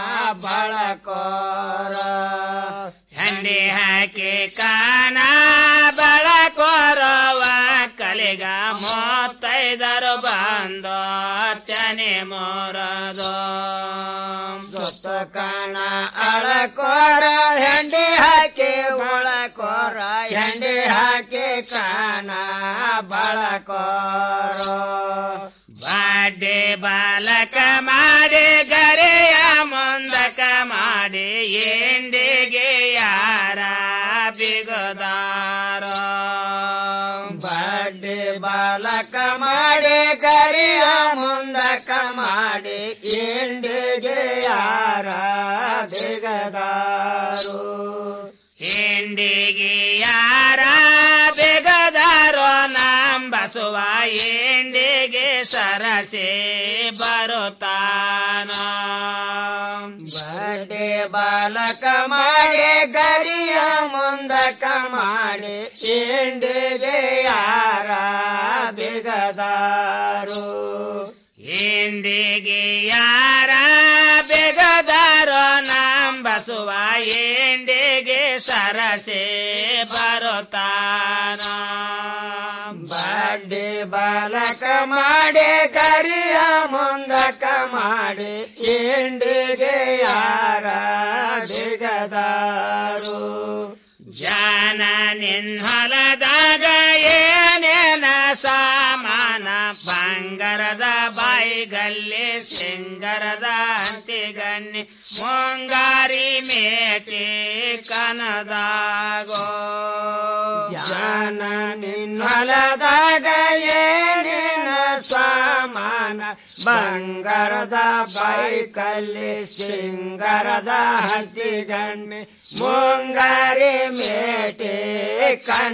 ಬಳಕೋರ ಹೆಂಡಿ ಹಾಕಿ ಕಾಣ ಬಳಕೋರವ ಕಲಿಗ ಮೂವತ್ತೈದರು ಬಂದ ತನಿ ಮೂರದು ಸುತ್ತ ಕಾಣ ಅಳಕೋರ ಹೆಂಡಿ ಹಾಕಿ ಬಳಕೋರ ಹೆಂಡಿ ಹಾಕಿ ಕಾಣ ಬಳಕೋರ ಬಾಡೆ ಬಾಲಕ ಮಾಡಿ ಗರೆಯ ಮುಂದಕ ಮಾಡಿ ಎಂಡಿಗೆ ಯಾರ ಬಿಗದಾರ ಬಾಡೆ ಬಾಲಕ ಮಾಡಿ ಗರಿಯ ಮುಂದಕ ಮಾಡಿ ಎಂಡಿಗೆ ಯಾರ ಬಿಗದಾರು ಎಂಡಿಗೆ ಯಾರ ಬೆಗದಾರೋ ನಂಬಸುವ ಎಂಡಿಗೆ ಸರಸೆ ಬರುತ್ತಾನ ಬಡೆ ಬಾಲಕ ಮಾಡಿ ಗರಿಯ ಮುಂದಕ ಮಾಡಿ ಎಂಡಿಗೆ ಯಾರ ಬೆಗದಾರು ಎಂಡಿಗೆ ಯಾರ ಬೆಗದಾರೋ ನಂಬಸುವ ಎಂಡಿಗೆ ಸರಸೆ ಬರುತ್ತಾನ ಬಡ್ಡಿ ಬಾಲಕ ಮಾಡಿ ಕರಿಯ ಮುಂದಕ ಮಾಡಿ ಎಂಡಿಗೆ ಯಾರ ಬಿಗದಾರು ಜಾನ ನಿನ್ನೊಲದಾಗ ಏನೇನ ಸಾಮಾನ ಬಂಗಾರದ ಬಾಯಿಗಲ್ಲಿ ಸಿಂಗರದ ಅಂತಿಗನ್ನಿ ಮುಂಗಾರಿ ಮೇಟಿ ಕನದಾಗೋ ಜಾನ ನಿನ್ನೊಲದಾಗ ಏನೇನ ಸಾಮಾನ ಬಂಗಾರದ ಬೈಕಲ್ಲಿ ಸಿಂಗರದ ಹಂತಿಗಣ್ಣಿ ಮುಂಗಾರಿ ಮೇಟಿ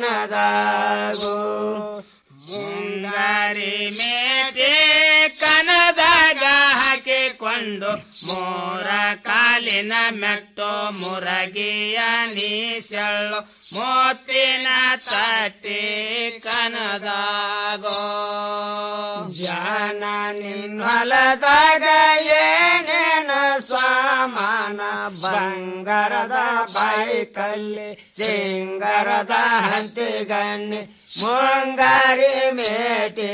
ಕನದಾಗೋ ಮುಂಗಾರಿ ಮೇಟಿ ಕನ ಹಾಕಿಕೊಂಡು ಮೂರ ಕಾಲಿನ ಮೆಟ್ಟು ಮುರಗಿಯ ನೀಸೆಳ್ಳು ಮೋತಿನ ತಟ್ಟಿ ಕನದಾಗೋ ಜಾನ ನಿನ್ನೊಲದಾಗ ಏನೇನ ಸಾಮಾನ ಬಂಗಾರದ ಬೈಕಲ್ಲಿ ಸಿಂಗರದ ಹಂತಿಗಣ್ಣಿ ಮುಂಗಾರಿ ಮೇಟಿ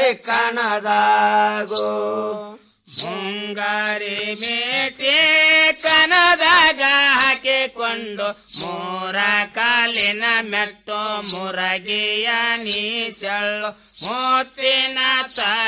ಕಣದಾಗೋ ಮುಂಗಾರಿ ಮೇಟಿ ಕನದಾಗ ಹಾಕಿಕೊಂಡು ಮೂರ ಕಾಲಿನ ಮೆಟ್ಟು ಮುರಗಿಯ ನೀಸೆಳ್ಳು ಮೋತಿನ ತ